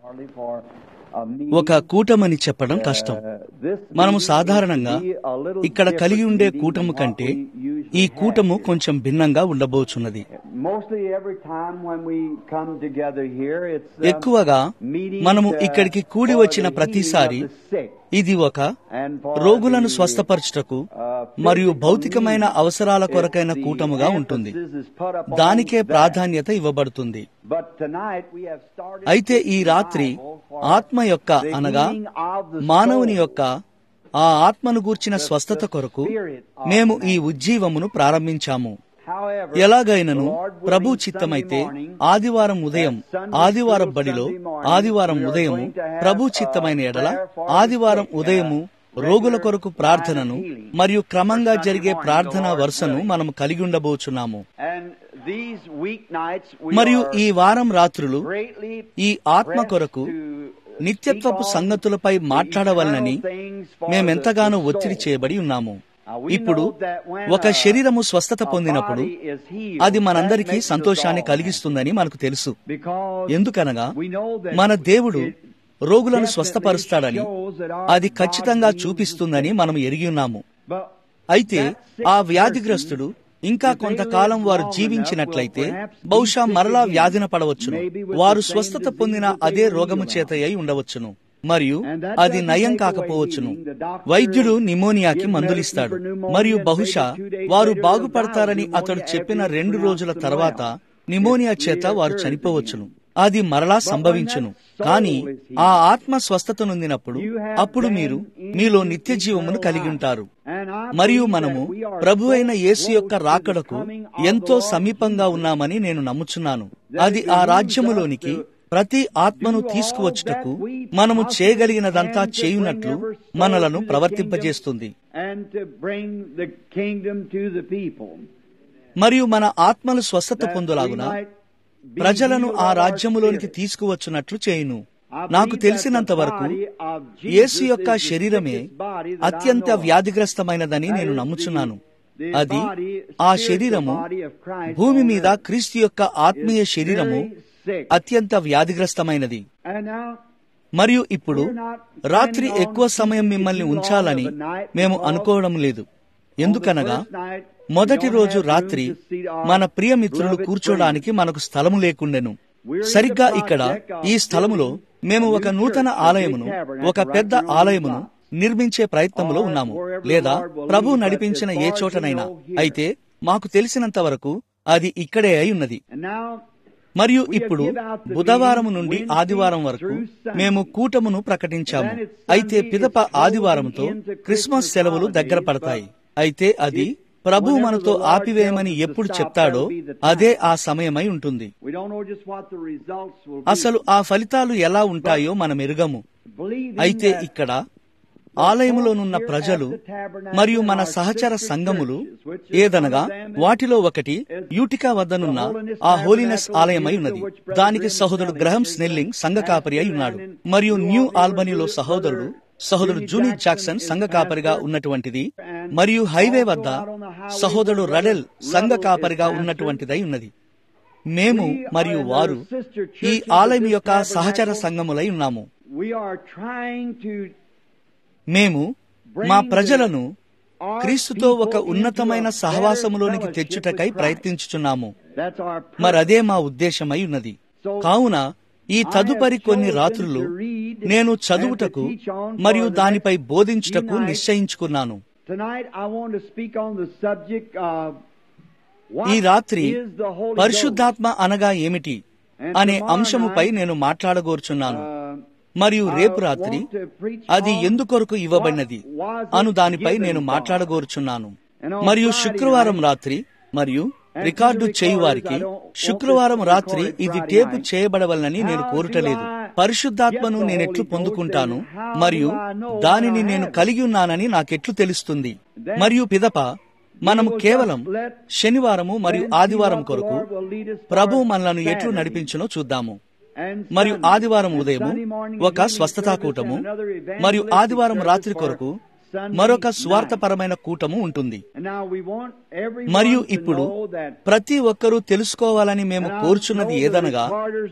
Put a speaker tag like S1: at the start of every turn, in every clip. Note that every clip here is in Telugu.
S1: ఒక కూటమని చెప్పడం కష్టం మనము సాధారణంగా ఇక్కడ కలిగి ఉండే కూటము కంటే ఈ కూటము కొంచెం భిన్నంగా ఉండబోచున్నది ఎక్కువగా మనము ఇక్కడికి కూడి వచ్చిన ప్రతిసారి ఇది ఒక రోగులను స్వస్థపరచుటకు మరియు భౌతికమైన అవసరాల కొరకైన కూటముగా ఉంటుంది దానికే ప్రాధాన్యత ఇవ్వబడుతుంది అయితే ఈ రాత్రి ఆత్మ యొక్క అనగా మానవుని యొక్క ఆ ఆత్మను గూర్చిన స్వస్థత కొరకు మేము ఈ ఉజ్జీవమును ప్రారంభించాము ఎలాగైనను ప్రభు చిత్తమైతే ఆదివారం ఉదయం ఆదివారం బడిలో ఆదివారం ఉదయము ప్రభు చిత్తమైన ఎడల ఆదివారం ఉదయము రోగుల కొరకు ప్రార్థనను మరియు క్రమంగా జరిగే ప్రార్థన వరుసను మనము కలిగి ఉండబోచున్నాము మరియు ఈ వారం రాత్రులు ఈ ఆత్మ కొరకు నిత్యత్వపు సంగతులపై మాట్లాడవలనని మేమెంతగానో ఒత్తిడి చేయబడి ఉన్నాము ఇప్పుడు ఒక శరీరము స్వస్థత పొందినప్పుడు అది మనందరికీ సంతోషాన్ని కలిగిస్తుందని మనకు తెలుసు ఎందుకనగా మన దేవుడు రోగులను స్వస్థపరుస్తాడని అది ఖచ్చితంగా చూపిస్తుందని మనం ఎరిగి ఉన్నాము అయితే ఆ వ్యాధిగ్రస్తుడు ఇంకా కొంతకాలం వారు జీవించినట్లయితే బహుశా మరలా వ్యాధిన పడవచ్చును వారు స్వస్థత పొందిన అదే రోగము చేత అయి ఉండవచ్చును మరియు అది నయం కాకపోవచ్చును వైద్యుడు నిమోనియాకి మందులిస్తాడు మరియు బహుశా వారు బాగుపడతారని అతడు చెప్పిన రెండు రోజుల తర్వాత నిమోనియా చేత వారు చనిపోవచ్చును అది మరలా సంభవించును కానీ ఆ ఆత్మ స్వస్థత నొందినప్పుడు అప్పుడు మీరు మీలో నిత్య జీవమును కలిగి ఉంటారు మరియు మనము ప్రభు అయిన యేసు యొక్క రాకడకు ఎంతో సమీపంగా ఉన్నామని నేను నమ్ముచున్నాను అది ఆ రాజ్యములోనికి ప్రతి ఆత్మను తీసుకువచ్చుటకు మనము చేయగలిగినదంతా చేయునట్లు మనలను ప్రవర్తింపజేస్తుంది మరియు మన ఆత్మలు స్వస్థత పొందులాగున ప్రజలను ఆ రాజ్యములోనికి తీసుకువచ్చునట్లు చేయును నాకు తెలిసినంత వరకు యేసు యొక్క శరీరమే అత్యంత వ్యాధిగ్రస్తమైనదని నేను నమ్ముచున్నాను అది ఆ శరీరము భూమి మీద క్రీస్తు యొక్క ఆత్మీయ శరీరము అత్యంత వ్యాధిగ్రస్తమైనది మరియు ఇప్పుడు రాత్రి ఎక్కువ సమయం మిమ్మల్ని ఉంచాలని మేము అనుకోవడం లేదు ఎందుకనగా మొదటి రోజు రాత్రి మన ప్రియమిత్రులు కూర్చోడానికి మనకు స్థలము లేకుండెను సరిగ్గా ఇక్కడ ఈ స్థలములో మేము ఒక నూతన ఆలయమును ఒక పెద్ద ఆలయమును నిర్మించే ప్రయత్నంలో ఉన్నాము లేదా ప్రభు నడిపించిన ఏ చోటనైనా అయితే మాకు తెలిసినంత వరకు అది ఇక్కడే అయి ఉన్నది మరియు ఇప్పుడు బుధవారం నుండి ఆదివారం వరకు మేము కూటమును ప్రకటించాము అయితే పిదప ఆదివారంతో క్రిస్మస్ సెలవులు దగ్గర పడతాయి అయితే అది ప్రభు మనతో ఆపివేయమని ఎప్పుడు చెప్తాడో అదే ఆ సమయమై ఉంటుంది అసలు ఆ ఫలితాలు ఎలా ఉంటాయో మనం ఎరుగము అయితే ఇక్కడ ఆలయములోనున్న ప్రజలు మరియు మన సహచర సంఘములు ఏదనగా వాటిలో ఒకటి యూటికా వద్దనున్న ఆ హోలీనెస్ ఆలయమై ఉన్నది దానికి సహోదరుడు గ్రహం స్నెల్లింగ్ సంఘ కాపరి అయి ఉన్నాడు మరియు న్యూ ఆల్బనీలో సహోదరుడు సహోదరుడు జూనీ జాక్సన్ సంఘ కాపరిగా ఉన్నటువంటిది మరియు హైవే వద్ద సహోదరుడు రడెల్ సంఘ కాపరిగా ఉన్నటువంటిదై ఉన్నది మేము మరియు వారు ఈ ఆలయం యొక్క సహచర సంఘములై ఉన్నాము మేము మా ప్రజలను క్రీస్తుతో ఒక ఉన్నతమైన సహవాసములోనికి తెచ్చుటకై ప్రయత్నించుచున్నాము మరదే మా ఉద్దేశమై ఉన్నది కావున ఈ తదుపరి కొన్ని రాత్రులు నేను చదువుటకు మరియు దానిపై బోధించుటకు నిశ్చయించుకున్నాను ఈ రాత్రి పరిశుద్ధాత్మ అనగా ఏమిటి అనే అంశముపై నేను మాట్లాడగోర్చున్నాను మరియు రేపు రాత్రి అది ఎందుకొరకు ఇవ్వబడినది అను దానిపై నేను మాట్లాడగోరుచున్నాను మరియు శుక్రవారం రాత్రి మరియు రికార్డు చేయువారికి శుక్రవారం రాత్రి ఇది టేపు చేయబడవలనని నేను కోరుటలేదు పరిశుద్ధాత్మను నేనెట్లు పొందుకుంటాను మరియు దానిని నేను కలిగి ఉన్నానని నాకెట్లు తెలుస్తుంది మరియు పిదప మనము కేవలం శనివారము మరియు ఆదివారం కొరకు ప్రభు మనలను ఎట్లు నడిపించునో చూద్దాము మరియు ఆదివారం ఉదయము ఒక స్వస్థతా కూటము మరియు ఆదివారం రాత్రి కొరకు మరొక స్వార్థపరమైన కూటము ఉంటుంది
S2: And now we want everyone
S1: మరియు
S2: to
S1: ఇప్పుడు
S2: know that
S1: ప్రతి ఒక్కరూ తెలుసుకోవాలని మేము కోరుచున్నది ఏదనగా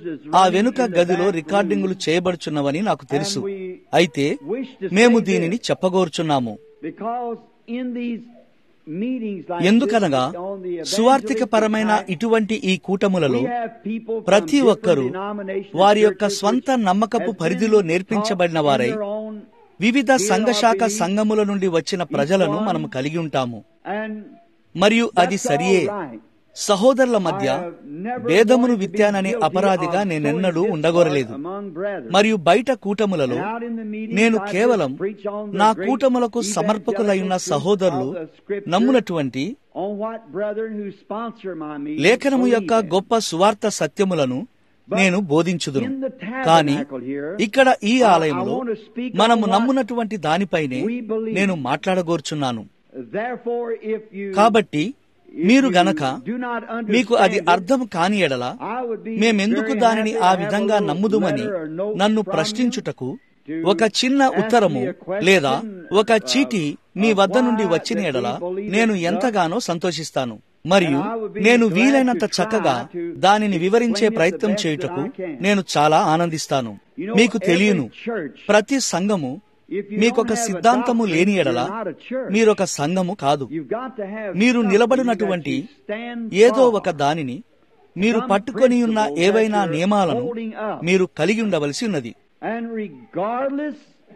S1: ఆ వెనుక గదిలో రికార్డింగులు చేయబడుచున్నవని నాకు తెలుసు అయితే మేము దీనిని చెప్పగోరుచున్నాము
S2: because in these meetings like
S1: ఎందుకనగా
S2: this on the
S1: సువార్థిక పరమైన
S2: evangelistic
S1: ఇటువంటి ఈ కూటములలో
S2: we have people from
S1: ప్రతి
S2: different
S1: ఒక్కరూ
S2: denominations,
S1: వారి యొక్క
S2: churches,
S1: స్వంత
S2: which
S1: నమ్మకపు
S2: has been
S1: పరిధిలో
S2: taught
S1: నేర్పించబడిన
S2: in
S1: వారై
S2: their own
S1: వివిధ సంఘశాఖ సంఘముల నుండి వచ్చిన ప్రజలను మనము కలిగి ఉంటాము
S2: and
S1: మరియు అది
S2: that's
S1: సరియే
S2: all right.
S1: సహోదరుల మధ్య
S2: I have never
S1: భేదమును
S2: wanted to be
S1: విత్యాననే
S2: guilty
S1: అపరాధిగా
S2: of
S1: నేనెన్నడూ
S2: sowing
S1: ఉండగోరలేదు
S2: discord among brethren.
S1: మరియు బయట కూటములలో
S2: And out in the meetings,
S1: నేను
S2: I
S1: కేవలం
S2: just preach on the
S1: నా
S2: great
S1: కూటములకు సమర్పకులైన
S2: evangelical
S1: సహోదరులు
S2: truth of the scripture
S1: నమ్మునటువంటి
S2: on what brethren who sponsor my meetings
S1: లేఖనము యొక్క
S2: believe in.
S1: గొప్ప సువార్త సత్యములను నేను బోధించుదును
S2: in the tabernacle
S1: కానీ
S2: here,
S1: ఇక్కడ ఈ
S2: I- I
S1: ఆలయంలో
S2: want to speak
S1: మనము
S2: on what
S1: నమ్మునటువంటి దానిపైనే
S2: we believe.
S1: నేను మాట్లాడగోర్చున్నాను
S2: Therefore, if you,
S1: కాబట్టి
S2: if
S1: మీరు
S2: you
S1: గనక
S2: do not
S1: మీకు అది
S2: understand it,
S1: అర్థం కాని ఎడల
S2: I would be
S1: మేమెందుకు
S2: very
S1: దానిని
S2: happy
S1: ఆ
S2: to have
S1: విధంగా
S2: a little
S1: నమ్ముదుమని
S2: letter or note
S1: నన్ను
S2: from
S1: ప్రశ్నించుటకు
S2: to
S1: ఒక చిన్న
S2: ask
S1: ఉత్తరము
S2: me a question,
S1: లేదా ఒక
S2: uh,
S1: చీటి మీ
S2: of
S1: వద్ద నుండి
S2: why
S1: వచ్చిన
S2: that we
S1: ఎడల
S2: believe
S1: నేను
S2: it
S1: ఎంతగానో సంతోషిస్తాను మరియు
S2: And I would be
S1: నేను
S2: glad
S1: వీలైనంత
S2: to try
S1: చక్కగా
S2: to
S1: దానిని వివరించే
S2: explain it the
S1: ప్రయత్నం
S2: best
S1: చేయుటకు
S2: that I can.
S1: నేను చాలా ఆనందిస్తాను
S2: You know,
S1: మీకు తెలియను
S2: every church,
S1: ప్రతి సంఘము
S2: if you
S1: మీకొక
S2: don't have a
S1: సిద్ధాంతము
S2: doctrine,
S1: లేని ఎడల
S2: you're not a church.
S1: మీరొక సంఘము కాదు
S2: You've got to have
S1: మీరు
S2: something
S1: నిలబడినటువంటి
S2: that you stand
S1: ఏదో
S2: for.
S1: ఒక దానిని మీరు
S2: Some
S1: పట్టుకొని ఉన్న
S2: principle
S1: ఏవైనా
S2: that you're
S1: నియమాలను
S2: holding up.
S1: మీరు కలిగి ఉండవలసి ఉన్నది
S2: And regardless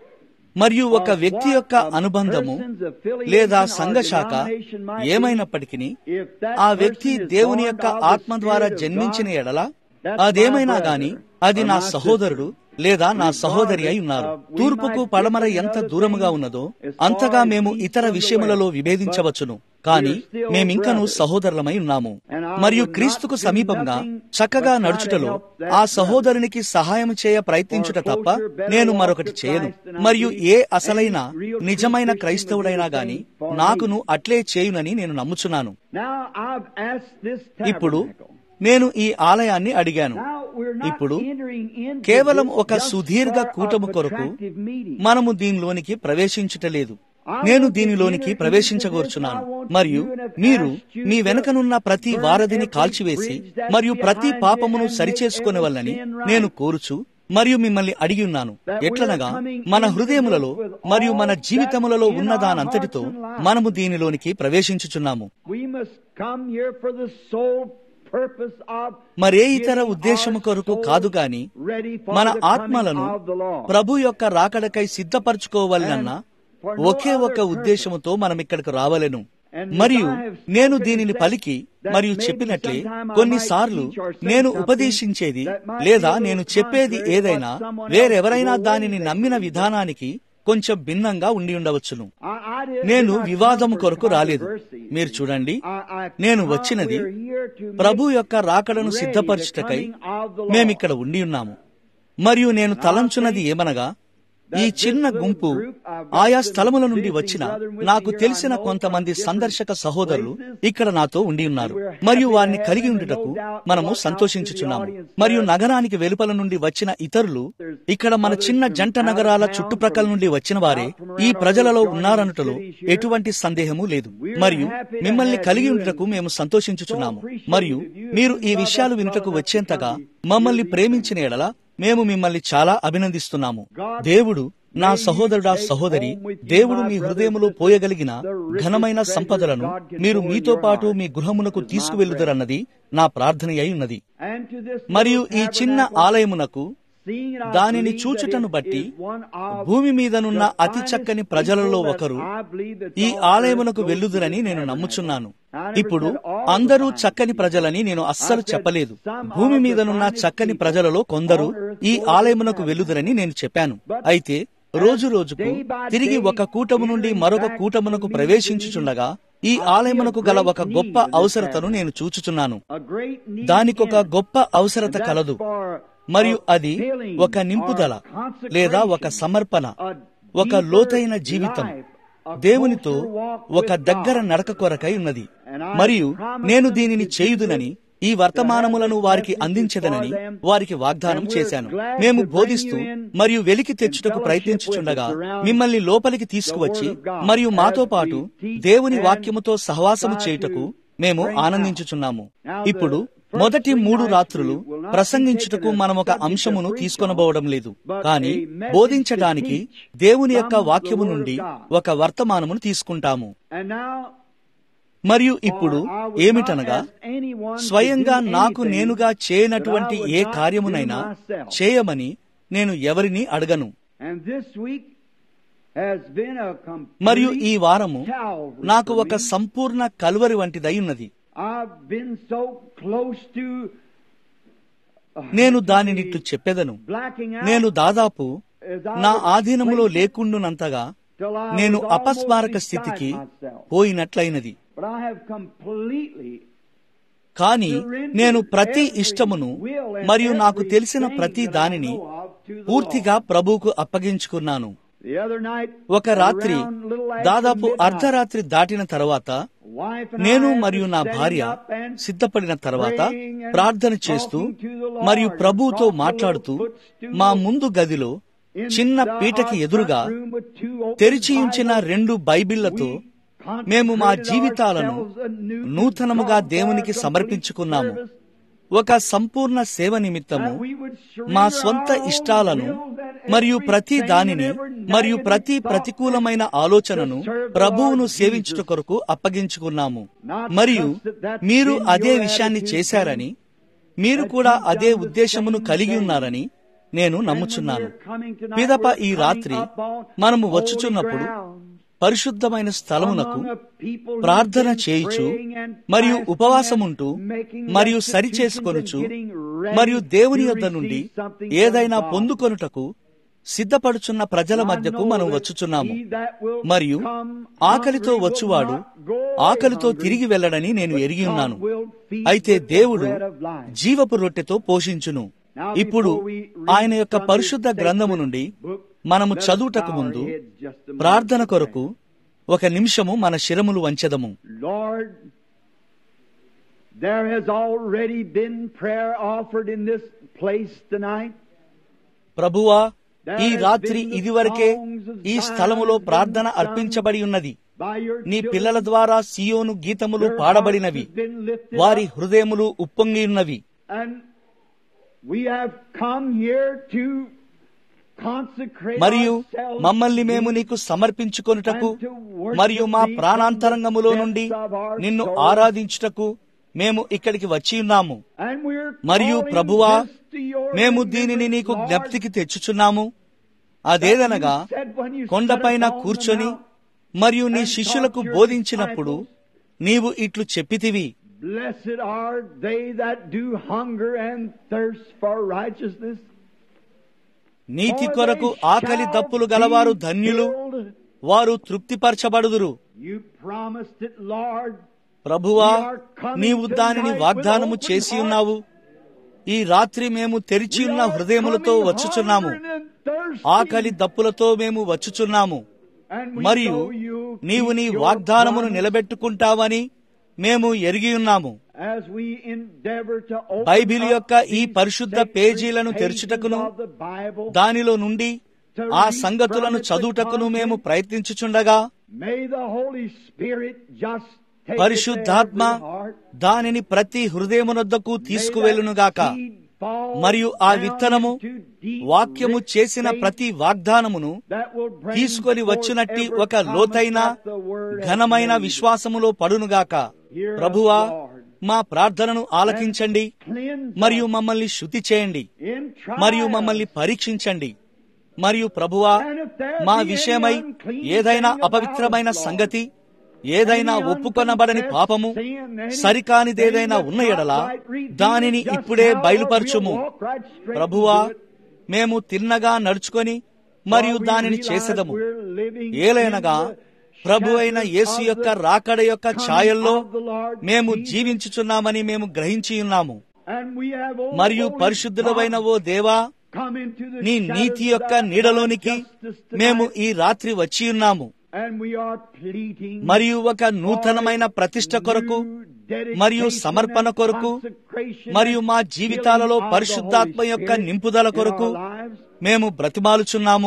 S1: మరియు ఒక
S2: of
S1: వ్యక్తి
S2: what
S1: యొక్క
S2: a
S1: అనుబంధము
S2: person's affiliation
S1: లేదా
S2: or
S1: సంఘశాఖ
S2: denomination might be,
S1: ఏమైనప్పటికీ
S2: if that
S1: ఆ వ్యక్తి
S2: person is
S1: దేవుని
S2: born
S1: యొక్క
S2: of the
S1: ఆత్మ ద్వారా
S2: Spirit of
S1: జన్మించిన
S2: God,
S1: ఎడల
S2: that's my
S1: అదేమైనా
S2: brother
S1: గాని అది
S2: or
S1: నా
S2: my
S1: సహోదరుడు లేదా నా సహోదరి అయి ఉన్నారు తూర్పుకు పడమర ఎంత దూరముగా ఉన్నదో అంతగా మేము ఇతర విషయములలో విభేదించవచ్చును కానీ మేమింకను సహోదరులమై ఉన్నాము మరియు క్రీస్తుకు సమీపంగా చక్కగా నడుచుటలో ఆ సహోదరునికి సహాయం చేయ ప్రయత్నించుట తప్ప నేను మరొకటి చేయను మరియు ఏ అసలైన నిజమైన క్రైస్తవుడైనా గాని నాకును అట్లే చేయునని నేను నమ్ముచున్నాను
S2: Now I've asked this
S1: ఇప్పుడు
S2: tabernacle.
S1: నేను ఈ ఆలయాన్ని అడిగాను
S2: Now we're not
S1: ఇప్పుడు
S2: entering into
S1: కేవలం
S2: this
S1: ఒక
S2: just
S1: సుదీర్ఘ
S2: for a
S1: కూటము కొరకు
S2: protracted meeting.
S1: మనము దీనిలోనికి ప్రవేశించుటలేదు నేను దీనిలోనికి ప్రవేశించగోర్చున్నాను మరియు మీరు మీ వెనకనున్న ప్రతి వారధిని కాల్చివేసి మరియు ప్రతి పాపమును సరిచేసుకునేవల్లని నేను కోరుచు మరియు మిమ్మల్ని అడిగి ఉన్నాను ఎట్లనగా మన హృదయములలో మరియు మన జీవితములలో ఉన్నదానంతటితో మనము దీనిలోనికి ప్రవేశించుచున్నాము
S2: We must come here for the sole purpose of
S1: మరే ఇతర
S2: getting
S1: ఉద్దేశము
S2: our
S1: కొరకు
S2: souls
S1: కాదు గాని
S2: ready for
S1: మన
S2: the coming
S1: ఆత్మలను
S2: of the Lord.
S1: ప్రభు యొక్క రాకడకై సిద్ధపరచుకోవాలన్న ఒకే ఒక ఉద్దేశముతో మనం ఇక్కడికి రావలెను మరియు నేను దీనిని పలికి మరియు చెప్పినట్లే కొన్నిసార్లు నేను ఉపదేశించేది లేదా నేను చెప్పేది ఏదైనా వేరెవరైనా దానిని నమ్మిన విధానానికి కొంచెం భిన్నంగా ఉండి ఉండవచ్చును
S2: I- I did-
S1: నేను
S2: did not
S1: వివాదము
S2: come for
S1: కొరకు రాలేదు
S2: controversy.
S1: మీరు చూడండి
S2: I- I
S1: నేను
S2: come-
S1: వచ్చినది
S2: we're here to
S1: Prabhu
S2: make
S1: యొక్క రాకడను
S2: ready
S1: సిద్ధపరచుటకై
S2: the coming of the Lord.
S1: మేమిక్కడ ఉండి ఉన్నాము మరియు నేను తలంచున్నది ఏమనగా ఈ చిన్న గుంపు ఆయా స్థలముల నుండి వచ్చిన నాకు తెలిసిన కొంతమంది సందర్శక సహోదరులు ఇక్కడ నాతో ఉండి ఉన్నారు మరియు వారిని కలిగి ఉండుటకు మనము సంతోషించుచున్నాము మరియు నగరానికి వెలుపల నుండి వచ్చిన ఇతరులు ఇక్కడ మన చిన్న జంట నగరాల చుట్టుప్రక్కల నుండి వచ్చిన వారే ఈ ప్రజలలో ఉన్నారనుటలో ఎటువంటి సందేహము లేదు మరియు మిమ్మల్ని కలిగి ఉండుటకు మేము సంతోషించుచున్నాము మరియు మీరు ఈ విషయాలు వినుటకు వచ్చేంతగా మమ్మల్ని ప్రేమించిన ఎడల మేము మిమ్మల్ని చాలా అభినందిస్తున్నాము దేవుడు నా సహోదరుడా సహోదరి దేవుడు మీ హృదయములో పోయగలిగిన ఘనమైన సంపదలను మీరు మీతో పాటు మీ గృహమునకు తీసుకువెళ్ళుదరన్నది నా ప్రార్థన అయి ఉన్నది
S2: And to this
S1: మరియు
S2: little
S1: ఈ చిన్న
S2: tabernacle,
S1: ఆలయమునకు
S2: seeing and I
S1: దానిని
S2: believe
S1: చూచుటను
S2: that it
S1: బట్టి
S2: is one of
S1: భూమి మీదనున్న
S2: the
S1: అతి
S2: finest
S1: చక్కని ప్రజలలో
S2: people that
S1: ఒకరు
S2: I believe that's
S1: ఈ
S2: on
S1: ఆలయమునకు
S2: earth goes to
S1: వెళ్ళుదురని
S2: this
S1: నేను
S2: tabernacle.
S1: నమ్ముచున్నాను
S2: I never
S1: ఇప్పుడు
S2: said all
S1: అందరూ
S2: the finest
S1: చక్కని ప్రజలని నేను అస్సలు
S2: I said
S1: చెప్పలేదు
S2: some
S1: భూమి
S2: of the
S1: మీదనున్న
S2: finest
S1: చక్కని
S2: people
S1: ప్రజలలో కొందరు
S2: on earth
S1: ఈ
S2: go to this
S1: ఆలయమునకు
S2: tabernacle.
S1: వెళ్ళుదురని నేను చెప్పాను
S2: But
S1: అయితే రోజు రోజుకు
S2: day by
S1: తిరిగి
S2: day,
S1: ఒక కూటము నుండి
S2: entering
S1: మరొక
S2: back
S1: కూటమునకు
S2: to meet
S1: ప్రవేశించుచుండగా ఈ
S2: I see a
S1: ఆలయమునకు గల
S2: great
S1: ఒక గొప్ప
S2: need in this
S1: అవసరతను
S2: tabernacle.
S1: నేను చూచుచున్నాను
S2: A great need
S1: దానికొక
S2: in it.
S1: గొప్ప అవసరత
S2: And that's
S1: కలదు
S2: for
S1: మరియు
S2: a
S1: అది
S2: filling
S1: ఒక నింపుదల
S2: or consecration,
S1: లేదా ఒక సమర్పణ
S2: a
S1: ఒక
S2: deeper
S1: లోతైన జీవితం
S2: life, a
S1: దేవునితో
S2: closer walk
S1: ఒక
S2: with
S1: దగ్గర
S2: God.
S1: నడక కొరకై ఉన్నది
S2: And I
S1: మరియు
S2: promise
S1: నేను
S2: them
S1: దీనిని
S2: to do
S1: చేయుదునని ఈ వర్తమానములను వారికి అందించదనని వారికి వాగ్దానం చేశాను మేము బోధిస్తూ మరియు వెలికి తెచ్చుటకు ప్రయత్నించుచుండగా మిమ్మల్ని లోపలికి తీసుకువచ్చి మరియు మాతో పాటు దేవుని వాక్యముతో సహవాసము చేయుటకు మేము ఆనందించుచున్నాము ఇప్పుడు మొదటి మూడు రాత్రులు ప్రసంగించుటకు మనం ఒక అంశమును తీసుకొనబోవడం లేదు కానీ బోధించడానికి దేవుని యొక్క వాక్యము నుండి ఒక వర్తమానమును తీసుకుంటాము మరియు ఇప్పుడు ఏమిటనగా స్వయంగా నాకు నేనుగా చేయనటువంటి ఏ కార్యమునైనా చేయమని నేను ఎవరిని అడగను మరియు ఈ వారము నాకు ఒక సంపూర్ణ కలువరి వంటిదై ఉన్నది నేను దానినిట్టు చెప్పెదను నేను దాదాపు నా ఆధీనములో లేకుండునంతగా నేను అపస్మారక స్థితికి పోయినట్లయినది కాని నేను ప్రతి ఇష్టమును మరియు నాకు తెలిసిన ప్రతి దానిని పూర్తిగా ప్రభువుకు అప్పగించుకున్నాను ఒక రాత్రి దాదాపు అర్ధరాత్రి దాటిన తర్వాత నేను మరియు నా భార్య సిద్ధపడిన తర్వాత ప్రార్థన చేస్తూ మరియు ప్రభువుతో మాట్లాడుతూ మా ముందు గదిలో చిన్న పీటకి ఎదురుగా తెరిచియుంచిన రెండు బైబిళ్లతో మేము మా జీవితాలను నూతనముగా దేవునికి సమర్పించుకున్నాము ఒక సంపూర్ణ సేవ నిమిత్తము మా స్వంత ఇష్టాలను మరియు ప్రతి దానిని మరియు ప్రతి ప్రతికూలమైన ఆలోచనను ప్రభువును సేవించుట కొరకు అప్పగించుకున్నాము మరియు మీరు అదే విషయాన్ని చేశారని మీరు కూడా అదే ఉద్దేశమును కలిగి ఉన్నారని నేను నమ్ముచున్నాను పిదప ఈ రాత్రి మనము వచ్చుచున్నప్పుడు పరిశుద్ధమైన స్థలమునకు ప్రార్థన చేయుచు మరియు ఉపవాసముంటూ మరియు సరిచేసుకొనుచు మరియు దేవుని యొద్ద నుండి ఏదైనా పొందుకొనుటకు సిద్ధపడుచున్న ప్రజల మధ్యకు మనం వచ్చుచున్నాము మరియు ఆకలితో వచ్చువాడు ఆకలితో తిరిగి వెళ్ళడని నేను ఎరిగి ఉన్నాను అయితే దేవుడు జీవపు రొట్టెతో పోషించును ఇప్పుడు ఆయన యొక్క పరిశుద్ధ గ్రంథము నుండి మనము చదువుటకు ముందు ప్రార్థన కొరకు ఒక నిమిషము మన శిరములు వంచెదము
S2: There has already been prayer offered in this place tonight.
S1: ప్రభువా ఈ రాత్రి ఇదివరకే ఈ స్థలములో ప్రార్థన అర్పించబడి ఉన్నది నీ పిల్లల ద్వారా సియోను గీతములు పాడబడినవి వారి హృదయములు ఉప్పొంగి ఉన్నవి మరియు మమ్మల్ని మేము నీకు సమర్పించుకొనుటకు మరియు మా ప్రాణాంతరంగములో నుండి నిన్ను ఆరాధించుటకు మేము ఇక్కడికి వచ్చి ఉన్నాము మరియు ప్రభువా మేము దీనిని నీకు జ్ఞప్తికి తెచ్చుచున్నాము అదేదనగా కొండపైన కూర్చొని మరియు నీ శిష్యులకు బోధించినప్పుడు నీవు ఇట్లు చెప్పితివి
S2: Blessed are they that do hunger and thirst for righteousness.
S1: నీతి కొరకు ఆకలి దప్పులు గలవారు ధన్యులు వారు తృప్తిపరచబడుదురు
S2: You promised it, Lord.
S1: ప్రభువా నీవు దానిని వాగ్దానము చేసి ఉన్నావు ఈ రాత్రి మేము తెరిచి ఉన్న హృదయములతో వచ్చుచున్నాము ఆకలి దప్పులతో మేము వచ్చుచున్నాము మరియు నీవు నీ వాగ్దానమును నిలబెట్టుకుంటావని మేము ఎరిగి ఉన్నాము బైబిల్ యొక్క ఈ పరిశుద్ధ పేజీలను తెరుచుటకును దానిలో నుండి ఆ సంగతులను చదువుటకును మేము ప్రయత్నించుచుండగా పరిశుద్ధాత్మ దానిని ప్రతి హృదయమునొద్దకు తీసుకువెళ్ళునుగాక మరియు ఆ విత్తనము వాక్యము చేసిన ప్రతి వాగ్దానమును తీసుకొని వచ్చినట్టి ఒక లోతైన ఘనమైన విశ్వాసములో పడునుగాక ప్రభువా మా ప్రార్థనను ఆలకించండి మరియు మమ్మల్ని శుద్ధి చేయండి మరియు మమ్మల్ని పరీక్షించండి మరియు ప్రభువా మా విషయమై ఏదైనా అపవిత్రమైన సంగతి ఏదైనా ఒప్పుకొనబడని పాపము సరికానిదేదైనా ఉన్న ఎడల దానిని ఇప్పుడే బయలుపరచుము ప్రభువా మేము తిన్నగా నడుచుకొని మరియు దానిని చేసేదము ఏలైనగా ప్రభు అయిన యేసు యొక్క రాకడ యొక్క ఛాయల్లో మేము జీవించుచున్నామని మేము గ్రహించి ఉన్నాము మరియు పరిశుద్ధులమైన ఓ దేవా నీ నీతి యొక్క నీడలోనికి మేము ఈ రాత్రి వచ్చి ఉన్నాము మరియు ఒక నూతనమైన ప్రతిష్ట కొరకు మరియు సమర్పణ కొరకు మరియు మా జీవితాలలో పరిశుద్ధాత్మ యొక్క నింపుదల కొరకు మేము బ్రతిమాలుచున్నాము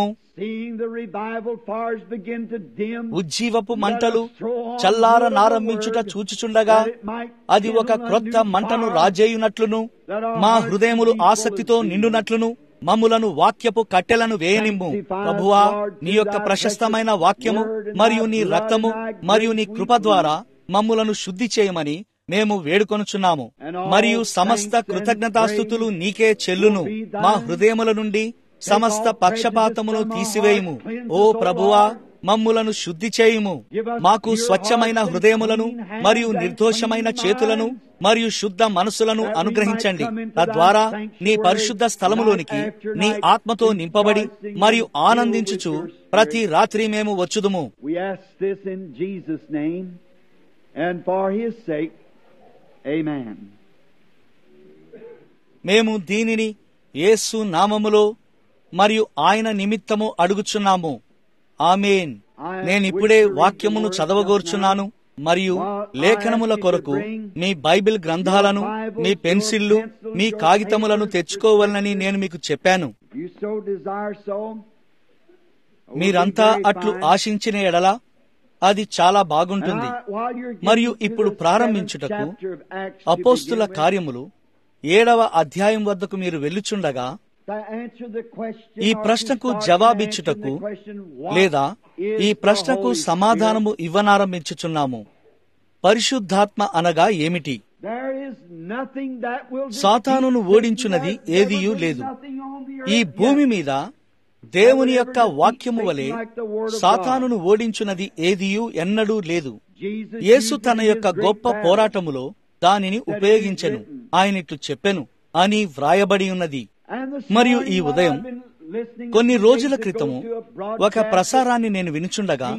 S1: ఉజ్జీవపు మంటలు చల్లారనారంభించుట చూచుచుండగా అది ఒక క్రొత్త మంటను రాజేయునట్లును మా హృదయములు ఆసక్తితో నిండునట్లును మమ్ములను వాక్యపు కట్టెలను వేయనిమ్ము ప్రభువా నీ యొక్క ప్రశస్తమైన వాక్యము మరియు నీ రక్తము మరియు నీ కృప ద్వారా మమ్ములను శుద్ధి చేయమని మేము వేడుకొనుచున్నాము మరియు సమస్త కృతజ్ఞతాస్థుతులు నీకే చెల్లును మా హృదయముల నుండి సమస్త పక్షపాతమును తీసివేయుము ఓ ప్రభువా మమ్ములను శుద్ధి చేయుము మాకు స్వచ్ఛమైన హృదయములను మరియు నిర్దోషమైన చేతులను మరియు శుద్ధ మనసులను అనుగ్రహించండి తద్వారా నీ పరిశుద్ధ స్థలములోనికి నీ ఆత్మతో నింపబడి మరియు ఆనందించుచు ప్రతి రాత్రి మేము వచ్చుదుము
S2: And for his sake, amen.
S1: మేము దీనిని యేసు నామములో మరియు ఆయన నిమిత్తము అడుగుచున్నాము ఆమెన్ నేనిప్పుడే వాక్యమును చదవగోర్చున్నాను మరియు లేఖనముల కొరకు మీ బైబిల్ గ్రంథాలను మీ పెన్సిళ్లు మీ కాగితములను తెచ్చుకోవాలని నేను మీకు చెప్పాను మీరంతా అట్లు ఆశించిన ఎడల అది చాలా బాగుంటుంది మరియు ఇప్పుడు ప్రారంభించుటకు అపోస్తుల కార్యములు ఏడవ అధ్యాయం వద్దకు మీరు వెళ్ళుచుండగా ఈ ప్రశ్నకు జవాబిచ్చుటకు లేదా ఈ ప్రశ్నకు సమాధానము ఇవ్వనారంభించుచున్నాము పరిశుద్ధాత్మ అనగా ఏమిటి సాతానును ఓడించున్నది ఏదియూ లేదు ఈ భూమి మీద దేవుని యొక్క వాక్యము వలె సాతానును ఓడించున్నది ఏదియూ ఎన్నడూ లేదు యేసు తన యొక్క గొప్ప పోరాటములో దానిని ఉపయోగించెను ఆయనిట్లు చెప్పెను అని వ్రాయబడి ఉన్నది మరియు ఈ ఉదయం కొన్ని రోజుల క్రితము ఒక ప్రసారాన్ని నేను వినుచుండగా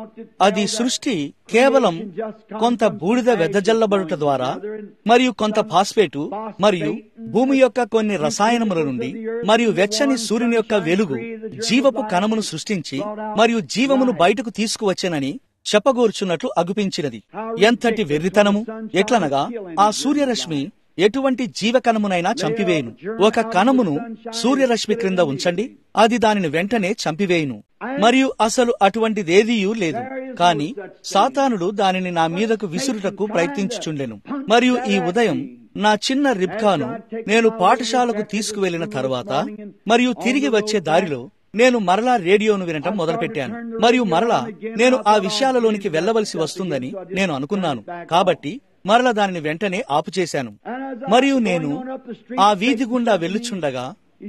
S1: అది సృష్టి కేవలం కొంత బూడిద వెదజల్లబడుట ద్వారా మరియు కొంత ఫాస్ఫేటు మరియు భూమి యొక్క కొన్ని రసాయనముల నుండి మరియు వెచ్చని సూర్యుని యొక్క వెలుగు జీవపు కణమును సృష్టించి మరియు జీవమును బయటకు తీసుకువచ్చెనని చెప్పగోర్చున్నట్లు అగుపించినది ఎంతటి వెర్రితనము ఎట్లనగా ఆ సూర్యరశ్మి ఎటువంటి జీవకణమునైనా చంపివేయును ఒక కణమును సూర్యరశ్మి క్రింద ఉంచండి అది దానిని వెంటనే చంపివేయును మరియు అసలు అటువంటిదేదీయూ లేదు కాని సాతానుడు దానిని నా మీదకు విసురుటకు ప్రయత్నించుచుండెను మరియు ఈ ఉదయం నా చిన్న రిబ్కాను నేను పాఠశాలకు తీసుకువెళ్లిన తర్వాత మరియు తిరిగి వచ్చే దారిలో నేను మరలా రేడియోను వినటం మొదలుపెట్టాను మరియు మరలా నేను ఆ విషయాలలోనికి వెళ్లవలసి వస్తుందని నేను అనుకున్నాను కాబట్టి మరల దానిని వెంటనే ఆపుచేశాను మరియు నేను ఆ వీధి గుండా వెళ్ళుచుండగా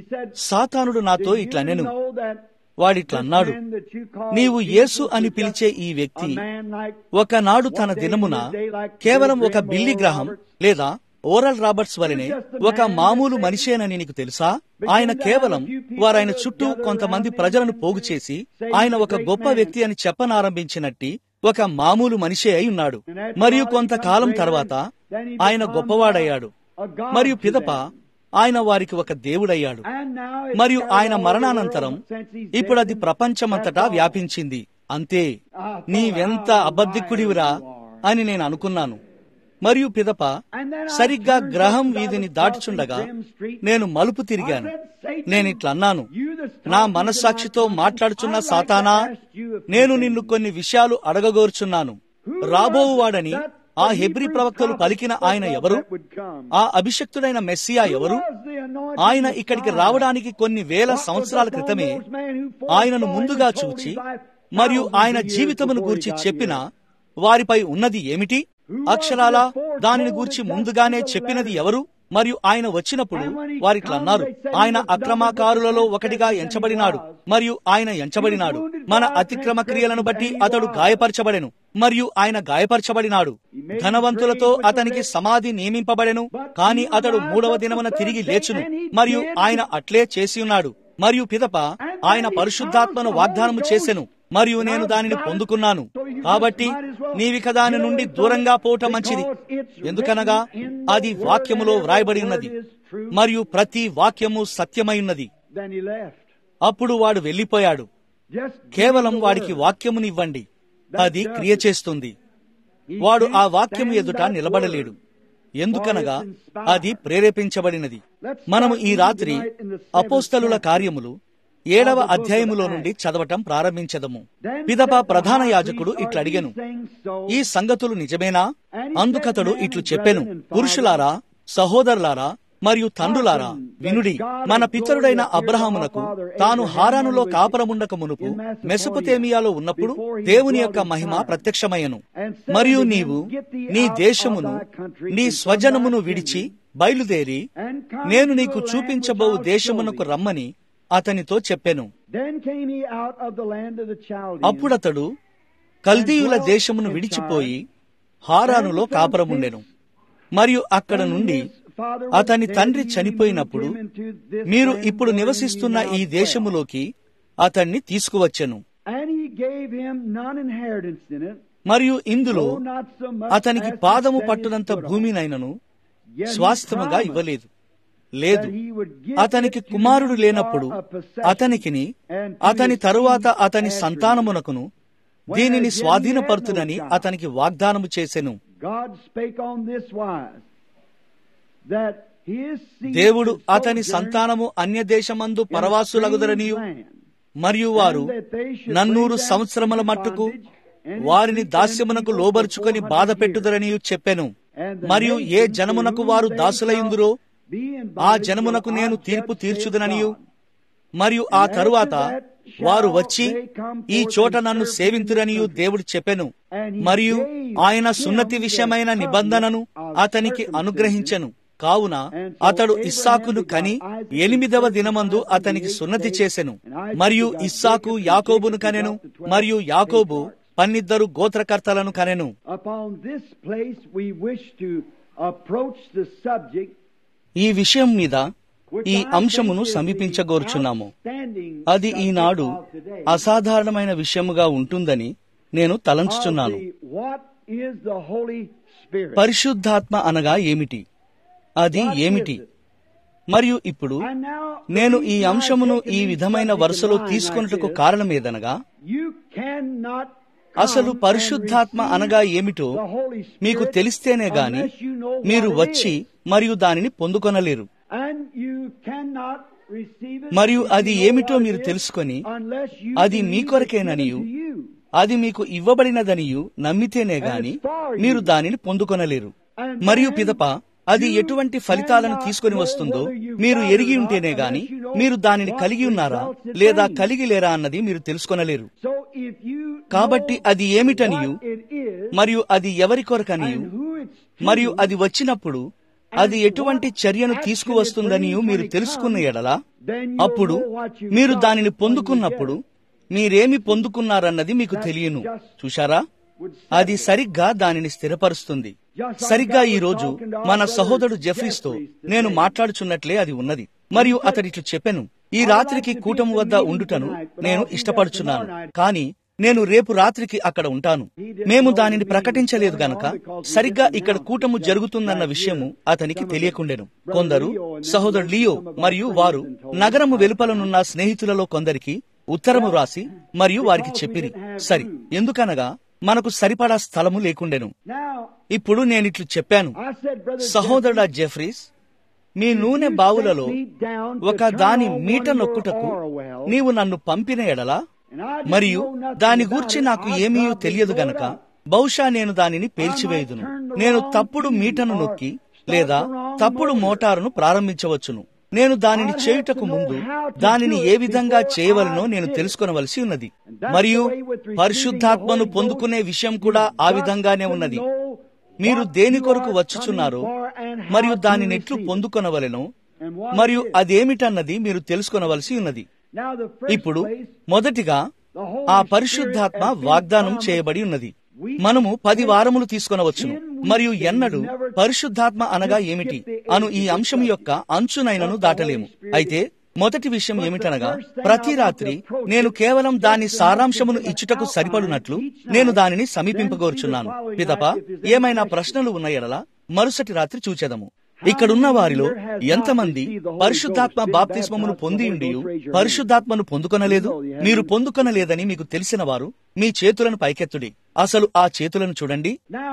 S1: సాతానుడు నాతో ఇట్లనెను వాడిట్లన్నాడు నీవు యేసు అని పిలిచే ఈ వ్యక్తి ఒకనాడు తన దినమున కేవలం ఒక బిల్లి గ్రహం లేదా ఓరల్ రాబర్ట్స్ వలనే ఒక మామూలు మనిషేనని నీకు తెలుసా ఆయన కేవలం వారాయన చుట్టూ కొంతమంది ప్రజలను పోగు చేసి ఆయన ఒక గొప్ప వ్యక్తి అని చెప్పనారంభించినట్టి ఒక మామూలు మనిషే అయి ఉన్నాడు మరియు కొంతకాలం తర్వాత ఆయన గొప్పవాడయ్యాడు మరియు పిదప ఆయన వారికి ఒక దేవుడయ్యాడు మరియు ఆయన మరణానంతరం ఇప్పుడు అది ప్రపంచమంతటా వ్యాపించింది అంతే నీవెంత అబద్ధికుడివిరా అని నేను అనుకున్నాను మరియు పిదప సరిగ్గా గ్రహం వీధిని దాటుచుండగా నేను మలుపు తిరిగాను నేనిట్లన్నాను నా మనస్సాక్షితో మాట్లాడుచున్న సాతానా నేను నిన్ను కొన్ని విషయాలు అడగగోర్చున్నాను రాబోవువాడని ఆ హెబ్రి ప్రవక్తలు పలికిన ఆయన ఎవరు ఆ అభిషక్తుడైన మెస్సియా ఎవరు ఆయన ఇక్కడికి రావడానికి కొన్ని వేల సంవత్సరాల క్రితమే ఆయనను ముందుగా చూచి మరియు ఆయన జీవితమును గూర్చి చెప్పిన వారిపై ఉన్నది ఏమిటి అక్షరాల దానిని గూర్చి ముందుగానే చెప్పినది ఎవరు మరియు ఆయన వచ్చినప్పుడు వారిట్లన్నారు ఆయన అక్రమకారులలో ఒకటిగా ఎంచబడినాడు మరియు ఆయన ఎంచబడినాడు మన అతిక్రమ క్రియలను బట్టి అతడు గాయపరచబడెను మరియు ఆయన గాయపరచబడినాడు ధనవంతులతో అతనికి సమాధి నియమింపబడెను కాని అతడు మూడవ దినమున తిరిగి లేచును మరియు ఆయన అట్లే చేసి ఉన్నాడు మరియు పిదప ఆయన పరిశుద్ధాత్మను వాగ్దానము చేసెను మరియు నేను దానిని పొందుకున్నాను కాబట్టి నీవిక దాని నుండి దూరంగా పోవటం మంచిది ఎందుకనగా అది వాక్యములో వ్రాయబడి ఉన్నది మరియు ప్రతి వాక్యము సత్యమై ఉన్నది అప్పుడు వాడు వెళ్లిపోయాడు కేవలం వాడికి వాక్యమునివ్వండి అది క్రియ చేస్తుంది వాడు ఆ వాక్యము ఎదుట నిలబడలేడు ఎందుకనగా అది ప్రేరేపించబడినది మనము ఈ రాత్రి అపోస్తలుల కార్యములు ఏడవ అధ్యాయములో నుండి చదవటం ప్రారంభించదము పిదప ప్రధాన యాజకుడు ఇట్లు అడిగెను ఈ సంగతులు నిజమేనా అందుకతడు ఇట్లు చెప్పెను పురుషులారా సహోదరులారా మరియు తండ్రులారా వినుడి మన పితరుడైన అబ్రహామునకు తాను హారానులో కాపరముండక మునుపు మెసపతేమియాలో ఉన్నప్పుడు దేవుని యొక్క మహిమ ప్రత్యక్షమయ్యను మరియు నీవు నీ దేశమును నీ స్వజనమును విడిచి బయలుదేరి నేను నీకు చూపించబో దేశమునకు రమ్మని అతనితో చెప్పెను అప్పుడతడు కల్దీయుల దేశమును విడిచిపోయి హారానులో కాపురముండెను మరియు అక్కడ నుండి అతని తండ్రి చనిపోయినప్పుడు మీరు ఇప్పుడు నివసిస్తున్న ఈ దేశములోకి అతన్ని తీసుకువచ్చెను మరియు ఇందులో అతనికి పాదము పట్టునంత భూమినైనను స్వాస్థ్యముగా ఇవ్వలేదు లేదు అతనికి కుమారుడు లేనప్పుడు అతనికిని అతని తరువాత అతని సంతానమునకును దీనిని స్వాధీనపరుతునని అతనికి వాగ్దానము చేసెను దేవుడు అతని సంతానము అన్య దేశమందు పరవాసులగుదరనియు మరియు వారు నన్నూరు సంవత్సరముల మట్టుకు వారిని దాస్యమునకు లోబరుచుకొని బాధ పెట్టుదరనియు చెప్పెను మరియు ఏ జనమునకు వారు దాసులయుందురో ఆ జనమునకు నేను తీర్పు తీర్చుదననియు మరియు ఆ తరువాత వారు వచ్చి ఈ చోట నన్ను సేవింతురనియు దేవుడు చెప్పెను మరియు ఆయన సున్నతి విషయమైన నిబంధనను అతనికి అనుగ్రహించెను కావున అతడు ఇస్సాకును కని ఎనిమిదవ దినమందు అతనికి సున్నతి చేసెను మరియు ఇస్సాకు యాకోబును కనెను మరియు యాకోబు పన్నిద్దరు గోత్రకర్తలను కనెను ఈ విషయం మీద ఈ అంశమును సమీపించగోర్చున్నాము అది ఈనాడు అసాధారణమైన విషయముగా ఉంటుందని నేను తలంచుచున్నాను పరిశుద్ధాత్మ అనగా ఏమిటి అది ఏమిటి మరియు ఇప్పుడు నేను ఈ అంశమును ఈ విధమైన వరుసలో తీసుకొనుటకు కారణమేదనగా అసలు పరిశుద్ధాత్మ అనగా ఏమిటో మీకు తెలిస్తేనే గాని మీరు వచ్చి మరియు దానిని పొందుకొనలేరు మరియు అది ఏమిటో మీరు తెలుసుకొని అది మీ కొరకేననియు అది మీకు ఇవ్వబడినదనియు నమ్మితేనే గాని మీరు దానిని పొందుకొనలేరు మరియు పిదప అది ఎటువంటి ఫలితాలను తీసుకొని వస్తుందో మీరు ఎరిగి ఉంటేనే గాని మీరు దానిని కలిగి ఉన్నారా లేదా కలిగి లేరా అన్నది మీరు తెలుసుకొనలేరు కాబట్టి అది ఏమిటనియు మరియు అది ఎవరి కొరకనియు మరియు అది వచ్చినప్పుడు అది ఎటువంటి చర్యను తీసుకువస్తుందనియు మీరు తెలుసుకున్న ఎడలా అప్పుడు మీరు దానిని పొందుకున్నప్పుడు మీరేమి పొందుకున్నారన్నది మీకు తెలియను చూశారా అది సరిగ్గా దానిని స్థిరపరుస్తుంది సరిగ్గా ఈ రోజు మన సహోదరుడు జెఫ్రీస్తో నేను మాట్లాడుచున్నట్లే అది ఉన్నది మరియు అతడిట్లు చెప్పెను ఈ రాత్రికి కూటము వద్ద ఉండుటను నేను ఇష్టపడుచున్నాను కానీ నేను రేపు రాత్రికి అక్కడ ఉంటాను మేము దానిని ప్రకటించలేదు గనక సరిగ్గా ఇక్కడ కూటము జరుగుతుందన్న విషయము అతనికి తెలియకుండెను కొందరు సహోదరుడు లియో మరియు వారు నగరము వెలుపలనున్న స్నేహితులలో కొందరికి ఉత్తరము రాసి మరియు వారికి చెప్పిరి సరి ఎందుకనగా మనకు సరిపడా స్థలము లేకుండెను ఇప్పుడు నేనిట్లు చెప్పాను సహోదరుడా జెఫ్రీస్ మీ నూనె బావులలో ఒక దాని మీట నొక్కుటకు నీవు నన్ను పంపిన ఎడలా మరియు దాని గూర్చి నాకు ఏమీ తెలియదు గనక బహుశా నేను దానిని పేల్చివేయుదును నేను తప్పుడు మీటను నొక్కి లేదా తప్పుడు మోటారును ప్రారంభించవచ్చును నేను దానిని చేయుటకు ముందు దానిని ఏ విధంగా చేయవలనో నేను తెలుసుకొనవలసి ఉన్నది మరియు పరిశుద్ధాత్మను పొందుకునే విషయం కూడా ఆ విధంగానే ఉన్నది మీరు దేని కొరకు వచ్చుచున్నారో మరియు దానిని ఎట్లు పొందుకొనవలెనో మరియు అదేమిటన్నది మీరు తెలుసుకొనవలసి ఉన్నది ఇప్పుడు మొదటిగా ఆ పరిశుద్ధాత్మ వాగ్దానం చేయబడి ఉన్నది మనము పది వారములు తీసుకొనవచ్చును మరియు ఎన్నడూ పరిశుద్ధాత్మ అనగా ఏమిటి అను ఈ అంశం యొక్క అంచునైనను దాటలేము అయితే మొదటి విషయం ఏమిటనగా ప్రతి రాత్రి నేను కేవలం దాని సారాంశమును ఇచ్చుటకు సరిపడునట్లు నేను దానిని సమీపింపగోరుచున్నాను పిదప ఏమైనా ప్రశ్నలు ఉన్న ఎడలా మరుసటి రాత్రి చూచెదము ఇక్కడున్న వారిలో ఎంతమంది పరిశుద్ధాత్మ బాప్తిస్మమును పొంది ఉండి పరిశుద్ధాత్మను పొందుకొనలేదు మీరు పొందుకొనలేదని మీకు తెలిసిన వారు మీ చేతులను పైకెత్తుడి అసలు ఆ చేతులను చూడండి
S2: Now,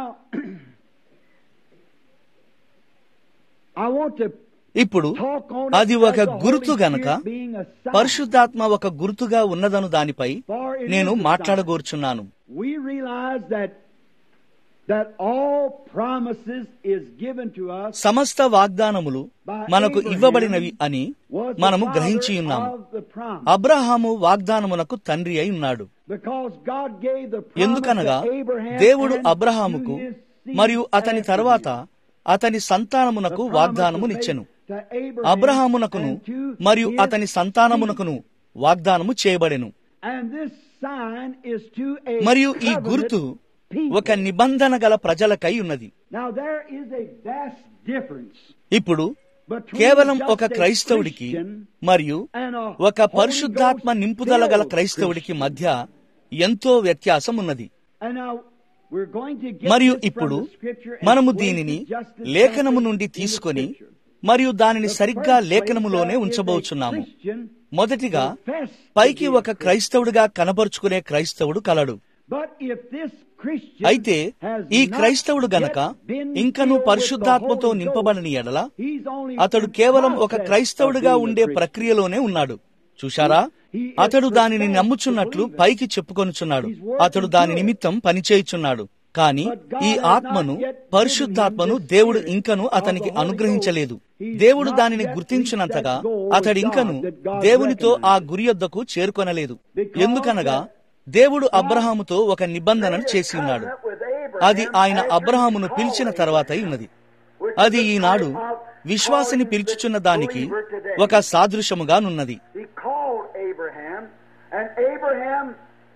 S2: I want to
S1: ఇప్పుడు
S2: talk on
S1: అది
S2: it
S1: ఒక
S2: as the
S1: గుర్తు
S2: Holy
S1: గనక
S2: Spirit being a sign.
S1: పరిశుద్ధాత్మ ఒక గుర్తుగా ఉన్నదను దానిపై
S2: For it
S1: నేను
S2: is a sign.
S1: మాట్లాడగోర్చున్నాను
S2: We realize that that all promises is given to us
S1: సమస్త వాగ్దానములు మనకు ఇవ్వబడినవి అని
S2: was the
S1: మనము
S2: father
S1: గ్రహించి ఉన్నాము
S2: of the promise.
S1: అబ్రహాము వాగ్దానమునకు తండ్రి అయి ఉన్నాడు
S2: Because God gave the promise
S1: ఎందుకనగా
S2: to Abraham
S1: దేవుడు
S2: and
S1: అబ్రహాముకు
S2: to his seed
S1: మరియు అతని
S2: after
S1: తర్వాత
S2: him.
S1: అతని సంతానమునకు
S2: The promise
S1: వాగ్దానమునిచ్చెను
S2: was made to Abraham
S1: అబ్రహామునకును
S2: and to
S1: మరియు
S2: his
S1: అతని సంతానమునకును వాగ్దానము చేయబడెను
S2: And this sign is to a
S1: మరియు ఈ
S2: covenant
S1: గుర్తు
S2: people.
S1: ఒక నిబంధన గల ప్రజలకై ఉన్నది
S2: Now there is a vast difference
S1: ఇప్పుడు
S2: between
S1: కేవలం
S2: just
S1: ఒక
S2: a
S1: క్రైస్తవుడికి
S2: Christian
S1: మరియు
S2: and a
S1: ఒక పరిశుద్ధాత్మ
S2: Holy Ghost
S1: నింపుదల గల
S2: filled
S1: క్రైస్తవుడికి
S2: Christian.
S1: మధ్య ఎంతో వ్యత్యాసం ఉన్నది
S2: And now we're going to get
S1: మరియు
S2: this from
S1: ఇప్పుడు
S2: the scripture and
S1: మనము
S2: place
S1: దీనిని
S2: it just as
S1: లేఖనము
S2: simply
S1: నుండి
S2: in the
S1: తీసుకొని
S2: scripture.
S1: మరియు దానిని
S2: The
S1: సరిగ్గా
S2: first
S1: లేఖనములోనే
S2: place, uh, is a
S1: ఉంచబోచున్నాము
S2: Christian
S1: మొదటిగా
S2: professed to
S1: పైకి
S2: be a
S1: ఒక క్రైస్తవుడిగా కనబరుచుకునే క్రైస్తవుడు కలడు
S2: But if this Christian
S1: అయితే
S2: has
S1: ఈ
S2: not
S1: క్రైస్తవుడు గనక
S2: yet been
S1: ఇంకను
S2: filled with the
S1: పరిశుద్ధాత్మతో
S2: Holy
S1: నింపబడని
S2: Ghost,
S1: ఎడల
S2: he's only
S1: అతడు
S2: in
S1: కేవలం ఒక
S2: process
S1: క్రైస్తవుడిగా
S2: of being a
S1: ఉండే
S2: Christian.
S1: ప్రక్రియలోనే ఉన్నాడు చూశారా అతడు దానిని నమ్ముచున్నట్లు పైకి చెప్పుకొనుచున్నాడు అతడు దాని నిమిత్తం పనిచేయుచున్నాడు కాని ఈ ఆత్మను పరిశుద్ధాత్మను దేవుడు ఇంకను అతనికి అనుగ్రహించలేదు దేవుడు దానిని గుర్తించినంతగా అతడింకను దేవునితో ఆ గురి యొద్దకు చేరుకొనలేదు ఎందుకనగా దేవుడు అబ్రహాముతో ఒక నిబంధనను చేసి ఉన్నాడు అది ఆయన అబ్రహామును పిలిచిన తర్వాత ఉన్నది అది ఈనాడు విశ్వాసిని పిలుచుచున్న దానికి ఒక సాదృశ్యముగానున్నది
S3: He called Abraham, and Abraham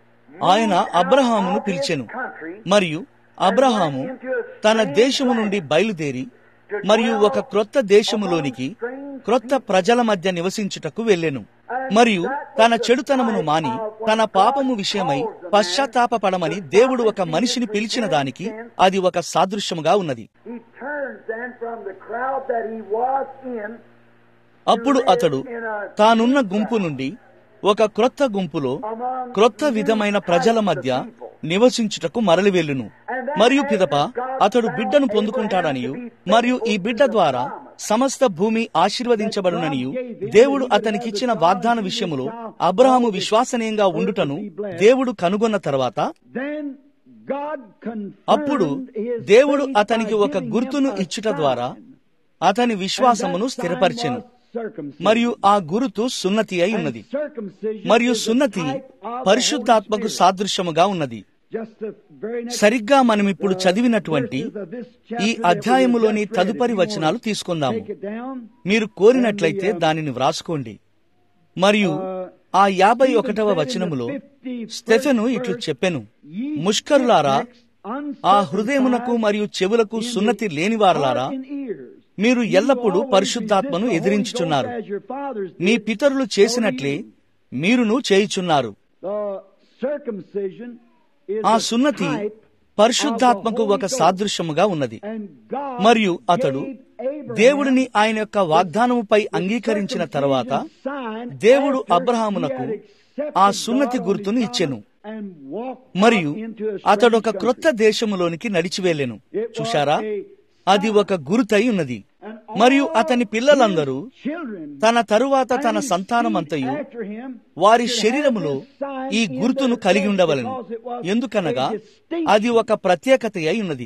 S1: ఆయన అబ్రహామును పిలిచెను మరియు అబ్రహాము తన దేశము నుండి బయలుదేరి మరియు ఒక క్రొత్త దేశములోనికి క్రొత్త ప్రజల మధ్య నివసించుటకు వెళ్ళెను మరియు తన చెడుతనమును మాని తన పాపము విషయమై పశ్చాత్తాపపడమని దేవుడు ఒక మనిషిని పిలిచిన దానికి అది ఒక సాదృశ్యముగా ఉన్నది
S3: he turned then from the crowd that he was in
S1: అప్పుడు అతడు తానున్న గుంపు నుండి ఒక క్రొత్త గుంపులో క్రొత్త విధమైన ప్రజల మధ్య నివసించుటకు మరలి వెళ్ళును మరియు పిదప అతడు బిడ్డను పొందుకుంటాడనియు మరియు ఈ బిడ్డ ద్వారా సమస్త భూమి ఆశీర్వదించబడుననియు దేవుడు అతనికిచ్చిన వాగ్దాన విషయములో అబ్రహాము విశ్వసనీయంగా ఉండుటను దేవుడు కనుగొన్న తర్వాత
S2: Then God
S1: అప్పుడు
S2: confirmed his
S1: దేవుడు
S2: faith
S1: అతనికి
S2: by
S1: ఒక
S2: giving
S1: గుర్తును
S2: him a
S1: ఇచ్చుట ద్వారా
S2: sign.
S1: అతని విశ్వాసమును
S2: And that sign
S1: స్థిరపరిచెను
S2: was circumcision.
S1: మరియు ఆ గురుతు సున్నతి అయి
S2: And
S1: ఉన్నది
S2: circumcision
S1: మరియు
S2: is a
S1: సున్నతి
S2: type of the
S1: పరిశుద్ధాత్మకు
S2: Holy Spirit.
S1: సాదృశ్యముగా ఉన్నది
S2: Just the very next,
S1: సరిగ్గా మనమిప్పుడు
S2: uh,
S1: చదివినటువంటి
S2: verses of this
S1: ఈ
S2: chapter that we
S1: అధ్యాయములోని
S2: just read.
S1: తదుపరి
S2: If you
S1: వచనాలు
S2: want to
S1: తీసుకుందాము
S2: take it down,
S1: మీరు కోరినట్లయితే దానిని వ్రాసుకోండి మరియు ఆ యాభై ఒకటవ వచనములో స్టెఫెను ఇట్లు చెప్పెను ముష్కరులారా ఆ హృదయమునకు మరియు చెవులకు సున్నతి లేనివారలారా మీరు ఎల్లప్పుడూ పరిశుద్ధాత్మను ఎదిరించుచున్నారు మీ పితరులు చేసినట్లే మీరును చేయుచున్నారు ఆ సున్నతి పరిశుద్ధాత్మకు ఒక సాదృశ్యముగా ఉన్నది మరియు అతడు దేవుడిని ఆయన యొక్క వాగ్దానముపై అంగీకరించిన తర్వాత దేవుడు అబ్రహామునకు ఆ సున్నతి గుర్తును ఇచ్చెను మరియు అతడు ఒక క్రొత్త దేశములోనికి నడిచి వెళ్ళెను చూశారా అది ఒక గురుతై ఉన్నది మరియు అతని పిల్లలందరూ తన తరువాత తన సంతానమంతయు వారి శరీరములో ఈ గుర్తును కలిగి ఉండవలను ఎందుకనగా అది ఒక ప్రత్యేకత అయి ఉన్నది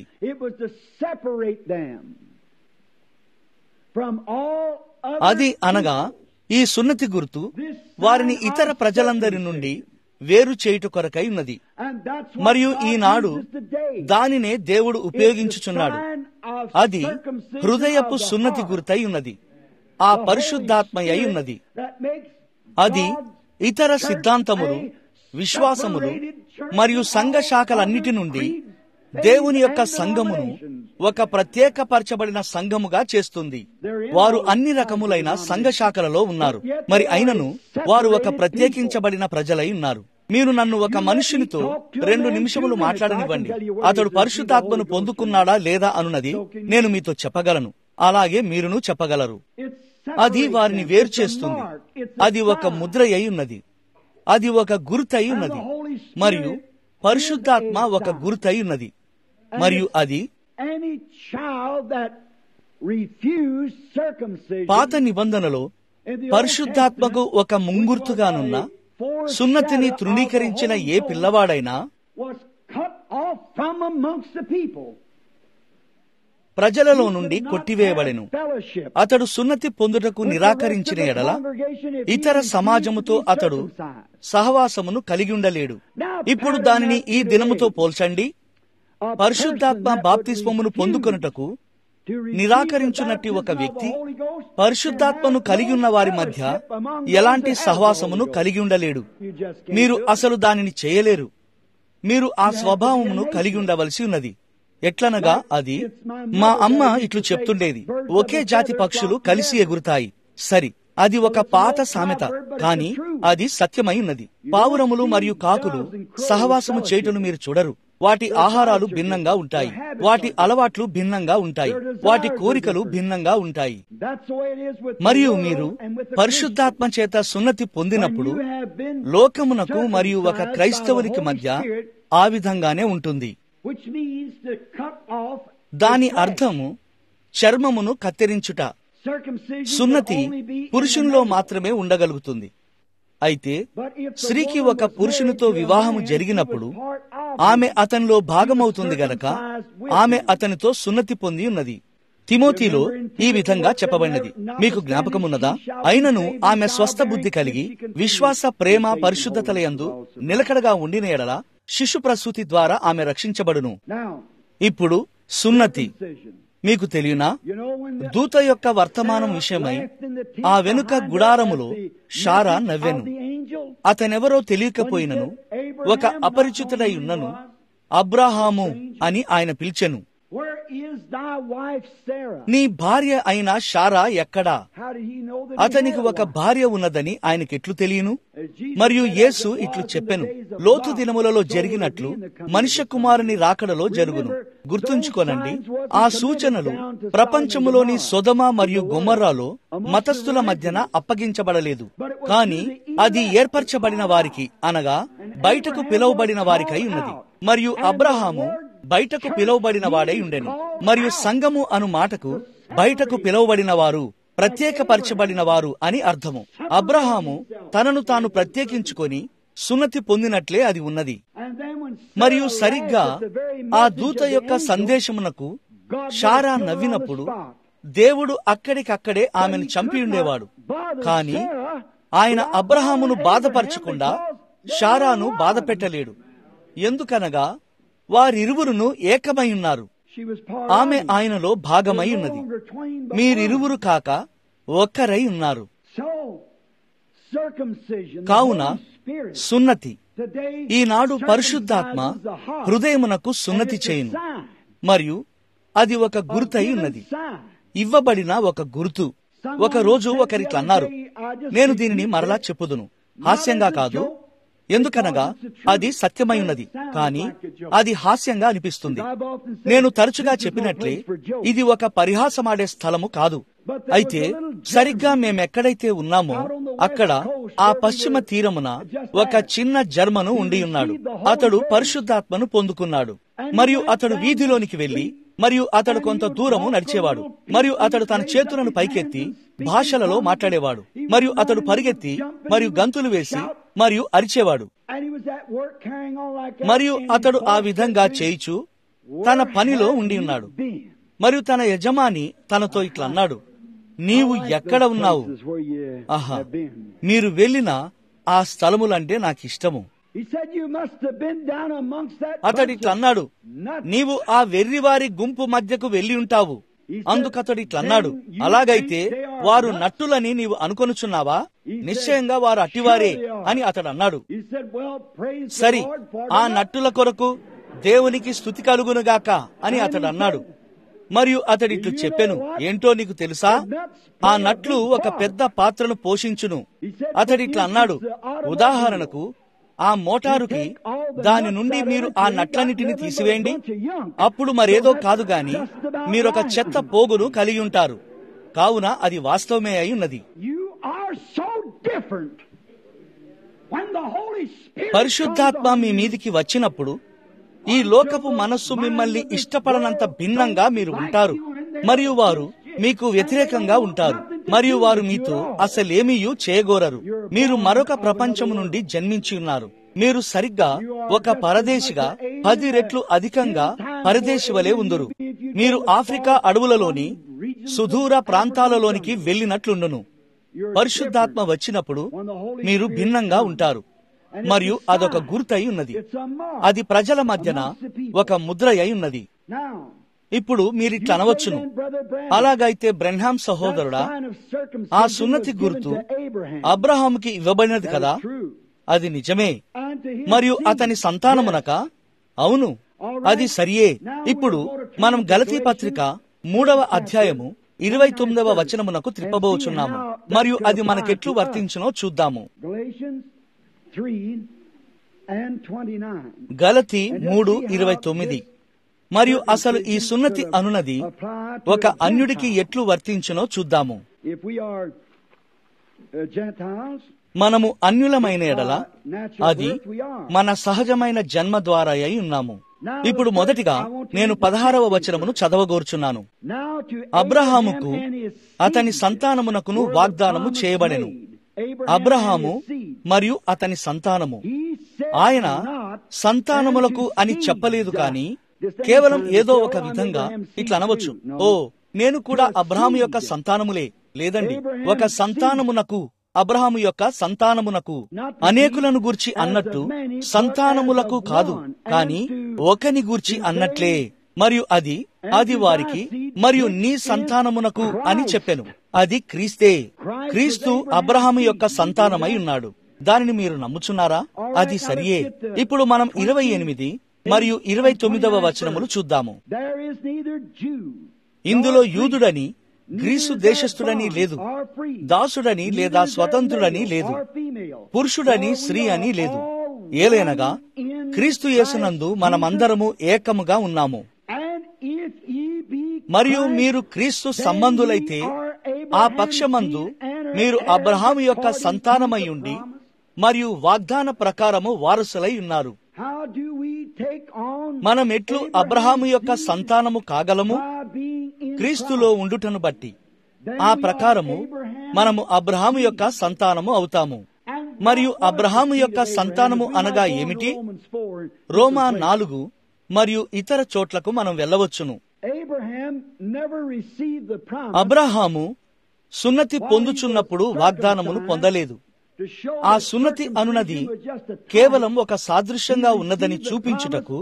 S1: అది అనగా ఈ సున్నతి గుర్తు వారిని ఇతర ప్రజలందరి నుండి వేరు చేయుట కొరకై ఉన్నది మరియు ఈనాడు దానినే దేవుడు ఉపయోగించుచున్నాడు అది హృదయపు సున్నతి గుర్తై ఉన్నది ఆ పరిశుద్ధాత్మ అయి ఉన్నది అది ఇతర సిద్ధాంతములు విశ్వాసములు మరియు సంఘ శాఖలన్నిటి నుండి దేవుని యొక్క సంఘమును ఒక ప్రత్యేకపరచబడిన సంఘముగా చేస్తుంది వారు అన్ని రకములైన సంఘ శాఖలలో ఉన్నారు మరి అయినను వారు ఒక ప్రత్యేకించబడిన ప్రజలై ఉన్నారు మీరు నన్ను ఒక మనుషునితో రెండు నిమిషములు మాట్లాడనివ్వండి అతడు పరిశుద్ధాత్మను పొందుకున్నాడా లేదా అనున్నది నేను మీతో చెప్పగలను అలాగే మీరును చెప్పగలరు
S2: It
S1: అది
S2: separates
S1: వారిని
S2: them.
S1: వేరు
S2: It's a
S1: చేస్తుంది
S2: mark. It's a
S1: అది ఒక
S2: sign.
S1: ముద్ర అయి ఉన్నది అది ఒక గుర్తు అయి ఉన్నది
S2: And the Holy Spirit
S1: మరియు పరిశుద్ధాత్మ
S2: is a
S1: ఒక
S2: sign.
S1: గుర్తు అయి ఉన్నది మరియు అది
S2: Any child that refused circumcision
S1: పాత నిబంధనలో
S2: in the Old
S1: పరిశుద్ధాత్మకు
S2: Testament,
S1: ఒక ముంగుర్తుగానున్న
S2: which was a
S1: సున్నతిని
S2: foreshadow
S1: తృణీకరించిన
S2: of the
S1: A
S2: Holy
S1: పిల్లవాడైనా
S2: Ghost, was cut off from amongst the people.
S1: ప్రజలలో
S2: He
S1: నుండి
S2: could not
S1: కొట్టివేయబడెను
S2: have fellowship
S1: అతడు సున్నతి పొందుటకు
S2: with the
S1: నిరాకరించిన
S2: rest of the
S1: ఎడల
S2: congregation if he
S1: ఇతర
S2: refused
S1: సమాజముతో
S2: to be
S1: అతడు
S2: circumcised.
S1: సహవాసమును కలిగి ఉండలేడు
S2: Now,
S1: ఇప్పుడు
S2: pattern
S1: దానిని
S2: that
S1: ఈ దినముతో
S2: today,
S1: పోల్చండి
S2: a
S1: పరిశుద్ధాత్మ
S2: person that
S1: బాప్తిస్మమును
S2: would
S1: పొందుకొనుటకు
S2: refuse to receive
S1: నిరాకరించున్నట్టి
S2: the
S1: ఒక
S2: baptism of
S1: వ్యక్తి
S2: the Holy Ghost
S1: పరిశుద్ధాత్మను
S2: can have
S1: కలిగి ఉన్న
S2: no
S1: వారి మధ్య
S2: fellowship among those
S1: ఎలాంటి
S2: that have the
S1: సహవాసమును
S2: Holy Ghost.
S1: కలిగి ఉండలేడు
S2: You just can't
S1: మీరు
S2: do it.
S1: అసలు దానిని చేయలేరు మీరు ఆ స్వభావమును కలిగి ఉండవలసి ఉన్నది ఎట్లనగా అది మా అమ్మ ఇట్లు చెప్తుండేది ఒకే జాతి పక్షులు కలిసి ఎగురుతాయి సరి అది ఒక పాత సామెత కాని అది సత్యమై ఉన్నది పావురములు మరియు కాకులు సహవాసము చేయుటను మీరు చూడరు వాటి ఆహారాలు భిన్నంగా ఉంటాయి వాటి అలవాట్లు భిన్నంగా ఉంటాయి వాటి కోరికలు భిన్నంగా ఉంటాయి
S2: That's the way it is with the
S1: మరియు
S2: world
S1: మీరు
S2: and with the
S1: పరిశుద్ధాత్మ చేత సున్నతి
S2: Christian.
S1: పొందినప్పుడు
S2: When you have been
S1: లోకమునకు మరియు ఒక
S2: circumcised
S1: క్రైస్తవునికి
S2: by the Holy
S1: మధ్య
S2: Spirit,
S1: ఆ విధంగానే ఉంటుంది
S2: which means to cut off
S1: దాని
S2: the flesh.
S1: అర్థము చర్మమును కత్తిరించుట
S2: Circumcision
S1: సున్నతి
S2: can only be in the
S1: పురుషునిలో
S2: man.
S1: మాత్రమే ఉండగలుగుతుంది అయితే
S2: But if the
S1: స్త్రీకి
S2: woman
S1: ఒక
S2: was
S1: పురుషునితో
S2: married to a
S1: వివాహము
S2: man,
S1: జరిగినప్పుడు
S2: she was part of
S1: ఆమె
S2: him.
S1: అతనిలో భాగమవుతుంది గనక ఆమె అతనితో సున్నతి పొంది ఉన్నది తిమోతిలో ఈ విధంగా చెప్పబడినది మీకు జ్ఞాపకమున్నదా అయినను ఆమె స్వస్థ బుద్ధి కలిగి విశ్వాస ప్రేమ పరిశుద్ధతల యందు నిలకడగా ఉండిన ఎడల శిశు ప్రసూతి ద్వారా ఆమె రక్షించబడును
S2: Now,
S1: ఇప్పుడు సున్నతి
S2: circumcision.
S1: మీకు తెలియనా
S2: You know, when the
S1: దూత యొక్క వర్తమానం విషయమై ఆ వెనుక గుడారములో షారా నవ్వెను అతనెవరో తెలియకపోయినను ఒక అపరిచితుడై ఉన్నను అబ్రాహాము అని ఆయన పిలిచెను
S2: Where is thy wife Sarah?
S1: నీ భార్య అయిన షారా ఎక్కడా
S2: How did he know that he
S1: అతనికి
S2: had a
S1: ఒక
S2: wife?
S1: భార్య ఉన్నదని ఆయనకెట్లు తెలియను
S2: As Jesus
S1: మరియు
S2: said,
S1: యేసు
S2: as it
S1: ఇట్లు
S2: was in
S1: చెప్పెను
S2: the days of
S1: లోతు
S2: Lot,
S1: దినములలో
S2: so will it
S1: జరిగినట్లు
S2: be in the coming
S1: మనుష్య
S2: of the
S1: కుమారుని రాకడలో జరుగును
S2: Remember,
S1: గుర్తుంచుకోనండి
S2: those signs wasn't
S1: ఆ
S2: committed
S1: సూచనలు
S2: down to
S1: ప్రపంచములోని
S2: Sodom and
S1: సొదమ
S2: Gomorrah,
S1: మరియు
S2: to the
S1: గొమర్రాలో
S2: world, amongst
S1: మతస్థుల
S2: the
S1: మధ్యన
S2: religions.
S1: అప్పగించబడలేదు
S2: But it was
S1: కానీ
S2: to the elect
S1: అది ఏర్పరచబడిన వారికి అనగా బయటకు
S2: Abraham
S1: పిలువబడిన
S2: was
S1: వారికై
S2: called
S1: ఉన్నది
S2: out.
S1: మరియు
S2: And the
S1: అబ్రహాము
S2: word
S1: బయటకు
S2: church
S1: పిలువబడిన వాడై
S2: means
S1: ఉండెను
S2: called
S1: మరియు
S2: out.
S1: సంఘము అను మాటకు బయటకు పిలువబడిన వారు ప్రత్యేకపరచబడిన వారు అని అర్థము అబ్రహాము తనను తాను ప్రత్యేకించుకొని సున్నతి పొందినట్లే అది ఉన్నది
S2: And then when
S1: మరియు
S2: Sarah
S1: సరిగ్గా
S2: laughed at the very
S1: ఆ
S2: message
S1: దూత
S2: of the
S1: యొక్క
S2: angel,
S1: సందేశమునకు
S2: God would
S1: Sarah
S2: kill her on the
S1: నవ్వినప్పుడు
S2: spot.
S1: దేవుడు అక్కడికక్కడే
S2: But
S1: ఆమెను
S2: he
S1: చంపి
S2: could
S1: ఉండేవాడు
S2: not bother
S1: కానీ
S2: Sarah
S1: ఆయన
S2: without
S1: అబ్రహామును
S2: bothering
S1: బాధపరచకుండా
S2: Abraham because they
S1: షారాను
S2: were
S1: బాధ
S2: one.
S1: పెట్టలేడు ఎందుకనగా వారిరువురును ఏకమై ఉన్నారు
S2: She was part
S1: ఆమె
S2: of him.
S1: ఆయనలో భాగమై
S2: They were no
S1: ఉన్నది
S2: longer twain but
S1: మీరిరువురు
S2: one.
S1: కాక ఒక్కరై ఉన్నారు
S2: So, circumcision, the
S1: కావున
S2: Holy Spirit,
S1: సున్నతి
S2: today
S1: ఈనాడు పరిశుద్ధాత్మ
S2: circumcises the heart.
S1: హృదయమునకు
S2: And
S1: సున్నతి
S2: it's a
S1: చేయును
S2: sign,
S1: మరియు అది ఒక
S2: a
S1: గుర్తయి
S2: given
S1: ఉన్నది
S2: sign.
S1: ఇవ్వబడిన ఒక గుర్తు ఒక రోజు ఒకరిట్లా అన్నారు నేను దీనిని మరలా చెప్పుదును హాస్యంగా కాదు ఎందుకనగా అది సత్యమై ఉన్నది కానీ అది హాస్యంగా అనిపిస్తుంది నేను తరచుగా చెప్పినట్లే ఇది ఒక పరిహాసమాడే స్థలము కాదు అయితే సరిగ్గా మేమెక్కడైతే ఉన్నామో అక్కడ ఆ పశ్చిమ తీరమున ఒక చిన్న జర్మను ఉండి ఉన్నాడు అతడు పరిశుద్ధాత్మను పొందుకున్నాడు మరియు అతడు వీధిలోనికి వెళ్లి మరియు అతడు కొంత దూరము నడిచేవాడు మరియు అతడు తన చేతులను పైకెత్తి భాషలలో మాట్లాడేవాడు మరియు అతడు పరిగెత్తి మరియు గంతులు వేసి మరియు అరిచేవాడు
S2: And he was at work carrying on like that.
S1: మరియు
S2: And he
S1: అతడు ఆ
S2: thought
S1: విధంగా
S2: that he-
S1: చేయిచు
S2: Where
S1: తన పనిలో
S2: have
S1: ఉండి
S2: you
S1: ఉన్నాడు
S2: been?
S1: మరియు తన యజమాని తనతో ఇట్లా అన్నాడు నీవు
S2: I like
S1: ఎక్కడ
S2: those
S1: ఉన్నావు
S2: places where you
S1: ఆహా
S2: have been.
S1: మీరు వెళ్ళిన ఆ స్థలములంటే నాకు ఇష్టము
S2: He said you must have been down amongst that
S1: అతడు
S2: bunch
S1: ఇట్లా
S2: of
S1: అన్నాడు
S2: nuts.
S1: నీవు ఆ వెర్రివారి గుంపు మధ్యకు వెళ్ళి ఉంటావు అందుకతడు ఇట్లా అన్నాడు అలాగైతే వారు నట్టులని నీవు అనుకొనుచున్నావా నిశ్చయంగా వారు అట్టివారే అని అతడు అన్నాడు
S2: He said, well, praise the
S1: సరి
S2: Lord for
S1: ఆ
S2: the nuts.
S1: నట్టుల కొరకు దేవునికి స్థుతి కలుగునుగాక అని అతడు అన్నాడు మరియు అతడు ఇట్లు చెప్పెను ఏంటో నీకు తెలుసా ఆ నట్లు ఒక పెద్ద పాత్రను పోషించును అతడు ఇట్లా అన్నాడు ఉదాహరణకు ఆ మోటారుకి దాని నుండి మీరు ఆ నట్లన్నిటిని తీసివేయండి అప్పుడు మరేదో కాదు గాని మీరొక చెత్త పోగును కలిగి ఉంటారు కావున అది వాస్తవమే అయి ఉన్నది
S2: You are so different. When the Holy Spirit
S1: పరిశుద్ధాత్మ
S2: comes
S1: మీ
S2: on you,
S1: మీదికి వచ్చినప్పుడు ఈ లోకపు మనస్సు మిమ్మల్ని ఇష్టపడనంత భిన్నంగా మీరు ఉంటారు మరియు వారు మీకు వ్యతిరేకంగా ఉంటారు మరియు వారు మీతో అసలేమీయూ చేయగోరరు మీరు మరొక ప్రపంచము నుండి జన్మించి ఉన్నారు మీరు సరిగ్గా ఒక పరదేశిగా పది రెట్లు అధికంగా పరదేశి వలె ఉందరు మీరు ఆఫ్రికా అడవులలోని సుదూర ప్రాంతాలలోనికి వెళ్ళినట్లుండును పరిశుద్ధాత్మ వచ్చినప్పుడు మీరు భిన్నంగా ఉంటారు మరియు అదొక గుర్తయి ఉన్నది
S2: it's a mark.
S1: అది ప్రజల మధ్యన ఒక ముద్ర అయి ఉన్నది
S2: Now,
S1: ఇప్పుడు మీరిట్లా అనవచ్చును అలాగైతే బ్రెన్హాం సహోదరుడా ఆ సున్నతి గుర్తు అబ్రహాముకి ఇవ్వబడినది కదా అది నిజమే మరియు అతని సంతానమునక అవును అది సరియే ఇప్పుడు మనం గలతీ పత్రిక మూడవ అధ్యాయము ఇరవై తొమ్మిదవ వచనమునకు త్రిప్పబోచున్నాము మరియు అది మనకెట్లు వర్తించునో చూద్దాము
S2: Galatians 3 and 29.
S1: గలతి మూడు ఇరవై తొమ్మిది మరియు అసలు ఈ సున్నతి అనునది ఒక అన్యుడికి ఎట్లు వర్తించునో చూద్దాము
S2: If we are uh, Gentiles,
S1: మనము అన్యులమైన ఎడల అది మన సహజమైన జన్మ ద్వారా అయి ఉన్నాము ఇప్పుడు మొదటిగా నేను పదహారవ వచనమును చదవగోర్చున్నాను
S2: now to
S1: అబ్రహాముకు
S2: Abraham and his
S1: అతని
S2: seed
S1: సంతానమునకును
S2: were the
S1: వాగ్దానము
S2: promise
S1: చేయబడెను
S2: made. Abraham
S1: Abraham
S2: and his seed.
S1: మరియు అతని సంతానము
S2: He said
S1: ఆయన
S2: not,
S1: సంతానములకు
S2: and to
S1: అని
S2: seed.
S1: చెప్పలేదు కాని
S2: This thing
S1: కేవలం
S2: trying to
S1: ఏదో
S2: say,
S1: ఒక
S2: "Oh, I'm
S1: విధంగా
S2: Abraham's seed
S1: ఇట్లా అనవచ్చు
S2: too." No.
S1: ఓ నేను కూడా
S2: Your
S1: అబ్రహాము యొక్క
S2: seed.
S1: సంతానములే లేదండి
S2: Abraham's
S1: ఒక సంతానమునకు అబ్రహాము యొక్క సంతానమునకు
S2: Not the
S1: అనేకులను
S2: seed
S1: గూర్చి
S2: as of
S1: అన్నట్టు
S2: many, but
S1: సంతానములకు
S2: as of
S1: కాదు
S2: one,
S1: కాని
S2: and to
S1: ఒకని గూర్చి
S2: the
S1: అన్నట్లే
S2: same,
S1: మరియు అది
S2: and
S1: అది
S2: to
S1: వారికి
S2: thy seed,
S1: మరియు
S2: which
S1: నీ
S2: is
S1: సంతానమునకు అని
S2: Christ.
S1: చెప్పెను అది క్రీస్తే
S2: Christ
S1: క్రీస్తు
S2: was Abraham's
S1: అబ్రహాము యొక్క
S2: seed.
S1: సంతానమై ఉన్నాడు దానిని మీరు నమ్ముచున్నారా
S2: All
S1: అది
S2: right,
S1: సరియే
S2: now let's get the
S1: ఇప్పుడు మనం ఇరవై ఎనిమిది మరియు ఇరవై తొమ్మిదవ వచనములు చూద్దాము
S2: There is neither Jew,
S1: ఇందులో
S2: nor Greek,
S1: యూదుడని గ్రీసు
S2: neither
S1: దేశస్థుడని
S2: bond
S1: లేదు
S2: or free,
S1: దాసుడని
S2: neither
S1: లేదా
S2: there
S1: స్వతంత్రుడని
S2: male
S1: లేదు
S2: or female,
S1: పురుషుడని
S2: for we
S1: స్త్రీ
S2: are
S1: అని లేదు
S2: all
S1: ఏలైనగా
S2: one in
S1: క్రీస్తు యేసునందు
S2: Christ
S1: మనమందరము ఏకముగా ఉన్నాము
S2: Jesus. And if ye be
S1: మరియు
S2: Christ,
S1: మీరు క్రీస్తు
S2: then
S1: సంబంధులైతే
S2: ye are
S1: ఆ
S2: Abraham's
S1: పక్షమందు
S2: seed and are
S1: మీరు
S2: heirs
S1: అబ్రహాము యొక్క
S2: according to
S1: సంతానమై
S2: the
S1: ఉండి
S2: promise.
S1: మరియు వాగ్దాన ప్రకారము వారసులై ఉన్నారు
S2: How do we take on
S1: మనం ఎట్లు అబ్రహాము యొక్క
S2: Abraham's seed
S1: సంతానము కాగలము
S2: by being in
S1: క్రీస్తులో
S2: Christ?
S1: ఉండుటను బట్టి
S2: Then
S1: ఆ
S2: we
S1: ప్రకారము
S2: are Abraham's
S1: మనము అబ్రహాము యొక్క సంతానము అవుతాము
S2: And
S1: మరియు
S2: what was
S1: అబ్రహాము
S2: the
S1: యొక్క
S2: seed of Abraham?
S1: సంతానము
S2: We might
S1: అనగా
S2: go on to
S1: ఏమిటి?
S2: Romans 4 and
S1: Roma
S2: different places.
S1: నాలుగు మరియు ఇతర చోట్లకు మనం వెళ్ళవచ్చును
S2: Abraham never received the promise
S1: Abraham సున్నతి పొందుచున్నప్పుడు వాగ్దానమును పొందలేదు
S2: to show
S1: ఆ
S2: that
S1: సున్నతి అనునది
S2: circumcision was just a type
S1: కేవలం ఒక సాదృశ్యంగా ఉన్నదని చూపించుటకు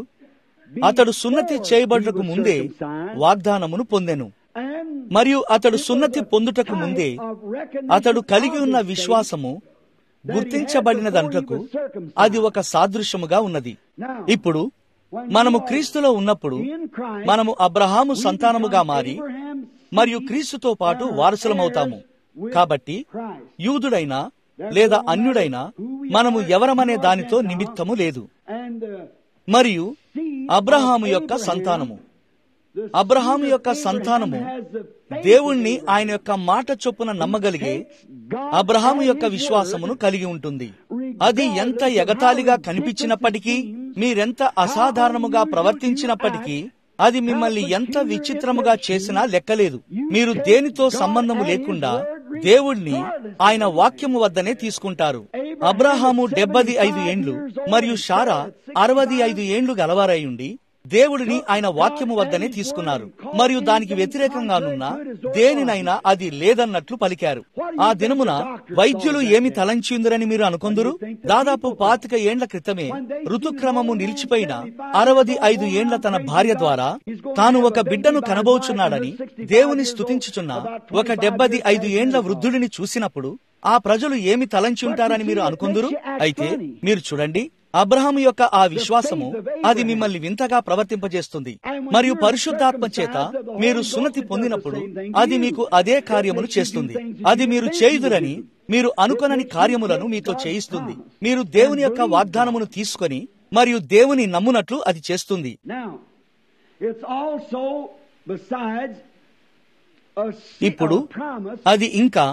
S1: అతడు సున్నతి చేయబడుటకు ముందే వాగ్దానమును పొందెను
S2: and
S1: మరియు అతడు
S2: it was
S1: సున్నతి
S2: a
S1: పొందుటకు
S2: type
S1: ముందే
S2: of recognition
S1: అతడు కలిగి ఉన్న
S2: of the
S1: విశ్వాసము
S2: faith
S1: గుర్తించబడినదంటకు అది ఒక సాదృశ్యముగా ఉన్నది ఇప్పుడు మనము క్రీస్తులో ఉన్నప్పుడు
S2: in Christ,
S1: మనము అబ్రహాము
S2: we
S1: సంతానముగా
S2: become
S1: మారి
S2: Abraham's
S1: మరియు
S2: seed
S1: క్రీస్తుతో పాటు
S2: and
S1: వారసులమవుతాము
S2: heirs with
S1: కాబట్టి
S2: Christ.
S1: యూదుడైనా లేదా అన్యుడైనా మనము ఎవరమనే దానితో నిమిత్తము లేదు
S2: And, uh,
S1: మరియు
S2: seed
S1: అబ్రహాము
S2: of
S1: యొక్క
S2: Abraham,
S1: సంతానము
S2: the seed
S1: అబ్రహాము
S2: of
S1: యొక్క
S2: Abraham
S1: సంతానము
S2: has the faith of
S1: దేవుణ్ణి
S2: Abraham.
S1: ఆయన యొక్క మాట చొప్పున నమ్మగలిగే
S2: Takes God
S1: అబ్రహాము
S2: at
S1: యొక్క
S2: his
S1: విశ్వాసమును
S2: word,
S1: కలిగి ఉంటుంది అది ఎంత ఎగతాళిగా కనిపించినప్పటికీ మీరెంత అసాధారణముగా ప్రవర్తించినప్పటికీ అది మిమ్మల్ని ఎంత విచిత్రముగా చేసినా లెక్కలేదు మీరు దేనితో సంబంధము లేకుండా దేవుణ్ణి ఆయన వాక్యము వద్దనే తీసుకుంటారు అబ్రహాము డెబ్బది ఐదు ఏండ్లు మరియు షారా అరవది ఐదు ఏండ్లు గలవారై దేవుడిని ఆయన వాక్యము వద్దనే తీసుకున్నారు మరియు దానికి వ్యతిరేకంగానున్న దేనినైనా అది లేదన్నట్లు పలికారు ఆ దినమున వైద్యులు ఏమి తలంచిందిరని మీరు అనుకొందురు దాదాపు పాతిక ఏండ్ల క్రితమే ఋతుక్రమము నిలిచిపోయిన అరవది ఐదు ఏండ్ల తన భార్య ద్వారా తాను ఒక బిడ్డను కనబోచున్నాడని దేవుని స్తుతించుచున్న ఒక డెబ్బది ఐదు ఏండ్ల వృద్ధుడిని చూసినప్పుడు ఆ ప్రజలు ఏమి తలంచి ఉంటారని మీరు అనుకుందురు అయితే మీరు చూడండి అబ్రహాము యొక్క ఆ విశ్వాసము అది మిమ్మల్ని వింతగా ప్రవర్తింపజేస్తుంది మరియు పరిశుద్ధాత్మ చేత మీరు సున్నతి పొందినప్పుడు అది మీకు అదే కార్యములు చేస్తుంది అది మీరు చేయుదురని మీరు అనుకొనని కార్యములను మీతో చేయిస్తుంది మీరు దేవుని యొక్క వాగ్దానమును తీసుకొని మరియు దేవుని నమ్మునట్లు అది చేస్తుంది
S2: Now, it's also besides a, se-
S1: ఇప్పుడు
S2: a promise
S1: అది ఇంకా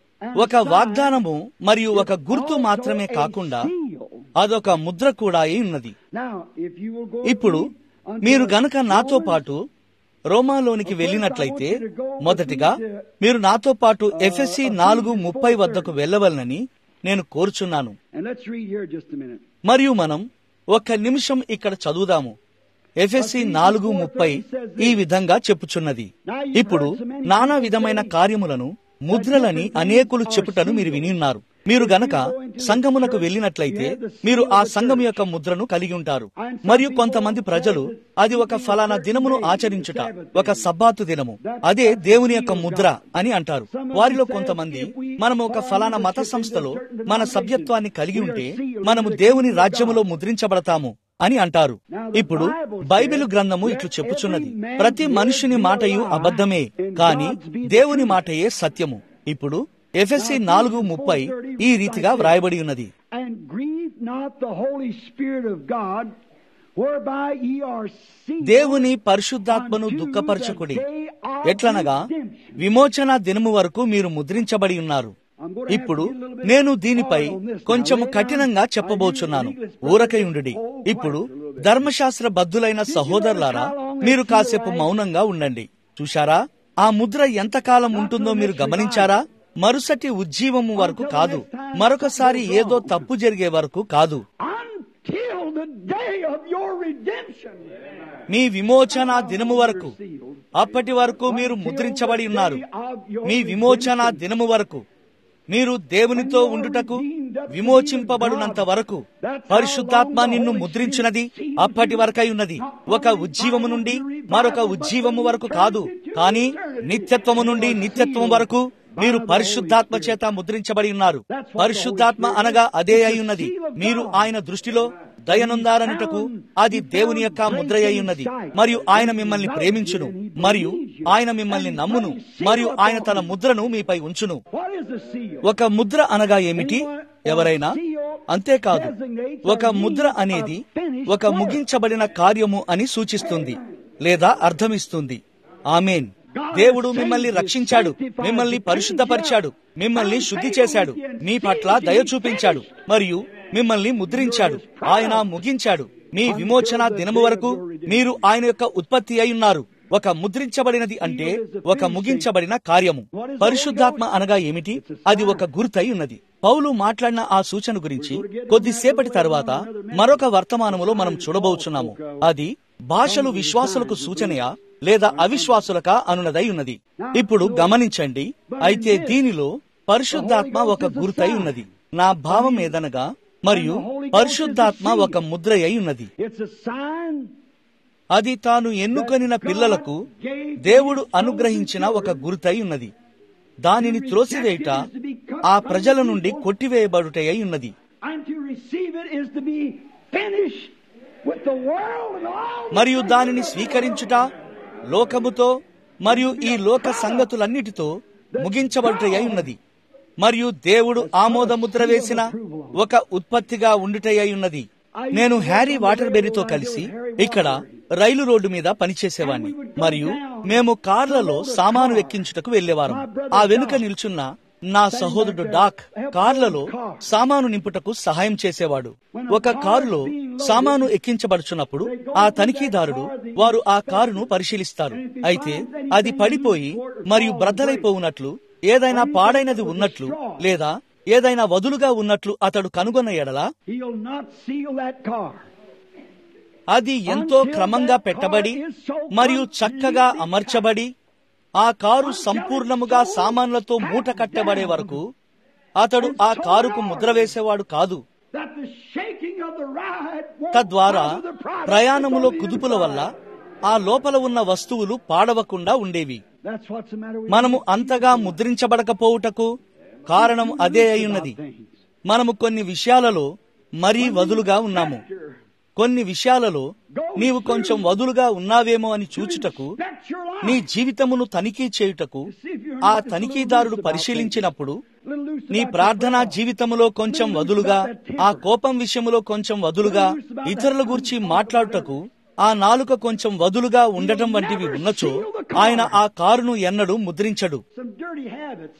S1: ఒక వాగ్దానము మరియు ఒక గుర్తు
S2: also
S1: మాత్రమే
S2: a
S1: కాకుండా
S2: seal.
S1: అదొక ముద్ర కూడా అయి ఉన్నది
S2: Now, if you will go
S1: ఇప్పుడు
S2: with me unto
S1: మీరు గనక నాతో
S2: Romans
S1: పాటు రోమాలోనికి వెళ్ళినట్లయితే మొదటిగా మీరు నాతో పాటు ఎఫ్ఎస్సి నాలుగు ముప్పై వద్దకు వెళ్ళవలనని నేను కోరుచున్నాను
S2: And let's read here just a minute.
S1: మరియు మనం ఒక్క నిమిషం ఇక్కడ చదువుదాము ఎఫ్ఎస్సి నాలుగు ముప్పై ఈ విధంగా చెప్పుచున్నది ఇప్పుడు నానా విధమైన కార్యములను ముద్రలని అనేకులు చెప్పుటను మీరు విని ఉన్నారు మీరు గనక సంఘమునకు వెళ్ళినట్లయితే మీరు ఆ సంఘం యొక్క ముద్రను కలిగి ఉంటారు మరియు కొంతమంది ప్రజలు అది ఒక ఫలానా దినమును ఆచరించుట ఒక సబ్బాతు దినము అదే దేవుని యొక్క ముద్ర అని అంటారు వారిలో కొంతమంది మనము ఒక ఫలానా మత సంస్థలో మన సభ్యత్వాన్ని కలిగి ఉంటే మనము దేవుని రాజ్యములో ముద్రించబడతాము అని అంటారు ఇప్పుడు బైబిల్ గ్రంథము ఇట్లు చెప్పుచున్నది ప్రతి మనుషుని మాటయు అబద్ధమే కాని దేవుని మాటయే సత్యము ఇప్పుడు ఎఫ్ఎస్సి నాలుగు ముప్పై ఈ రీతిగా వ్రాయబడి ఉన్నది
S2: And grieve not the Holy Spirit of God, whereby ye are sealed
S1: దేవుని పరిశుద్ధాత్మను దుఃఖపరచకుడి ఎట్లనగా విమోచన దినము వరకు మీరు ముద్రించబడి ఉన్నారు ఇప్పుడు నేను దీనిపై కొంచెము కఠినంగా చెప్పబోచున్నాను ఊరకయుండుడి ఇప్పుడు ధర్మశాస్త్ర బద్దులైన సహోదరులారా మీరు కాసేపు మౌనంగా ఉండండి చూశారా ఆ ముద్ర ఎంతకాలం ఉంటుందో మీరు గమనించారా మరుసటి ఉజ్జీవము వరకు కాదు మరొకసారి ఏదో తప్పు జరిగే వరకు కాదు
S2: until the day of your redemption.
S1: మీ విమోచన దినము వరకు అప్పటి వరకు మీరు ముద్రించబడి ఉన్నారు మీ విమోచన దినము వరకు మీరు దేవునితో ఉండుటకు విమోచింపబడినంత వరకు పరిశుద్ధాత్మ నిన్ను ముద్రించినది అప్పటి వరకై ఉన్నది ఒక ఉజ్జీవము నుండి మరొక ఉజ్జీవము వరకు కాదు కానీ నిత్యత్వము నుండి నిత్యత్వం వరకు మీరు పరిశుద్ధాత్మ చేత ముద్రించబడి ఉన్నారు పరిశుద్ధాత్మ అనగా అదే అయి ఉన్నది మీరు ఆయన దృష్టిలో దయనుందారనుటకు అది దేవుని యొక్క ముద్ర అయి ఉన్నది మరియు ఆయన మిమ్మల్ని ప్రేమించును మరియు ఆయన మిమ్మల్ని నమ్మును మరియు ఆయన తన ముద్రను మీపై ఉంచును
S2: What is a seal?
S1: ఒక ముద్ర అనగా ఏమిటి ఎవరైనా అంతేకాదు ఒక ముద్ర అనేది ఒక ముగించబడిన కార్యము అని సూచిస్తుంది లేదా అర్థమిస్తుంది ఆమెన్ దేవుడు మిమ్మల్ని రక్షించాడు మిమ్మల్ని పరిశుద్ధపరిచాడు మిమ్మల్ని శుద్ధి చేశాడు మీ పట్ల దయ చూపించాడు మరియు మిమ్మల్ని ముద్రించాడు ఆయన ముగించాడు మీ విమోచన దినము వరకు మీరు ఆయన యొక్క ఉత్పత్తి అయి ఉన్నారు ఒక ముద్రించబడినది అంటే ఒక ముగించబడిన కార్యము పరిశుద్ధాత్మ అనగా ఏమిటి అది ఒక గుర్తయి ఉన్నది పౌలు మాట్లాడిన ఆ సూచన గురించి కొద్దిసేపటి తర్వాత మరొక వర్తమానములో మనం చూడబోచున్నాము అది భాషలు విశ్వాసులకు సూచనయా లేదా అవిశ్వాసులకా అనునదై ఉన్నది ఇప్పుడు గమనించండి అయితే దీనిలో పరిశుద్ధాత్మ ఒక గుర్తై ఉన్నది నా భావం ఏదనగా మరియు పరిశుద్ధాత్మ ఒక ముద్ర అయి ఉన్నది
S2: It's a sign
S1: అది తాను ఎన్నుకొనిన పిల్లలకు దేవుడు అనుగ్రహించిన ఒక గుర్తై ఉన్నది దానిని త్రోసివేయుట ఆ ప్రజల నుండి కొట్టివేయబడుటై ఉన్నది
S2: and to receive it is to be finished with the world and all the
S1: మరియు దానిని స్వీకరించుట లోకముతో మరియు ఈ లోక సంగతులన్నిటితో ముగించబడుటై ఉన్నది మరియు దేవుడు ఆమోదముద్ర వేసిన ఒక ఉత్పత్తిగా ఉండుటై ఉన్నది నేను హ్యారీ వాటర్ బెర్రీతో కలిసి ఇక్కడ రైలు రోడ్డు మీద పనిచేసేవాణ్ణి మరియు మేము కార్లలో సామాను ఎక్కించుటకు వెళ్లేవారం ఆ వెనుక నిల్చున్న నా సహోదరుడు డాక్ కార్లలో సామాను నింపుటకు సహాయం చేసేవాడు ఒక కారులో సామాను ఎక్కించబడుచున్నప్పుడు ఆ తనిఖీదారుడు వారు ఆ కారును పరిశీలిస్తారు అయితే అది పడిపోయి మరియు బ్రద్దలైపోవునట్లు ఏదైనా పాడైనది ఉన్నట్లు లేదా ఏదైనా వదులుగా ఉన్నట్లు అతడు కనుగొన్న ఎడల
S2: He'll not seal that car.
S1: అది ఎంతో క్రమంగా పెట్టబడి మరియు చక్కగా అమర్చబడి ఆ కారు సంపూర్ణముగా సామాన్లతో మూట కట్టబడే వరకు అతడు ఆ కారుకు ముద్ర వేసేవాడు కాదు
S2: That the shaking of the ride won't
S1: తద్వారా
S2: bother the product
S1: ప్రయాణములో
S2: that's on the
S1: కుదుపుల వల్ల
S2: inside.
S1: ఆ లోపల ఉన్న వస్తువులు పాడవకుండా ఉండేవి
S2: That's what's the matter with
S1: మనము అంతగా ముద్రించబడకపోవుటకు కారణం అదే అయ్యున్నది మనము కొన్ని విషయాలలో మరీ వదులుగా ఉన్నాము కొన్ని విషయాలలో నీవు కొంచెం వదులుగా ఉన్నావేమో అని చూచుటకు నీ జీవితమును తనిఖీ చేయుటకు ఆ తనిఖీదారుడు పరిశీలించినప్పుడు నీ ప్రార్థనా జీవితములో కొంచెం వదులుగా ఆ కోపం విషయములో కొంచెం వదులుగా ఇతరుల గురించి మాట్లాడుటకు ఆ నాలుక కొంచెం వదులుగా ఉండటం వంటివి ఉన్నచో ఆయన ఆ కారును ఎన్నడూ ముద్రించడు
S2: Some dirty habits.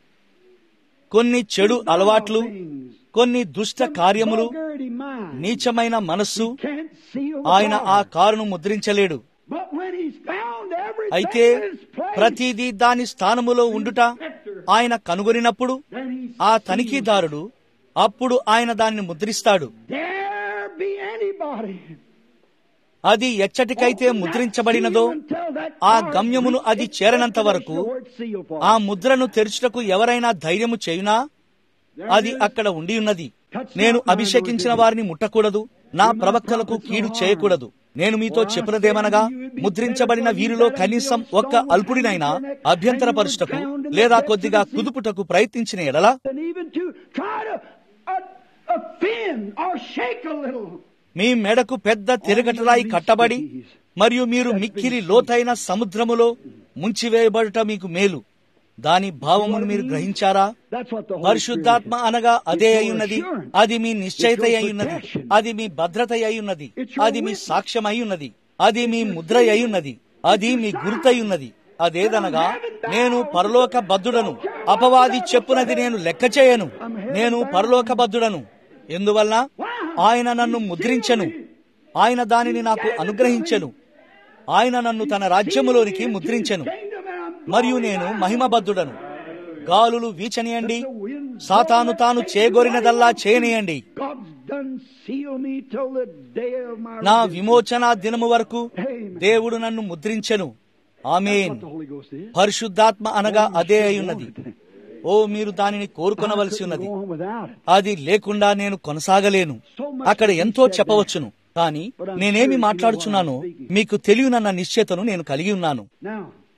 S1: కొన్ని చెడు అలవాట్లు కొన్ని దుష్ట కార్యములు
S2: Vulgarity mind.
S1: నీచమైన మనస్సు
S2: Can't seal the
S1: ఆయన ఆ
S2: car.
S1: కారును ముద్రించలేడు
S2: But when he's found everything
S1: అయితే
S2: in its place,
S1: ప్రతిదీ దాని స్థానములో ఉండుట ఆయన కనుగొనినప్పుడు
S2: then he
S1: ఆ
S2: seals
S1: తనిఖీదారుడు అప్పుడు ఆయన దానిని ముద్రిస్తాడు
S2: There be anybody.
S1: అది ఎచ్చటికైతే ముద్రించబడినదో ఆ గమ్యమును అది చేరనంత వరకు ఆ ముద్రను తెరుచుటకు ఎవరైనా ధైర్యము చేయునా అది అక్కడ ఉండి ఉన్నది నేను అభిషేకించిన వారిని ముట్టకూడదు నా ప్రవక్తలకు కీడు చేయకూడదు నేను మీతో చెప్పినదేమనగా ముద్రించబడిన వీరిలో కనీసం ఒక్క అల్పుడినైనా అభ్యంతరపరుచుటకు లేదా కొద్దిగా కుదుపుటకు ప్రయత్నించిన ఎడల
S2: and even to try to uh, offend or shake a little.
S1: మీ మెడకు పెద్ద తిరగటరాయి కట్టబడి మరియు మీరు మిక్కిలి లోతైన సముద్రములో ముంచివేయబడుట మీకు మేలు దాని భావమును మీరు గ్రహించారా
S2: That's what the Holy
S1: పరిశుద్ధాత్మ
S2: Spirit is.
S1: అనగా అదే అయ్యున్నది అది మీ నిశ్చయిత అయ్యున్నది అది మీ భద్రత అయ్యున్నది అది మీ సాక్ష్యం అయ్యున్నది అది మీ ముద్ర అయ్యున్నది అది మీ గుర్తయ్యున్నది అదేదనగా నేను పరలోక బద్ధుడను అపవాది చెప్పునది నేను లెక్క చేయను నేను పరలోక బద్ధుడను ఎందువల్ల ఆయన నన్ను ముద్రించెను ఆయన దానిని నాకు అనుగ్రహించెను ఆయన నన్ను తన రాజ్యములోనికి ముద్రించెను
S2: Kingdom and I'm
S1: మరియు నేను మహిమబద్ధుడను గాలులు వీచనియండి సాతాను తాను చేగోరినదల్లా చేయనియండి
S2: God's done seal me till the day of my
S1: నా
S2: redemption.
S1: విమోచన దినము వరకు దేవుడు నన్ను ముద్రించెను ఆమేన్
S2: What the Holy Ghost is.
S1: పరిశుద్ధాత్మ అనగా అదే అయ్యున్నది ఓ మీరు దానిని కోరుకొనవలసి ఉన్నది
S2: Go on without it.
S1: అది లేకుండా నేను కొనసాగలేను అక్కడ ఎంతో చెప్పవచ్చును కానీ నేనేమి మాట్లాడుచున్నానో మీకు తెలియనన్న నిశ్చయతను నేను కలిగి ఉన్నాను
S2: Now,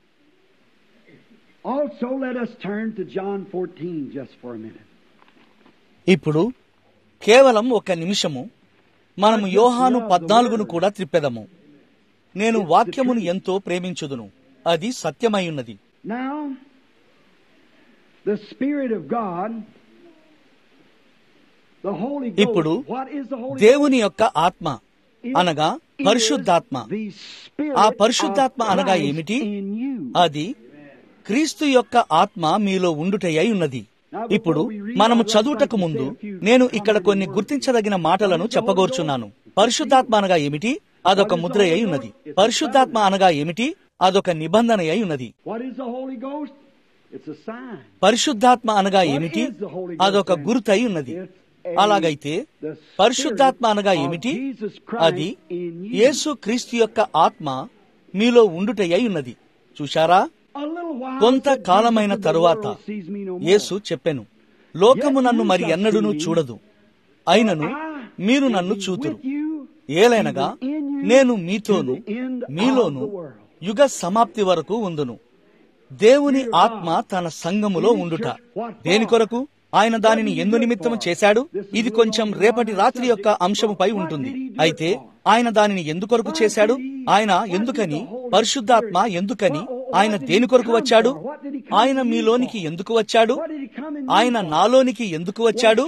S2: also let us turn to John 14 just for a minute.
S1: ఇప్పుడు కేవలం ఒక నిమిషము మనము యోహాను పద్నాలుగును కూడా త్రిప్పెదము నేను వాక్యమును ఎంతో ప్రేమించుదును అది సత్యమైయున్నది
S2: Now, the Spirit of God, the Holy Ghost,
S1: ఇప్పుడు
S2: what is the Holy
S1: దేవుని యొక్క ఆత్మ అనగా
S2: Ghost?
S1: పరిశుద్ధాత్మ
S2: It is the Spirit
S1: ఆ పరిశుద్ధాత్మ
S2: of
S1: అనగా
S2: Christ
S1: ఏమిటి?
S2: in you.
S1: అది క్రీస్తు యొక్క ఆత్మ మీలో ఉండుటయ్యై ఉన్నది ఇప్పుడు మనము చదువుటకు ముందు నేను ఇక్కడ కొన్ని గుర్తించదగిన మాటలను చెప్పగోర్చున్నాను పరిశుద్ధాత్మ అనగా ఏమిటి అదొక ముద్ర అయి ఉన్నది పరిశుద్ధాత్మ అనగా ఏమిటి అదొక నిబంధన అయి ఉన్నది
S2: What is the Holy Ghost? It's a sign.
S1: పరిశుద్ధాత్మ అనగా ఏమిటి అదొక గుర్తు అయి ఉన్నది అలాగైతే పరిశుద్ధాత్మ అనగా ఏమిటి అది యేసు క్రీస్తు యొక్క ఆత్మ మీలో ఉండుటయ్యై ఉన్నది చూశారా
S2: A little while
S1: కొంత
S2: said
S1: కాలమైన
S2: Jesus, "The
S1: తరువాత
S2: world sees me no more."
S1: యేసు చెప్పెను లోకము నన్ను మరి ఎన్నడూను చూడదు అయినను మీరు నన్ను చూతురు ఏలైనగా నేను మీతోను మీలోను యుగ సమాప్తి వరకు ఉందును దేవుని ఆత్మ తన సంఘములో ఉండుట దేని కొరకు ఆయన దానిని ఎందు నిమిత్తము చేశాడు ఇది కొంచెం రేపటి రాత్రి యొక్క అంశముపై ఉంటుంది అయితే ఆయన దానిని ఎందుకొరకు చేశాడు ఆయన ఎందుకని పరిశుద్ధాత్మ ఎందుకని ఆయన దేని కొరకు వచ్చాడు ఆయన మీలోనికి ఎందుకు వచ్చాడు ఆయన నాలోనికి ఎందుకు వచ్చాడు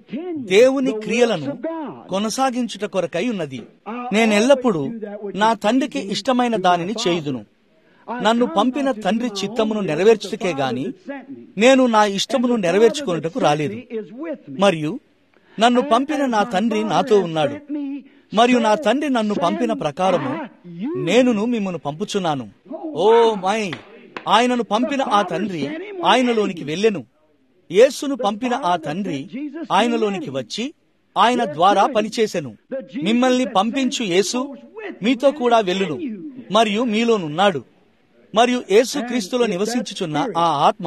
S1: దేవుని క్రియలను కొనసాగించుట కొరకై ఉన్నది నేనెల్లప్పుడూ నా తండ్రికి ఇష్టమైన దానిని చేయుదును నన్ను పంపిన తండ్రి చిత్తమును నెరవేర్చుటకే గాని నేను నా ఇష్టమును నెరవేర్చుకొనుటకు రాలేదు మరియు నన్ను పంపిన నా తండ్రి నాతో ఉన్నాడు మరియు నా తండ్రి నన్ను పంపిన ప్రకారము నేనును మిమ్మను పంపుచున్నాను ఓ మై ఆయనను పంపిన ఆ తండ్రి ఆయనలోనికి వెళ్ళెను యేసును పంపిన ఆ తండ్రి ఆయనలోనికి వచ్చి ఆయన ద్వారా పనిచేసెను మిమ్మల్ని పంపించు యేసు మీతో కూడా వెళ్ళును మరియు మీలోనున్నాడు మరియు యేసు క్రీస్తులో నివసించుచున్న ఆ ఆత్మ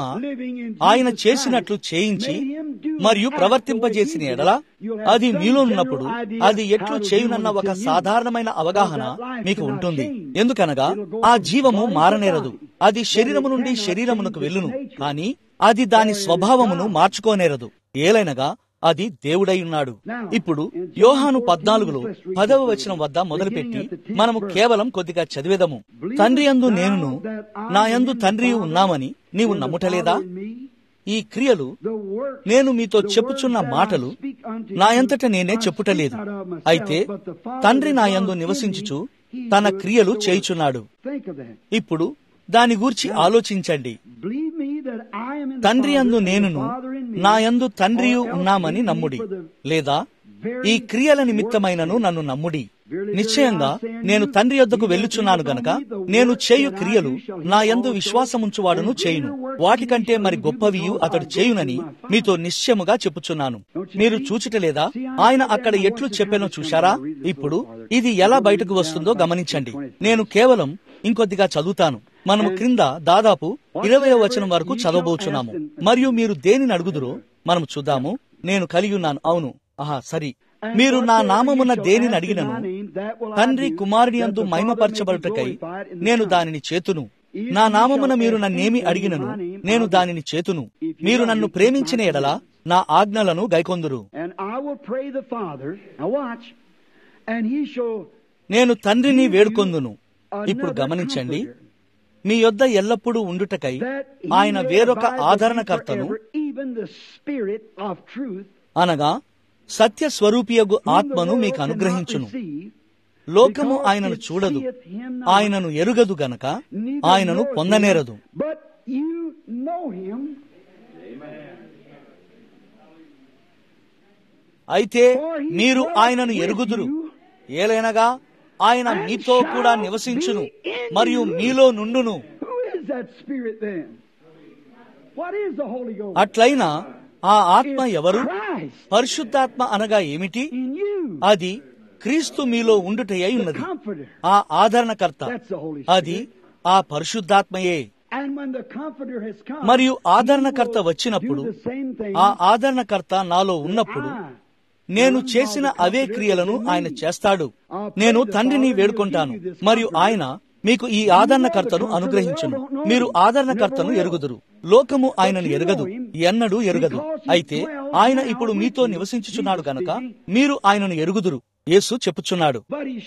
S1: ఆయన చేసినట్లు చేయించి మరియు ప్రవర్తింపజేసిన ఎడల అది మీలో ఉన్నప్పుడు అది ఎట్లు చేయునన్న ఒక సాధారణమైన అవగాహన మీకు ఉంటుంది ఎందుకనగా ఆ జీవము మారనేరదు అది శరీరము నుండి శరీరమునకు వెళ్ళును కానీ అది దాని స్వభావమును మార్చుకోనేరదు ఏలైనగా అది దేవుడై ఉన్నాడు ఇప్పుడు యోహాను పద్నాలుగులో పదవ వచనం వద్ద మొదలుపెట్టి మనము కేవలం కొద్దిగా చదివేదము తండ్రి యందు నేనును నా యందు తండ్రి ఉన్నామని నీవు నమ్ముటలేదా ఈ క్రియలు నేను మీతో చెప్పుచున్న మాటలు నా అంతట నేనే చెప్పుటలేదు అయితే తండ్రి నా యందు నివసించుచు తన క్రియలు చేయుచున్నాడు ఇప్పుడు దాని గూర్చి ఆలోచించండి తండ్రి యందు నేనును నా యందు తండ్రియు ఉన్నామని నమ్ముడి లేదా ఈ క్రియల నిమిత్తమైనను నన్ను నమ్ముడి నిశ్చయంగా నేను తండ్రి యొద్దకు వెళ్ళుచున్నాను గనక నేను చేయు క్రియలు నా యందు విశ్వాసముంచువాడును చేయును వాటికంటే మరి గొప్పవియు అతడు చేయునని మీతో నిశ్చయముగా చెప్పుచున్నాను మీరు చూచుటలేదా ఆయన అక్కడ ఎట్లు చెప్పానో చూశారా ఇప్పుడు ఇది ఎలా బయటకు వస్తుందో గమనించండి నేను కేవలం ఇంకొద్దిగా చదువుతాను మనము క్రింద దాదాపు ఇరవై వచనం వరకు చదవబోచున్నాము మరియు మీరు దేనిని అడుగుదురో మనము చూద్దాము నేను కలిగి ఉన్నాను అవును ఆహా సరి మీరు నా నామమున దేనిని అడిగినను తండ్రి కుమారుని అందు మహిమపరచబడుటకై నేను దానిని చేతును నా నామమున మీరు నన్నేమి అడిగినను నేను దానిని చేతును మీరు నన్ను ప్రేమించిన ఎడల నా ఆజ్ఞలను గైకొందురు నేను తండ్రిని వేడుకొందును ఇప్పుడు గమనించండి మీ యొద్ద ఎల్లప్పుడూ ఉండుటకై ఆయన వేరొక ఆదరణకర్తను అనగా సత్య స్వరూపియగు ఆత్మను మీకు అనుగ్రహించును లోకము ఆయనను చూడదు ఆయనను ఎరుగదు గనక ఆయనను పొందనేరదు అయితే మీరు ఆయనను ఎరుగుదురు ఏలైనగా ఆయన మీతో కూడా నివసించును మరియు మీలో నుండును అట్లయినా ఆ ఆత్మ ఎవరు పరిశుద్ధాత్మ అనగా ఏమిటి అది క్రీస్తు మీలో ఉండుటయ్యై ఉన్నది ఆ ఆదరణకర్త అది ఆ పరిశుద్ధాత్మయే మరియు ఆదరణకర్త వచ్చినప్పుడు ఆ ఆదరణకర్త నాలో ఉన్నప్పుడు నేను చేసిన అవే క్రియలను ఆయన చేస్తాడు నేను తండ్రిని వేడుకుంటాను మరియు ఆయన మీకు ఈ ఆదరణకర్తను అనుగ్రహించును మీరు ఆదరణకర్తను ఎరుగుదురు లోకము ఆయనను ఎరగదు ఎన్నడూ ఎరగదు అయితే ఆయన ఇప్పుడు మీతో నివసించుచున్నాడు గనక మీరు ఆయనను ఎరుగుదురు యేసు చెప్పుచున్నాడు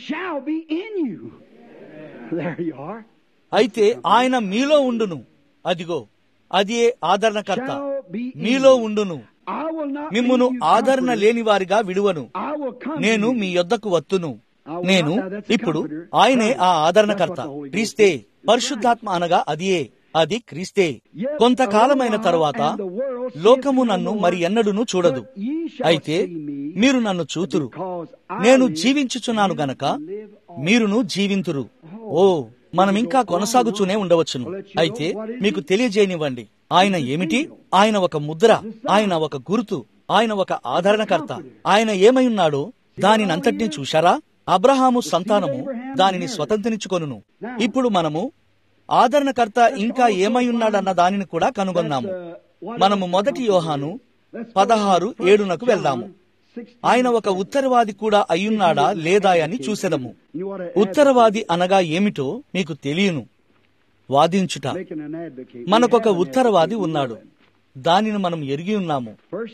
S1: అయితే ఆయన మీలో ఉండును అదిగో అదే ఆదరణకర్త మీలో ఉండును మిమ్మును ఆదరణ లేని వారిగా విడువను నేను మీ యొద్దకు వత్తును నేను ఇప్పుడు ఆయనే ఆ ఆదరణకర్త క్రీస్తే పరిశుద్ధాత్మ అనగా అదియే అది క్రీస్తే కొంతకాలమైన తరువాత లోకము నన్ను మరి ఎన్నడును చూడదు అయితే మీరు నన్ను చూతురు నేను జీవించుచున్నాను గనక మీరును జీవింతురు ఓ మనం ఇంకా కొనసాగుతూనే ఉండవచ్చును అయితే మీకు తెలియజేయనివ్వండి ఆయన ఏమిటి ఆయన ఒక ముద్ర ఆయన ఒక గుర్తు ఆయన ఒక ఆదరణకర్త ఆయన ఏమై ఉన్నాడో దానినంతటినీ చూశారా అబ్రహాము సంతానము దానిని స్వతంత్రించుకొనును ఇప్పుడు మనము ఆదరణకర్త ఇంకా ఏమై ఉన్నాడన్న దానిని కూడా కనుగొన్నాము మనము మొదటి యోహాను పదహారు ఏడునకు వెళ్దాము ఆయన ఒక ఉత్తరవాది కూడా అయ్యున్నాడా లేదా అని చూసెదము ఉత్తరవాది అనగా ఏమిటో మీకు తెలియను వాదించుట మనకొక ఉత్తరవాది ఉన్నాడు దానిని మనం ఎరిగి ఉన్నాము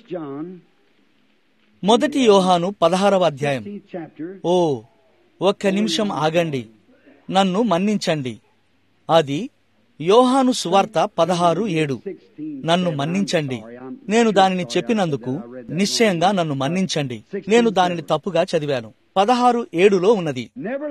S1: మొదటి యోహాను పదహారవ అధ్యాయం ఓ ఒక్క నిమిషం ఆగండి నన్ను మన్నించండి అది యోహాను సువార్త పదహారు ఏడు నన్ను మన్నించండి నేను దానిని చెప్పినందుకు నిశ్చయంగా నన్ను మన్నించండి నేను దానిని తప్పుగా చదివాను పదహారు ఏడులో ఉన్నది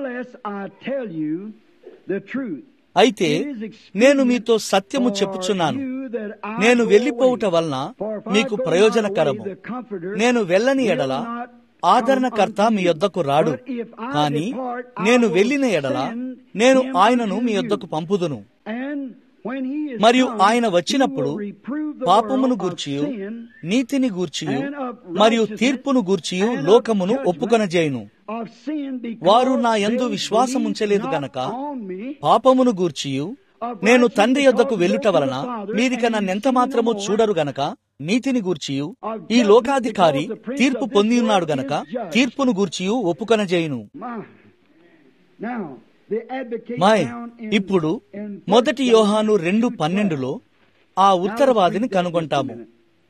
S1: అయితే నేను మీతో సత్యము చెప్పుచున్నాను నేను వెళ్లిపోవుట వలన మీకు ప్రయోజనకరము నేను వెళ్ళని ఎడల ఆదరణకర్త మీ యొద్దకు రాడు కాని నేను వెళ్లిన ఎడల నేను ఆయనను మీ యొద్దకు పంపుదును మరియు ఆయన వచ్చినప్పుడు పాపమును గూర్చియు నీతిని గూర్చియు మరియు తీర్పును గూర్చియు లోకమును ఒప్పుకొనజేయును వారు నా యందు విశ్వాసముంచలేదు గనక పాపమును గూర్చియు నేను తండ్రి యొద్దకు వెళ్ళుట వలన మీరిక నన్నెంత మాత్రము చూడరు గనక నీతిని గూర్చియు ఈ లోకాధికారి తీర్పు పొంది ఉన్నాడు గనక తీర్పును గూర్చియు ఒప్పుకొనజేయును మాయ్ ఇప్పుడు మొదటి యోహాను రెండు పన్నెండులో ఆ ఉత్తరవాదిని కనుగొంటాము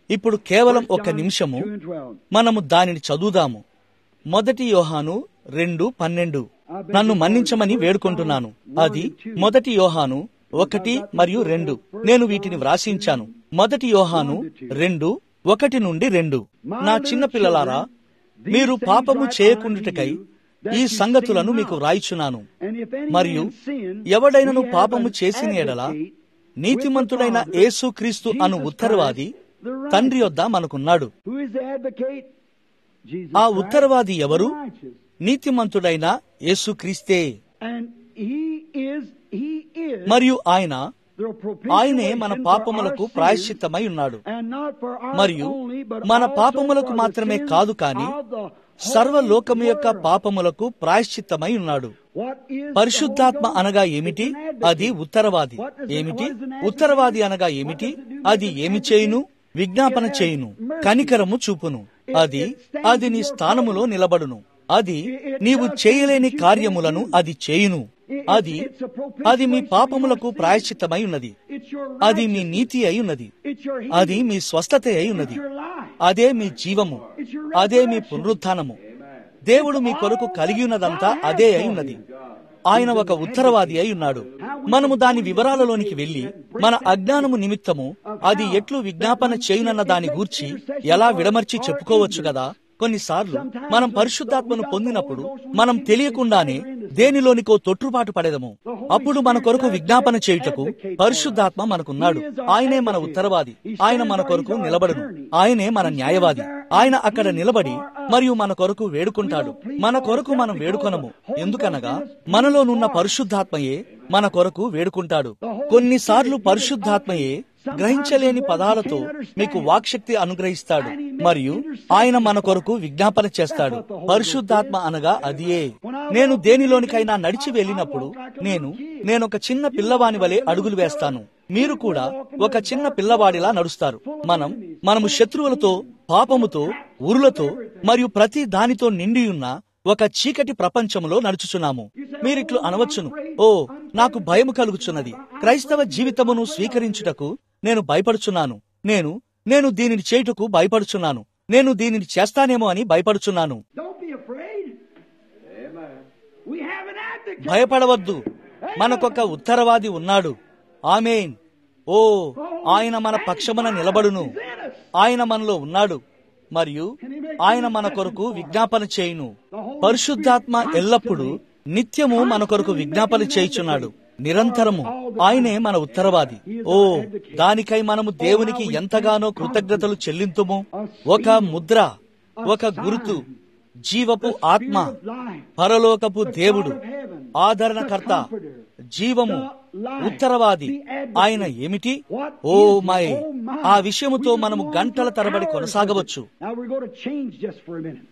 S1: ఇప్పుడు కేవలం ఒక నిమిషము
S2: 2 and 12.
S1: మనము దానిని చదువుదాము మొదటి యోహాను రెండు పన్నెండు నన్ను మన్నించమని వేడుకుంటున్నాను అది మొదటి యోహాను ఒకటి మరియు రెండు నేను వీటిని వ్రాసించాను మొదటి యోహాను రెండు ఒకటి నుండి రెండు నా చిన్న పిల్లలారా మీరు పాపము చేయకుండుటకై ఈ సంగతులను మీకు వ్రాయిచున్నాను
S2: And if any
S1: మరియు
S2: man sin,
S1: ఎవడైనను
S2: we have
S1: పాపము
S2: an
S1: చేసిన ఎడల
S2: advocate
S1: నీతిమంతుడైన యేసుక్రీస్తు అను ఉత్తరవాది తండ్రి యొద్ద మనకున్నాడు
S2: Who is the advocate? Jesus
S1: ఆ
S2: Christ,
S1: ఉత్తరవాది ఎవరు
S2: righteous.
S1: నీతిమంతుడైన యేసుక్రీస్తే
S2: And he is, he is
S1: మరియు ఆయన
S2: the
S1: ఆయనే మన
S2: propitiation
S1: పాపములకు
S2: for our sins,
S1: ప్రాయశ్చిత్తమై ఉన్నాడు
S2: and not for ours
S1: మరియు
S2: only, but
S1: మన
S2: also
S1: పాపములకు
S2: for the
S1: మాత్రమే
S2: sins
S1: కాదు కాని
S2: of the whole
S1: సర్వలోకము యొక్క
S2: world.
S1: పాపములకు ప్రాయశ్చిత్తమై ఉన్నాడు
S2: What is the
S1: పరిశుద్ధాత్మ
S2: Holy Ghost?
S1: అనగా ఏమిటి
S2: It's an advocate.
S1: అది ఉత్తరవాది
S2: What does it-
S1: ఏమిటి
S2: what is an advocate?
S1: ఉత్తరవాది అనగా ఏమిటి
S2: What does it do?
S1: అది ఏమి చేయును విజ్ఞాపన చేయును కనికరము చూపును అది అది నీ స్థానములో నిలబడును అది నీవు చేయలేని కార్యములను అది చేయును అది అది మీ పాపములకు ప్రాయశ్చిత్తమై ఉన్నది
S2: It's your
S1: అది మీ
S2: righteousness.
S1: నీతి అయి ఉన్నది
S2: It's your
S1: అది
S2: healing.
S1: మీ స్వస్థత అయి ఉన్నది
S2: It's your life.
S1: అదే మీ జీవము అదే మీ పునరుత్థానము దేవుడు మీ కొరకు కలిగి ఉన్నదంతా అదే అయి ఉన్నది ఆయన ఒక ఉత్తరవాది అయి ఉన్నాడు మనము దాని వివరాలలోనికి వెళ్లి మన అజ్ఞానము నిమిత్తము అది ఎట్లు విజ్ఞాపన చేయునన్న దాని గూర్చి ఎలా విడమర్చి చెప్పుకోవచ్చు కదా కొన్నిసార్లు మనం పరిశుద్ధాత్మను పొందినప్పుడు మనం తెలియకుండానే దేనిలోనికో తొట్టుపాటు పడేదము అప్పుడు మన కొరకు విజ్ఞాపన చేయుటకు పరిశుద్ధాత్మ మనకున్నాడు ఆయనే మన ఉత్తరవాది ఆయన మన కొరకు నిలబడును ఆయనే మన న్యాయవాది ఆయన అక్కడ నిలబడి మరియు మన కొరకు వేడుకుంటాడు మన కొరకు మనం వేడుకొనము ఎందుకనగా మనలోనున్న పరిశుద్ధాత్మయే మన కొరకు వేడుకుంటాడు కొన్నిసార్లు పరిశుద్ధాత్మయే గ్రహించలేని పదాలతో మీకు వాక్శక్తి అనుగ్రహిస్తాడు మరియు ఆయన మన కొరకు విజ్ఞాపన చేస్తాడు పరిశుద్ధాత్మ అనగా అదియే నేను దేనిలోనికైనా నడిచి వెళ్ళినప్పుడు నేను నేనొక చిన్న పిల్లవాని వలె అడుగులు వేస్తాను మీరు కూడా ఒక చిన్న పిల్లవాడిలా నడుస్తారు మనం మనము శత్రువులతో పాపముతో ఉరులతో మరియు ప్రతి దానితో నిండి ఉన్న ఒక చీకటి ప్రపంచములో నడుచుచున్నాము మీరిట్లు అనవచ్చును ఓ నాకు భయము కలుగుచున్నది క్రైస్తవ జీవితమును స్వీకరించుటకు నేను భయపడుచున్నాను నేను నేను దీనిని చేయుటకు భయపడుచున్నాను నేను దీనిని చేస్తానేమో అని భయపడుచున్నాను
S2: Don't be afraid. We have an advocate.
S1: భయపడవద్దు మనకొక ఉత్తరవాది ఉన్నాడు ఆమెన్ ఓ ఆయన మన పక్షమున నిలబడును
S2: He's in us.
S1: ఆయన మనలో ఉన్నాడు మరియు ఆయన మన కొరకు విజ్ఞాపన చేయును పరిశుద్ధాత్మ ఎల్లప్పుడూ నిత్యము మన కొరకు విజ్ఞాపన చేయుచున్నాడు నిరంతరము ఆయనే మన ఉత్తరవాది ఓ దానికై మనము దేవునికి ఎంతగానో కృతజ్ఞతలు చెల్లింతుము ఒక ముద్ర ఒక గుర్తు జీవపు ఆత్మ పరలోకపు దేవుడు ఆదరణకర్త జీవము ఉత్తరవాది ఆయన ఏమిటి ఓ మై ఆ విషయముతో మనము గంటల తరబడి కొనసాగవచ్చు
S2: Now we're going to change just for a minute.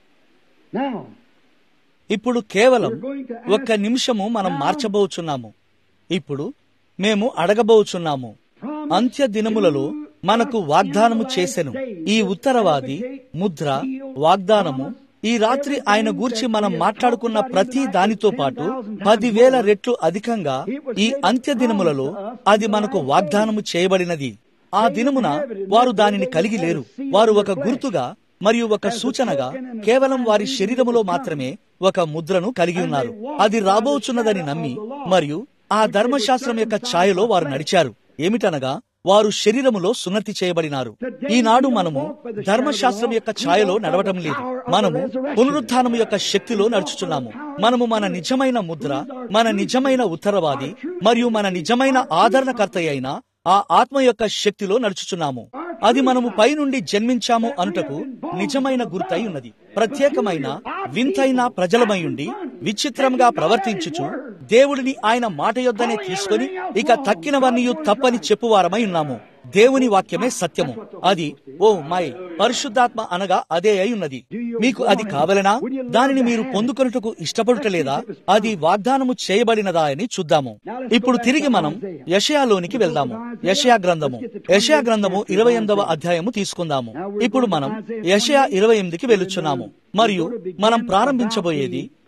S2: Now,
S1: ఇప్పుడు కేవలం ఒక్క నిమిషము మనం మార్చబోచున్నాము ఇప్పుడు మేము అడగబోచున్నాము అంత్య దినములలో మనకు వాగ్దానము చేసెను ఈ ఉత్తరవాది ముద్ర వాగ్దానము ఈ రాత్రి ఆయన గూర్చి మనం మాట్లాడుకున్న ప్రతి దానితో పాటు పదివేల రెట్లు అధికంగా ఈ అంత్య దినములలో అది మనకు వాగ్దానము చేయబడినది ఆ దినమున వారు దానిని కలిగి లేరు వారు ఒక గుర్తుగా మరియు ఒక సూచనగా కేవలం వారి శరీరములో మాత్రమే ఒక ముద్రను కలిగి ఉన్నారు అది రాబోచున్నదని నమ్మి మరియు ఆ ధర్మశాస్త్రం యొక్క ఛాయలో వారు నడిచారు ఏమిటనగా వారు శరీరములో సున్నతి చేయబడినారు ఈనాడు మనము ధర్మశాస్త్రం యొక్క ఛాయలో నడవటం లేదు మనము పునరుత్థానము యొక్క శక్తిలో నడుచుచున్నాము మనము మన నిజమైన ముద్ర మన నిజమైన ఉత్తరవాది మరియు మన నిజమైన ఆదరణకర్త అయిన ఆ ఆత్మ యొక్క శక్తిలో నడుచుచున్నాము అది మనము పైనుండి జన్మించాము అనుటకు నిజమైన గుర్తై ఉన్నది ప్రత్యేకమైన వింతైన ప్రజలమైయుండి విచిత్రంగా ప్రవర్తించుచు దేవుడిని ఆయన మాట యొద్దనే తీసుకొని ఇక తక్కినవన్నీ తప్పని చెప్పువారమై ఉన్నాము దేవుని వాక్యమే సత్యము అది ఓ మై పరిశుద్ధాత్మ అనగా అదే అయి ఉన్నది మీకు అది కావలనా దానిని మీరు పొందుకొనుటకు ఇష్టపడుటలేదా అది వాగ్దానము చేయబడినదా అని చూద్దాము ఇప్పుడు తిరిగి మనం యషయాలోనికి వెళ్దాము యషయా గ్రంథము యషయా గ్రంథము ఇరవై ఎనిమిదవ అధ్యాయము తీసుకుందాము ఇప్పుడు మనం యషయా ఇరవై ఎనిమిదికి వెళ్ళుచున్నాము మరియు మనం ప్రారంభించబోయేది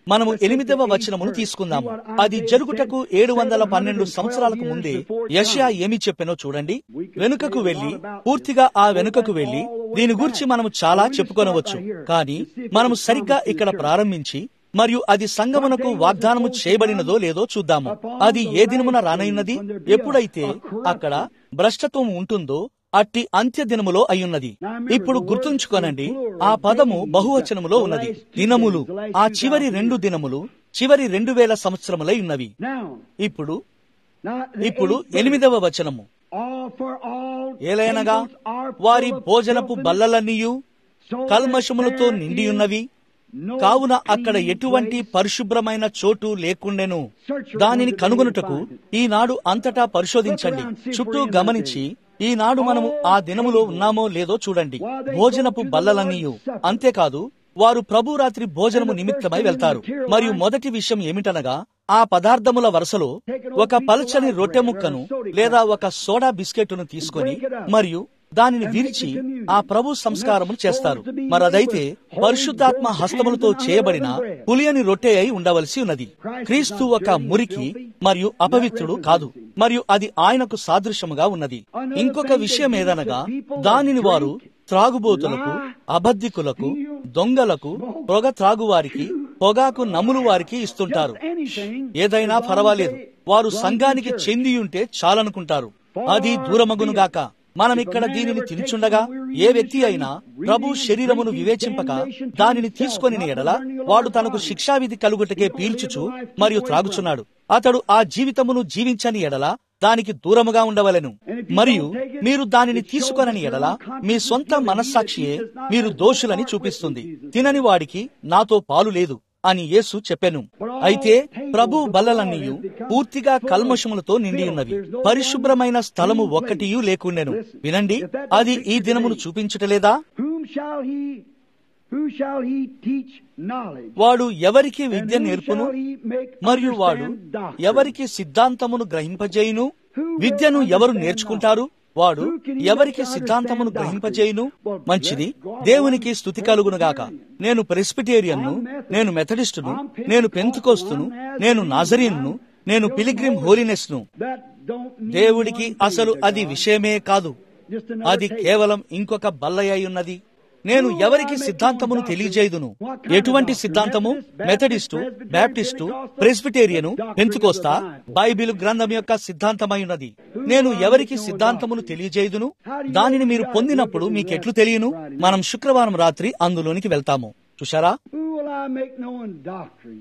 S1: మనము ఎనిమిదవ వచనమును తీసుకుందాము అది జరుగుటకు ఏడు వందల పన్నెండు సంవత్సరాలకు ముందే యష్యా ఏమి చెప్పెనో చూడండి వెనుకకు వెళ్లి పూర్తిగా ఆ వెనుకకు వెళ్లి దీని గురించి మనము చాలా చెప్పుకొనవచ్చు కానీ మనము సరిగ్గా ఇక్కడ ప్రారంభించి మరియు అది సంగమునకు వాగ్దానము చేయబడినదో లేదో చూద్దాము అది ఏ దినమున రానయ్యున్నది ఎప్పుడైతే అక్కడ భ్రష్టత్వం ఉంటుందో అట్టి అంత్య దినములో అయ్యున్నది ఇప్పుడు గుర్తుంచుకోనండి ఆ పదము బహువచనములో ఉన్నది దినములు ఆ చివరి రెండు దినములు చివరి రెండు వేల సంవత్సరములై ఉన్నవి
S2: Now,
S1: ఇప్పుడు
S2: now the
S1: ఇప్పుడు
S2: eighth verse,
S1: ఎనిమిదవ వచనము
S2: all for all
S1: ఏలైనగా
S2: tables are full
S1: వారి
S2: of
S1: భోజనపు
S2: filthiness,
S1: బల్లలన్నీయు
S2: so that
S1: కల్మషములతో
S2: there
S1: నిండి
S2: is
S1: ఉన్నవి
S2: no
S1: కావున అక్కడ
S2: clean
S1: ఎటువంటి
S2: place.
S1: పరిశుభ్రమైన చోటు లేకుండెను దానిని కనుగొనుటకు ఈనాడు అంతటా పరిశోధించండి చుట్టూ గమనించి ఈనాడు మనము ఆ దినములో ఉన్నామో లేదో చూడండి భోజనపు బల్లలన్నీయు అంతేకాదు వారు ప్రభు రాత్రి భోజనము నిమిత్తమై వెళ్తారు మరియు మొదటి విషయం ఏమిటనగా ఆ పదార్థముల వరుసలో ఒక పలచని రొట్టె ముక్కను లేదా ఒక సోడా బిస్కెట్ను తీసుకొని మరియు దానిని విరిచి ఆ ప్రభు సంస్కారములు చేస్తారు మరదైతే పరిశుద్ధాత్మ హస్తములతో చేయబడిన పులియని రొట్టె అయి ఉండవలసి ఉన్నది క్రీస్తు ఒక మురికి మరియు అపవిత్రుడు కాదు మరియు అది ఆయనకు సాదృశ్యముగా ఉన్నది ఇంకొక విషయం ఏదనగా దానిని వారు త్రాగుబోతులకు అబద్ధికులకు దొంగలకు పొగ త్రాగువారికి పొగాకు నమ్ములు వారికి ఇస్తుంటారు ఏదైనా పర్వాలేదు వారు సంఘానికి చెందియుంటే చాలనుకుంటారు అది దూరమగునుగాక మనం ఇక్కడ దీనిని తినుచుండగా ఏ వ్యక్తి అయినా ప్రభు శరీరమును వివేచింపక దానిని తీసుకొని ఎడల వాడు తనకు శిక్షావిధి కలుగుటకే పీల్చుచు మరియు త్రాగుచున్నాడు అతడు ఆ జీవితమును జీవించని ఎడల దానికి దూరముగా ఉండవలెను మరియు మీరు దానిని తీసుకొనని ఎడల మీ సొంత మనస్సాక్షియే మీరు దోషులని చూపిస్తుంది తినని వాడికి నాతో పాలు లేదు అని యేసు చెప్పెను అయితే ప్రభు బల్లలన్నీయు పూర్తిగా కల్మషములతో నిండి ఉన్నవి పరిశుభ్రమైన స్థలము ఒక్కటియూ లేకుండెను వినండి అది ఈ దినమును చూపించటలేదా
S2: Whom shall he who shall he teach knowledge?
S1: వాడు ఎవరికి విద్య
S2: And who
S1: నేర్పును
S2: shall he make
S1: మరియు వాడు
S2: understand doctrine?
S1: ఎవరికి సిద్ధాంతమును గ్రహింపజేయును విద్యను ఎవరు నేర్చుకుంటారు వాడు ఎవరికి సిద్ధాంతమును గ్రహింపజేయును మంచిది దేవునికి స్థుతి కలుగునుగాక నేను ప్రెస్పిటేరియన్ను నేను మెథడిస్టును నేను పెంతుకోస్తును నేను నాజరీన్ను నేను పిలిగ్రిమ్ హోలీనెస్ ను
S2: That don't mean
S1: దేవుడికి
S2: one thing
S1: అసలు
S2: to
S1: అది
S2: God.
S1: విషయమే కాదు
S2: Just another
S1: అది
S2: table.
S1: కేవలం ఇంకొక బల్లయ్య ఉన్నది నేను ఎవరికి సిద్ధాంతమును తెలియజేయుదును ఎటువంటి సిద్ధాంతము మెథడిస్టు బ్యాప్టిస్టు ప్రెస్బిటేరియను పెంచుకోస్తా బైబిల్ గ్రంథం యొక్క సిద్ధాంతమై ఉన్నది నేను ఎవరికి సిద్ధాంతమును తెలియజేయుదును దానిని మీరు పొందినప్పుడు మీకెట్లు తెలియను మనం శుక్రవారం రాత్రి అందులోనికి వెళ్తాము చూశారా
S2: Who will I make known doctrine?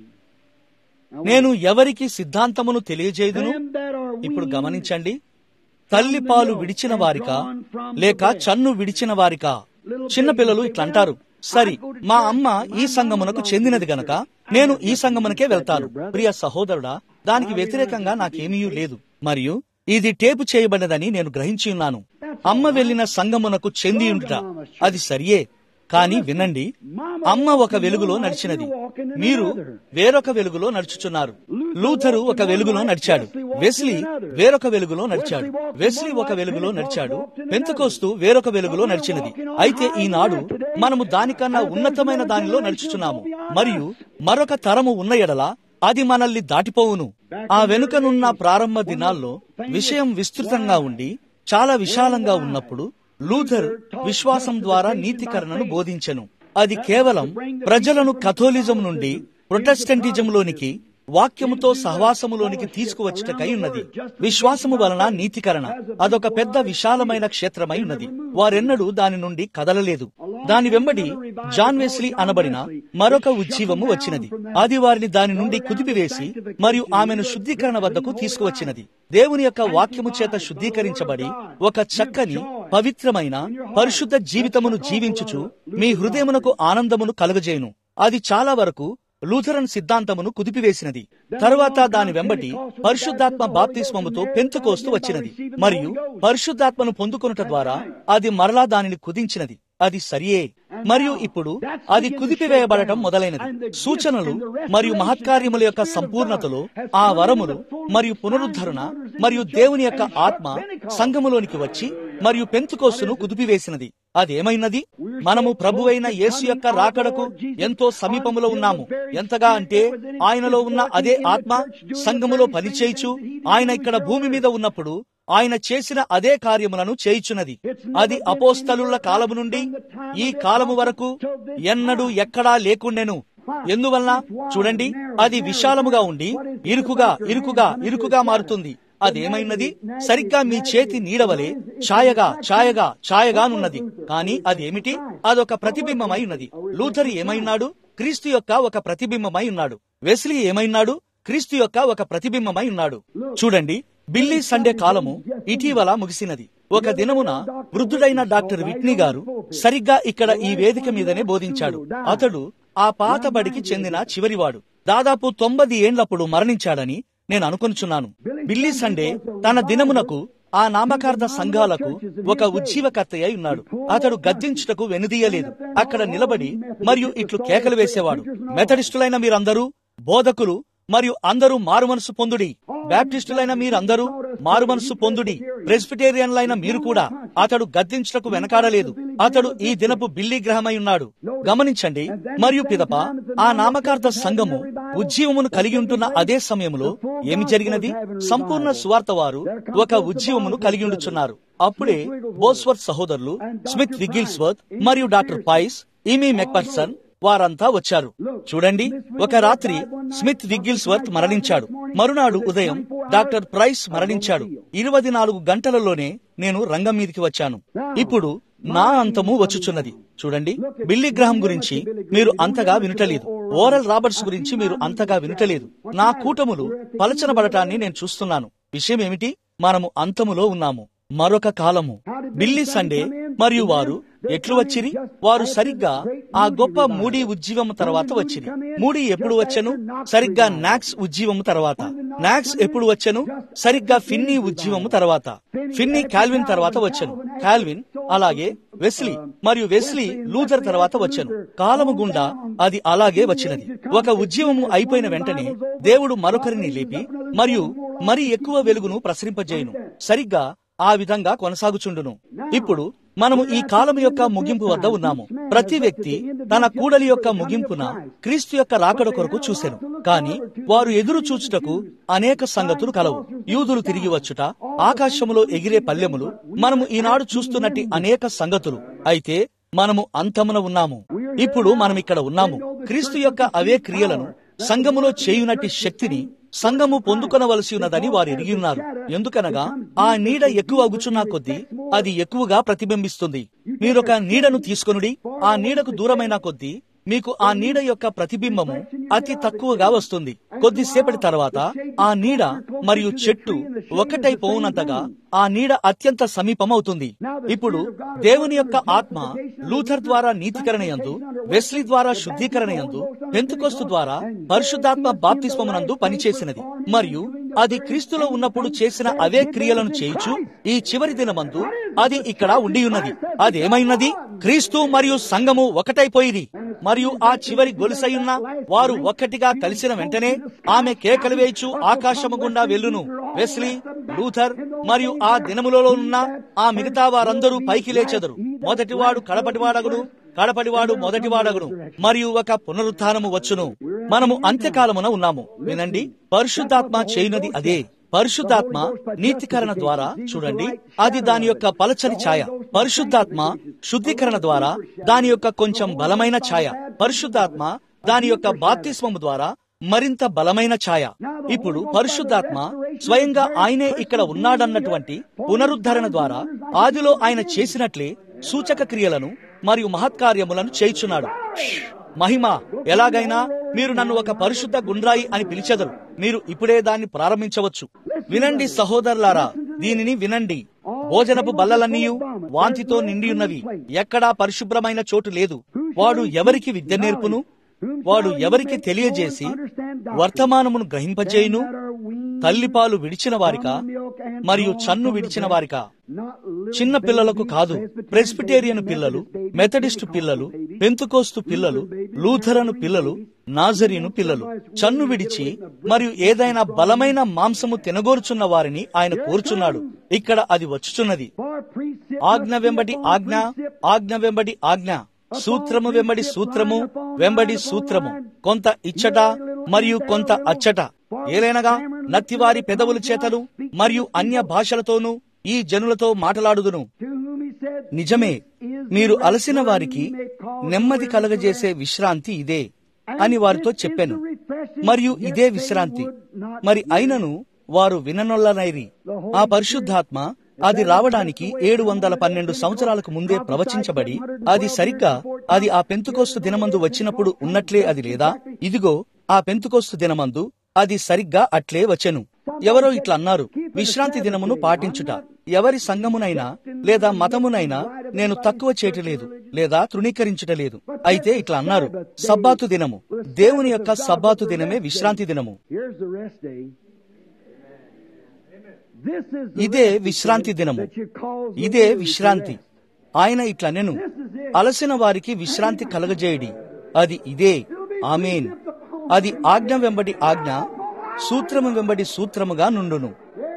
S2: Now,
S1: నేను ఎవరికి సిద్ధాంతమును తెలియజేయుదును
S2: them that are
S1: ఇప్పుడు
S2: weaned
S1: గమనించండి తల్లి పాలు విడిచిన వారికా లేక చన్ను విడిచిన వారికా చిన్నపిల్లలు ఇట్లంటారు సరి మా అమ్మ ఈ సంగమునకు చెందినది గనక నేను ఈ సంగమునకే వెళ్తాను ప్రియ సహోదరుడా దానికి వ్యతిరేకంగా నాకేమీ లేదు మరియు ఇది టేపు చేయబడినదని నేను గ్రహించి ఉన్నాను అమ్మ వెళ్లిన సంగమునకు చెంది ఉండుట అది సరియే కానీ వినండి అమ్మ ఒక వెలుగులో నడిచినది మీరు వేరొక వెలుగులో నడుచుచున్నారు లూథరు ఒక వెలుగులో నడిచాడు వెస్లీ వేరొక వెలుగులో నడిచాడు వెస్లీ ఒక వెలుగులో నడిచాడు పెంతకోస్తు వేరొక వెలుగులో నడిచినది అయితే ఈనాడు మనము దానికన్నా ఉన్నతమైన దానిలో నడుచుచున్నాము మరియు మరొక తరము ఉన్న ఎడల అది మనల్ని దాటిపోవును ఆ వెనుకనున్న ప్రారంభ దినాల్లో విషయం విస్తృతంగా ఉండి చాలా విశాలంగా ఉన్నప్పుడు లూథర్ విశ్వాసం ద్వారా నీతికరణను బోధించెను అది కేవలం ప్రజలను కథోలిజం నుండి ప్రొటెస్టెంటిజంలోనికి వాక్యముతో సహవాసములోనికి తీసుకువచ్చుటకై ఉన్నది విశ్వాసము వలన నీతికరణ అదొక పెద్ద విశాలమైన క్షేత్రమై ఉన్నది వారెన్నడూ దాని నుండి కదలలేదు దాని వెంబడి జాన్ వెస్లీ అనబడిన మరొక ఉజ్జీవము వచ్చినది అది వారిని దాని నుండి కుదిపివేసి మరియు ఆమెను శుద్ధీకరణ వద్దకు తీసుకువచ్చినది దేవుని యొక్క వాక్యము చేత శుద్ధీకరించబడి ఒక చక్కని పవిత్రమైన పరిశుద్ధ జీవితమును జీవించుచు మీ హృదయమునకు ఆనందమును కలుగజేయును అది చాలా వరకు లూథరన్ సిద్ధాంతమును కుదిపివేసినది తరువాత దాని వెంబటి పరిశుద్ధాత్మ బాప్తిస్మముతో పెంతుకోస్తూ వచ్చినది మరియు పరిశుద్ధాత్మను పొందుకొనుట ద్వారా అది మరలా దానిని కుదించినది అది సరియే మరియు ఇప్పుడు అది కుదిపివేయబడటం మొదలైనది సూచనలు మరియు మహత్కార్యముల యొక్క సంపూర్ణతలో ఆ వరములు మరియు పునరుద్ధరణ మరియు దేవుని యొక్క ఆత్మ సంఘములోనికి వచ్చి మరియు పెంతుకోస్తును కుదిపివేసినది అదేమైనది మనము ప్రభువైన యేసు యొక్క రాకడకు ఎంతో సమీపములో ఉన్నాము ఎంతగా అంటే ఆయనలో ఉన్న అదే ఆత్మ సంఘములో పనిచేయుచు ఆయన ఇక్కడ భూమి మీద ఉన్నప్పుడు ఆయన చేసిన అదే కార్యములను చేయుచున్నది అది అపోస్తలుల కాలము నుండి ఈ కాలము వరకు ఎన్నడూ ఎక్కడా లేకుండెను ఎందువల్ల చూడండి అది విశాలముగా ఉండి ఇరుకుగా ఇరుకుగా ఇరుకుగా మారుతుంది అదేమైనది సరిగ్గా మీ చేతి నీడవలే ఛాయగా ఛాయగా ఛాయగానున్నది కానీ అదేమిటి అదొక ప్రతిబింబమై ఉన్నది లూథర్ ఏమైనాడు క్రీస్తు యొక్క ఒక ప్రతిబింబమై ఉన్నాడు వెస్లీ ఏమైనాడు క్రీస్తు యొక్క ఒక ప్రతిబింబమై ఉన్నాడు చూడండి బిల్లీ సండే కాలము ఇటీవల ముగిసినది ఒక దినమున వృద్ధుడైన డాక్టర్ విట్నీ గారు సరిగ్గా ఇక్కడ ఈ వేదిక మీదనే బోధించాడు అతడు ఆ పాత బడికి చెందిన చివరివాడు దాదాపు తొంభది ఏండ్లప్పుడు మరణించాడని నేను అనుకొనుచున్నాను బిల్లీ సండే తన దినమునకు ఆ నామకార్థ సంఘాలకు ఒక ఉజ్జీవకర్త అయి ఉన్నాడు అతడు గద్దించుటకు వెనుదీయలేదు అక్కడ నిలబడి మరియు ఇట్లు కేకలు వేసేవాడు మెథడిస్టులైన మీరందరూ బోధకులు మరియు అందరూ మారుమనసు పొందుడి బ్యాప్టిస్టులైన మీరందరూ మారుమనసు పొందుడి ప్రెస్బిటేరియన్లైన మీరు కూడా అతడు గద్దించుటకు వెనకాడలేదు అతడు ఈ దినపు బిల్లి గ్రహమై ఉన్నాడు గమనించండి మరియు పిదప ఆ నామకార్థ సంఘము ఉజ్జీవమును కలిగి ఉంటున్న అదే సమయంలో ఏమి జరిగినది సంపూర్ణ సువార్త వారు ఒక ఉజ్జీవమును కలిగి ఉండుచున్నారు అప్పుడే బోస్వర్త్ సహోదరులు స్మిత్ విగిల్స్వర్త్ మరియు డాక్టర్ పైస్ ఈమీ మెక్పర్సన్ వారంతా వచ్చారు చూడండి ఒక రాత్రి స్మిత్ విగ్గిల్స్వర్త్ మరణించాడు మరునాడు ఉదయం డాక్టర్ ప్రైస్ మరణించాడు ఇరవై నాలుగు గంటలలోనే నేను రంగం మీదికి వచ్చాను ఇప్పుడు నా అంతము వచ్చుచున్నది చూడండి బిల్లీ గ్రహం గురించి మీరు అంతగా వినుటలేదు ఓరల్ రాబర్ట్స్ గురించి మీరు అంతగా వినుటలేదు నా కూటములు పలచనబడటాన్ని నేను చూస్తున్నాను విషయం ఏమిటి మనము అంతములో ఉన్నాము మరొక కాలము బిల్లీ సండే మరియు వారు ఎట్లు వచ్చిరి వారు సరిగ్గా ఆ గొప్ప మూడీ ఉజ్జీవము తర్వాత వచ్చిరి మూడీ ఎప్పుడు వచ్చెను సరిగ్గా నాక్స్ ఉజ్జీవము తర్వాత నాక్స్ ఎప్పుడు వచ్చెను సరిగ్గా ఫిన్నీ ఉజ్జీవము తర్వాత ఫిన్నీ కాల్విన్ తర్వాత వచ్చెను కాల్విన్ అలాగే వెస్లీ మరియు వెస్లీ లూథర్ తర్వాత వచ్చెను కాలము గుండా అది అలాగే వచ్చినది ఒక ఉద్యమము అయిపోయిన వెంటనే దేవుడు మరొకరిని లేపి మరియు మరి ఎక్కువ వెలుగును ప్రసరింపజేయును సరిగ్గా ఆ విధంగా కొనసాగుచుండును ఇప్పుడు మనము ఈ కాలం యొక్క ముగింపు వద్ద ఉన్నాము ప్రతి వ్యక్తి తన కూడలి యొక్క ముగింపున క్రీస్తు యొక్క రాకడ కొరకు చూసెను కాని వారు ఎదురు చూచుటకు అనేక సంగతులు కలవు యూదులు తిరిగి వచ్చుట ఆకాశములో ఎగిరే పల్లెములు మనము ఈనాడు చూస్తున్నట్టి అనేక సంగతులు అయితే మనము అంతమున ఉన్నాము ఇప్పుడు మనం ఇక్కడ ఉన్నాము క్రీస్తు యొక్క అవే క్రియలను సంఘములో చేయునట్టి శక్తిని సంఘము పొందుకొనవలసి ఉన్నదని వారు ఎరిగి ఉన్నారు ఎందుకనగా ఆ నీడ ఎక్కువ అగుచున్న కొద్దీ అది ఎక్కువగా ప్రతిబింబిస్తుంది మీరొక నీడను తీసుకొనుడి ఆ నీడకు దూరమైన కొద్దీ మీకు ఆ నీడ యొక్క ప్రతిబింబము అతి తక్కువగా వస్తుంది కొద్దిసేపటి తర్వాత ఆ నీడ మరియు చెట్టు ఒకటైపోవునంతగా ఆ నీడ అత్యంత సమీపమవుతుంది ఇప్పుడు దేవుని యొక్క ఆత్మ లూథర్ ద్వారా నీతికరణ యందు వెస్లీ ద్వారా శుద్ధీకరణ యందు పెంతుకొస్తు ద్వారా పరిశుద్ధాత్మ బాప్తిస్మమునందు పనిచేసినది మరియు అది క్రీస్తులో ఉన్నప్పుడు చేసిన అవే క్రియలను చేయుచు ఈ చివరి దినమందు అది ఇక్కడ ఉండి ఉన్నది అదేమైనది క్రీస్తు మరియు సంఘము ఒకటైపోయిరి మరియు ఆ చివరి గొలుసయున్న వారు ఒక్కటిగా కలిసిన వెంటనే ఆమె కేకలు వేయచు ఆకాశము గుండా వెళ్ళును వెస్లీ లూథర్ మరియు ఆ దినములలో ఉన్న ఆ మిగతా వారందరూ పైకి లేచెదరు మొదటివాడు కడపటివాడగును కడపటివాడు మొదటివాడగును మరియు ఒక పునరుత్నము వచ్చును మనము అంత్యకాలమున ఉన్నాము వినండి పరిశుద్ధాత్మ చేయునది అదే పరిశుద్ధాత్మ నీతికరణ ద్వారా చూడండి అది దాని యొక్క పలచని ఛాయ పరిశుద్ధాత్మ శుద్ధీకరణ ద్వారా దాని యొక్క కొంచెం బలమైన ఛాయ పరిశుద్ధాత్మ దాని యొక్క బాప్తిస్మము ద్వారా మరింత బలమైన ఛాయ ఇప్పుడు పరిశుద్ధాత్మ స్వయంగా ఆయనే ఇక్కడ ఉన్నాడన్నటువంటి పునరుద్ధరణ ద్వారా ఆదిలో ఆయన చేసినట్లే సూచక క్రియలను మరియు మహత్కార్యములను చేయుచున్నాడు మహిమ ఎలాగైనా మీరు నన్ను ఒక పరిశుద్ధ గుండ్రాయి అని పిలిచెదరు మీరు ఇప్పుడే దాన్ని ప్రారంభించవచ్చు వినండి సహోదరులారా దీనిని వినండి భోజనపు బల్లలన్నీయు వాంతితో నిండి ఉన్నవి ఎక్కడా పరిశుభ్రమైన చోటు లేదు వాడు ఎవరికి విద్య నేర్పును వాడు ఎవరికి తెలియజేసి వర్తమానమును గ్రహింపజేయును తల్లిపాలు విడిచిన వారిక మరియు చన్ను విడిచిన వారిక చిన్న పిల్లలకు కాదు ప్రెస్పిటేరియన్ పిల్లలు మెథడిస్టు పిల్లలు పెంతుకోస్తు పిల్లలు లూథరను పిల్లలు నాజరీను పిల్లలు చన్ను విడిచి మరియు ఏదైనా బలమైన మాంసము తినగోరుచున్న వారిని ఆయన కోరుచున్నాడు ఇక్కడ అది వచ్చుచున్నది
S2: For precept
S1: ఆజ్ఞ వెంబడి ఆజ్ఞ ఆజ్ఞ వెంబడి ఆజ్ఞ సూత్రము వెంబడి సూత్రము వెంబడి సూత్రము కొంత ఇచ్చట మరియు కొంత అచ్చట ఏలైనగా నత్తివారి పెదవుల చేతలు మరియు అన్య భాషలతోనూ ఈ జనులతో మాటలాడుదును
S2: to whom he said,
S1: నిజమే మీరు అలసిన వారికి నెమ్మది కలగజేసే విశ్రాంతి ఇదే అని వారితో చెప్పాను మరియు ఇదే విశ్రాంతి మరి అయినను వారు విననొల్లనైరి ఆ పరిశుద్ధాత్మ అది రావడానికి ఏడు వందల పన్నెండు సంవత్సరాలకు ముందే ప్రవచించబడి అది సరిగ్గా అది ఆ పెంతుకోస్తు దినమందు వచ్చినప్పుడు ఉన్నట్లే అది లేదా ఇదిగో ఆ పెంతుకోస్తు దినమందు అది సరిగ్గా అట్లే వచ్చెను ఎవరో ఇట్లా అన్నారు విశ్రాంతి దినమును పాటించుట ఎవరి సంఘమునైనా లేదా మతమునైనా నేను తక్కువ చేయటలేదు లేదా తృణీకరించుటలేదు అయితే ఇట్లా అన్నారు సబ్బాతు దినము దేవుని యొక్క సబ్బాతు దినమే విశ్రాంతి దినము
S2: Here's the rest day. This is the
S1: ఇదే
S2: rest
S1: విశ్రాంతి
S2: day
S1: దినము
S2: that you call the
S1: ఇదే
S2: weary to
S1: విశ్రాంతి
S2: rest.
S1: ఆయన ఇట్లా నేను అలసిన వారికి విశ్రాంతి కలగజేయడి అది ఇదే ఆమెన్ అది ఆజ్ఞ వెంబడి ఆజ్ఞ సూత్రము వెంబడి సూత్రముగా నుండును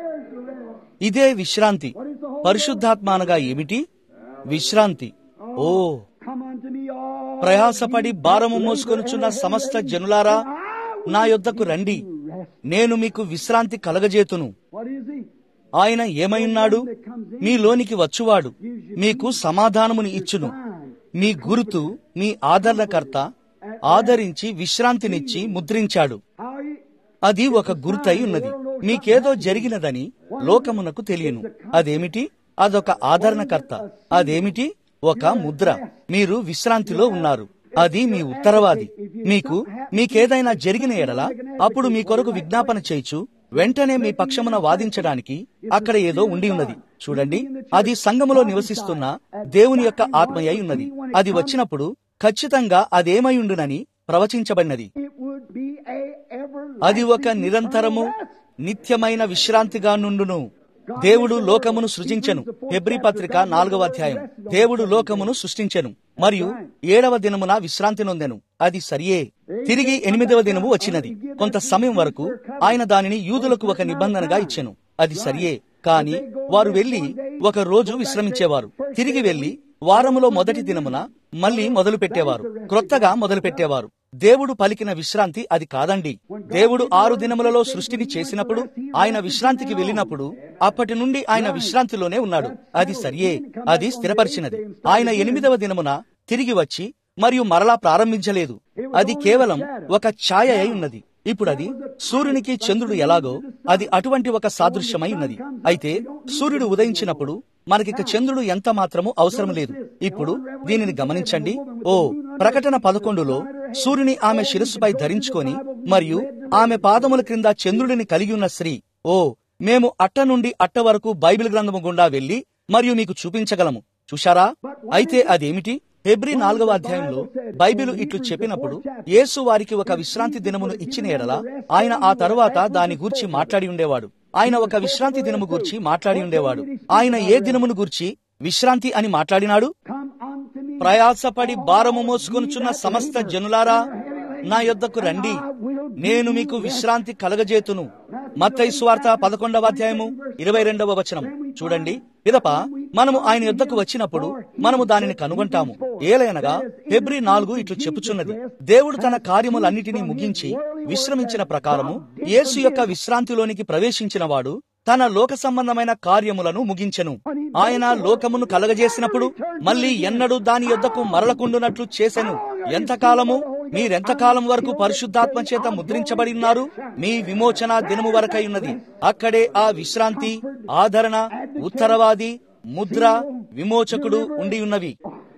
S1: ఇదే విశ్రాంతి పరిశుద్ధాత్మ అనగా ఏమిటి విశ్రాంతి ఓ
S2: Come unto me all
S1: ప్రయాసపడి భారము మోసుకొనుచున్న సమస్త జనులారా నా యొద్దకు రండి
S2: rest.
S1: నేను మీకు విశ్రాంతి కలగజేతును
S2: What is he?
S1: ఆయన ఏమైయున్నాడు మీలోనికి వచ్చువాడు మీకు సమాధానముని ఇచ్చును మీ గురుతు మీ ఆదరణకర్త ఆదరించి విశ్రాంతినిచ్చి ముద్రించాడు
S2: How are you?
S1: అది ఒక గుర్తయి ఉన్నది మీకేదో జరిగినదని లోకమునకు తెలియను అదేమిటి అదొక ఆదరణకర్త అదేమిటి ఒక ముద్ర మీరు విశ్రాంతిలో ఉన్నారు అది మీ ఉత్తరవాది మీకు మీకేదైనా జరిగిన ఎడల అప్పుడు మీ కొరకు విజ్ఞాపన చేయిచు వెంటనే మీ పక్షమున వాదించడానికి అక్కడ ఏదో ఉండి ఉన్నది చూడండి అది సంఘములో నివసిస్తున్న దేవుని యొక్క ఆత్మయ్య ఉన్నది అది వచ్చినప్పుడు ఖచ్చితంగా అదేమై ఉండునని ప్రవచించబడినది
S2: It would be a everlasting
S1: అది ఒక నిరంతరము నిత్యమైన విశ్రాంతిగా నుండును దేవుడు లోకమును సృజించెను హెబ్రీ పత్రిక నాలుగవ అధ్యాయం దేవుడు లోకమును సృష్టించెను మరియు ఏడవ దినమున విశ్రాంతి నొందెను అది సరియే తిరిగి ఎనిమిదవ దినము వచ్చినది కొంత సమయం వరకు ఆయన దానిని యూదులకు ఒక నిబంధనగా ఇచ్చెను అది సరియే కాని వారు వెళ్లి ఒక రోజు విశ్రమించేవారు తిరిగి వెళ్లి వారములో మొదటి దినమున మళ్ళీ మొదలు పెట్టేవారు క్రొత్తగా మొదలు పెట్టేవారు దేవుడు పలికిన విశ్రాంతి అది కాదండి దేవుడు ఆరు దినములలో సృష్టిని చేసినప్పుడు ఆయన విశ్రాంతికి వెళ్ళినప్పుడు అప్పటి నుండి ఆయన విశ్రాంతిలోనే ఉన్నాడు అది సరియే అది స్థిరపరిచినది ఆయన ఎనిమిదవ దినమున తిరిగి వచ్చి మరియు మరలా ప్రారంభించలేదు అది కేవలం ఒక ఛాయ అయి ఉన్నది ఇప్పుడు అది సూర్యునికి చంద్రుడు ఎలాగో అది అటువంటి ఒక సాదృశ్యమై ఉన్నది అయితే సూర్యుడు ఉదయించినప్పుడు మనకిక చంద్రుడు ఎంత మాత్రము అవసరం లేదు ఇప్పుడు దీనిని గమనించండి ఓ ప్రకటన పదకొండులో సూర్యుని ఆమె శిరస్సుపై ధరించుకొని మరియు ఆమె పాదముల క్రింద చంద్రుడిని కలిగి ఉన్న స్త్రీ ఓ మేము అట్ట నుండి అట్ట వరకు బైబిల్ గ్రంథము గుండా వెళ్లి మరియు మీకు చూపించగలము చూశారా అయితే అదేమిటి హెబ్రి నాలుగవ అధ్యాయంలో బైబిల్ ఇట్లు చెప్పినప్పుడు యేసు వారికి ఒక విశ్రాంతి దినమును ఇచ్చిన ఎడల ఆయన ఆ తరువాత దాని గూర్చి మాట్లాడి ఉండేవాడు ఆయన ఒక విశ్రాంతి దినము గూర్చి మాట్లాడి ఉండేవాడు ఆయన ఏ దినమును గూర్చి విశ్రాంతి అని మాట్లాడినాడు
S2: Come unto me.
S1: ప్రయాసపడి భారము మోసుకొనుచున్న సమస్త జనులారా నా యొద్దకు రండి నేను మీకు విశ్రాంతి కలగజేతును మత్తయి సువార్త పదకొండవ అధ్యాయము ఇరవై రెండవ వచనం చూడండి పిదప మనము ఆయన యొద్దకు వచ్చినప్పుడు మనము దానిని కనుగొంటాము ఏలైనగా ఫిబ్రి నాలుగు ఇట్లు చెప్పుచున్నది దేవుడు తన కార్యములన్నిటినీ ముగించి విశ్రమించిన ప్రకారము యేసు యొక్క విశ్రాంతిలోనికి ప్రవేశించిన వాడు తన లోక సంబంధమైన కార్యములను ముగించెను ఆయన లోకమును కలగజేసినప్పుడు మళ్ళీ ఎన్నడూ దాని యొద్దకు మరలకుండునట్లు చేసెను ఎంతకాలము మీరెంతకాలం వరకు పరిశుద్ధాత్మ చేత ముద్రించబడి ఉన్నారు మీ విమోచన దినము వరకై ఉన్నది అక్కడే ఆ విశ్రాంతి ఆదరణ ఉత్తరవాది ముద్ర విమోచకుడు ఉండి ఉన్నవి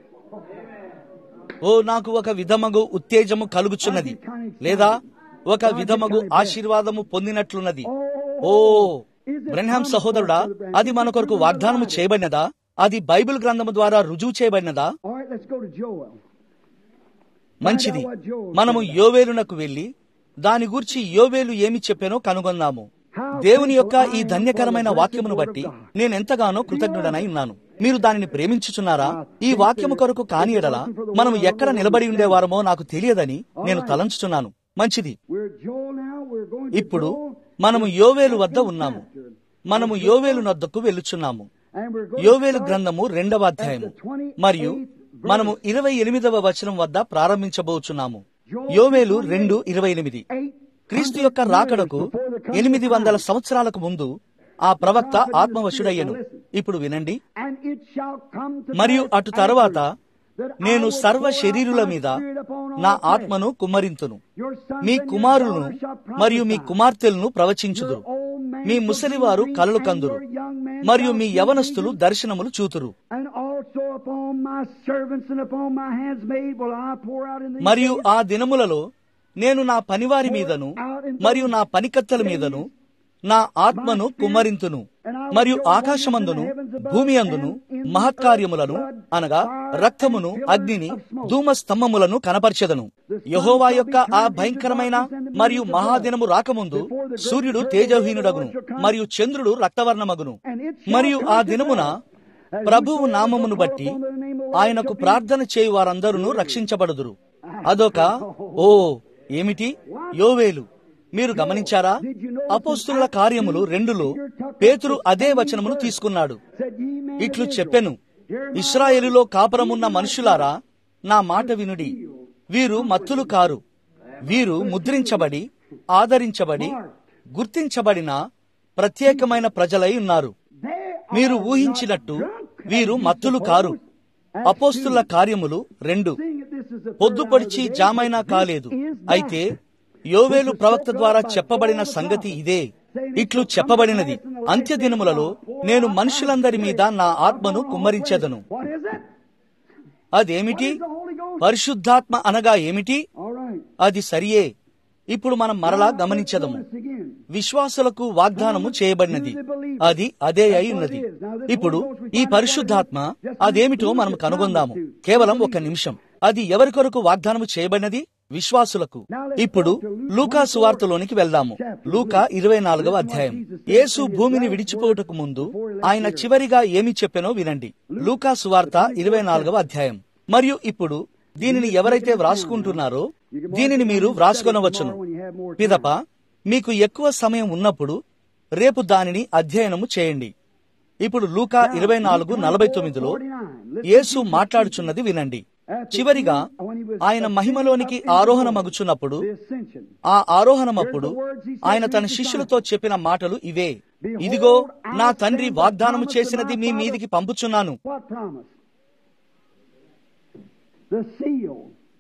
S1: ఓ నాకు ఒక విధమగు ఉత్తేజము కలుగుచున్నది లేదా ఒక విధమగు ఆశీర్వాదము పొందినట్లున్నది ఓ బ్రహ్మాం సహోదరుడా అది మన కొరకు వాగ్దానము చేయబడినదా అది బైబిల్ గ్రంథము ద్వారా రుజువు చేయబడినదా
S2: All right, let's go to Joel.
S1: మంచిది మనము యోవేలునకు వెళ్లి దాని గూర్చి యోవేలు ఏమి చెప్పానో కనుగొందాము దేవుని యొక్క ఈ ధన్యకరమైన వాక్యమును బట్టి నేనెంతగానో కృతజ్ఞుడనై ఉన్నాను మీరు దానిని ప్రేమించుచున్నారా ఈ వాక్యము కొరకు కాని ఎడల మనం ఎక్కడ నిలబడి ఉండేవారమో నాకు తెలియదని నేను తలంచుచున్నాను మంచిది
S2: We're Joel now. We're going to
S1: ఇప్పుడు
S2: Joel.
S1: మనము యోవేలు వద్ద ఉన్నాము మనము యోవేలు నొద్దకు వెళ్ళుచున్నాము
S2: And we're going
S1: యోవేలు
S2: to start
S1: గ్రంథము రెండవ అధ్యాయము మరియు మనము ఇరవై ఎనిమిదవ వచనం వద్ద ప్రారంభించబోచున్నాము యోవేలు రెండు ఇరవై ఎనిమిది
S2: eight
S1: క్రీస్తు యొక్క రాకడకు ఎనిమిది వందల సంవత్సరాలకు ముందు ఆ ప్రవక్త ఆత్మవశుడయ్యను ఇప్పుడు వినండి
S2: And it shall come to
S1: మరియు
S2: pass
S1: అటు తరువాత
S2: that I
S1: నేను
S2: will
S1: సర్వ
S2: pour out
S1: శరీరుల
S2: my
S1: మీద
S2: spirit upon all
S1: నా
S2: flesh.
S1: ఆత్మను కుమ్మరింతును
S2: Your sons
S1: me
S2: and your
S1: కుమారులను
S2: daughters shall
S1: మరియు మీ
S2: prophesy.
S1: కుమార్తెలను ప్రవచించుదురు
S2: Your old man
S1: me
S2: shall
S1: ముసలివారు
S2: dream
S1: కలలు
S2: dreams,
S1: కందురు
S2: and your young man
S1: మరియు
S2: shall
S1: మీ
S2: see
S1: యవనస్తులు
S2: visions.
S1: దర్శనములు చూతురు
S2: And also upon my servants and upon my handsmaid will I pour out in the
S1: మరియు ఆ దినములలో నేను నా పనివారి మీదను మరియు నా పనికత్తెల మీదను నా ఆత్మను కుమ్మరింతును మరియు ఆకాశమందును భూమి అందును మహత్కార్యములను అనగా రక్తమును అగ్నిని ధూమ స్తంభములను కనపరచెదను యహోవా యొక్క ఆ భయంకరమైన మరియు మహాదినము రాకముందు సూర్యుడు తేజహీనుడగును మరియు చంద్రుడు రక్తవర్ణమగును మరియు ఆ దినమున ప్రభువు నామమును బట్టి ఆయనకు ప్రార్థన చేయు వారందరూ రక్షించబడుదురు అదొక ఓ ఏమిటి యోవేలు మీరు గమనించారా అపోస్తుల కార్యములు రెండులో పేతురు అదే వచనమును తీసుకున్నాడు
S2: said, Ye men of
S1: ఇట్లు
S2: Israel,
S1: చెప్పెను ఇస్రాయేలులో కాపురమున్న మనుషులారా నా మాట వినుడి వీరు మత్తులు కారు వీరు ముద్రించబడి ఆదరించబడి గుర్తించబడిన ప్రత్యేకమైన ప్రజలై ఉన్నారు
S2: they
S1: మీరు ఊహించినట్టు వీరు మత్తులు కారు అపోస్తుల కార్యములు రెండు
S2: seeing that this is the
S1: పొద్దుపడిచి జామైనా కాలేదు అయితే యోవేలు ప్రవక్త ద్వారా చెప్పబడిన సంగతి ఇదే ఇట్లు చెప్పబడినది అంత్యదినములలో నేను మనుషులందరి మీద నా ఆత్మను కుమ్మరించెదను
S2: What is it?
S1: అదేమిటి
S2: The Holy Ghost.
S1: పరిశుద్ధాత్మ అనగా ఏమిటి
S2: All right.
S1: అది సరియే ఇప్పుడు మనం మరలా గమనించదము
S2: Notice again.
S1: విశ్వాసులకు వాగ్దానము చేయబడినది అది అదే అయి ఉన్నది ఇప్పుడు ఈ పరిశుద్ధాత్మ అదేమిటో మనం కనుగొందాము కేవలం ఒక నిమిషం అది ఎవరి కొరకు వాగ్దానము చేయబడినది విశ్వాసులకు ఇప్పుడు లూకా సువార్తలోనికి వెళ్దాము లూకా ఇరవై నాలుగవ అధ్యాయం యేసు భూమిని విడిచిపోవుటకు ముందు ఆయన చివరిగా ఏమి చెప్పెనో వినండి లూకా సువార్త ఇరవై నాలుగవ అధ్యాయం మరియు ఇప్పుడు దీనిని ఎవరైతే వ్రాసుకుంటున్నారో దీనిని మీరు వ్రాసుకొనవచ్చును పిదప మీకు ఎక్కువ సమయం ఉన్నప్పుడు రేపు దానిని అధ్యయనము చేయండి ఇప్పుడు లూకా ఇరవై నాలుగు నలభై తొమ్మిదిలో యేసు మాట్లాడుచున్నది వినండి చివరిగా ఆయన మహిమలోనికి ఆరోహణమగుచున్నప్పుడు
S2: The ascension.
S1: ఆ ఆరోహణమప్పుడు ఆయన తన శిష్యులతో చెప్పిన మాటలు ఇవే ఇదిగో నా తండ్రి వాగ్దానము చేసినది మీ మీదికి పంపుచున్నాను
S2: What promise? The seal.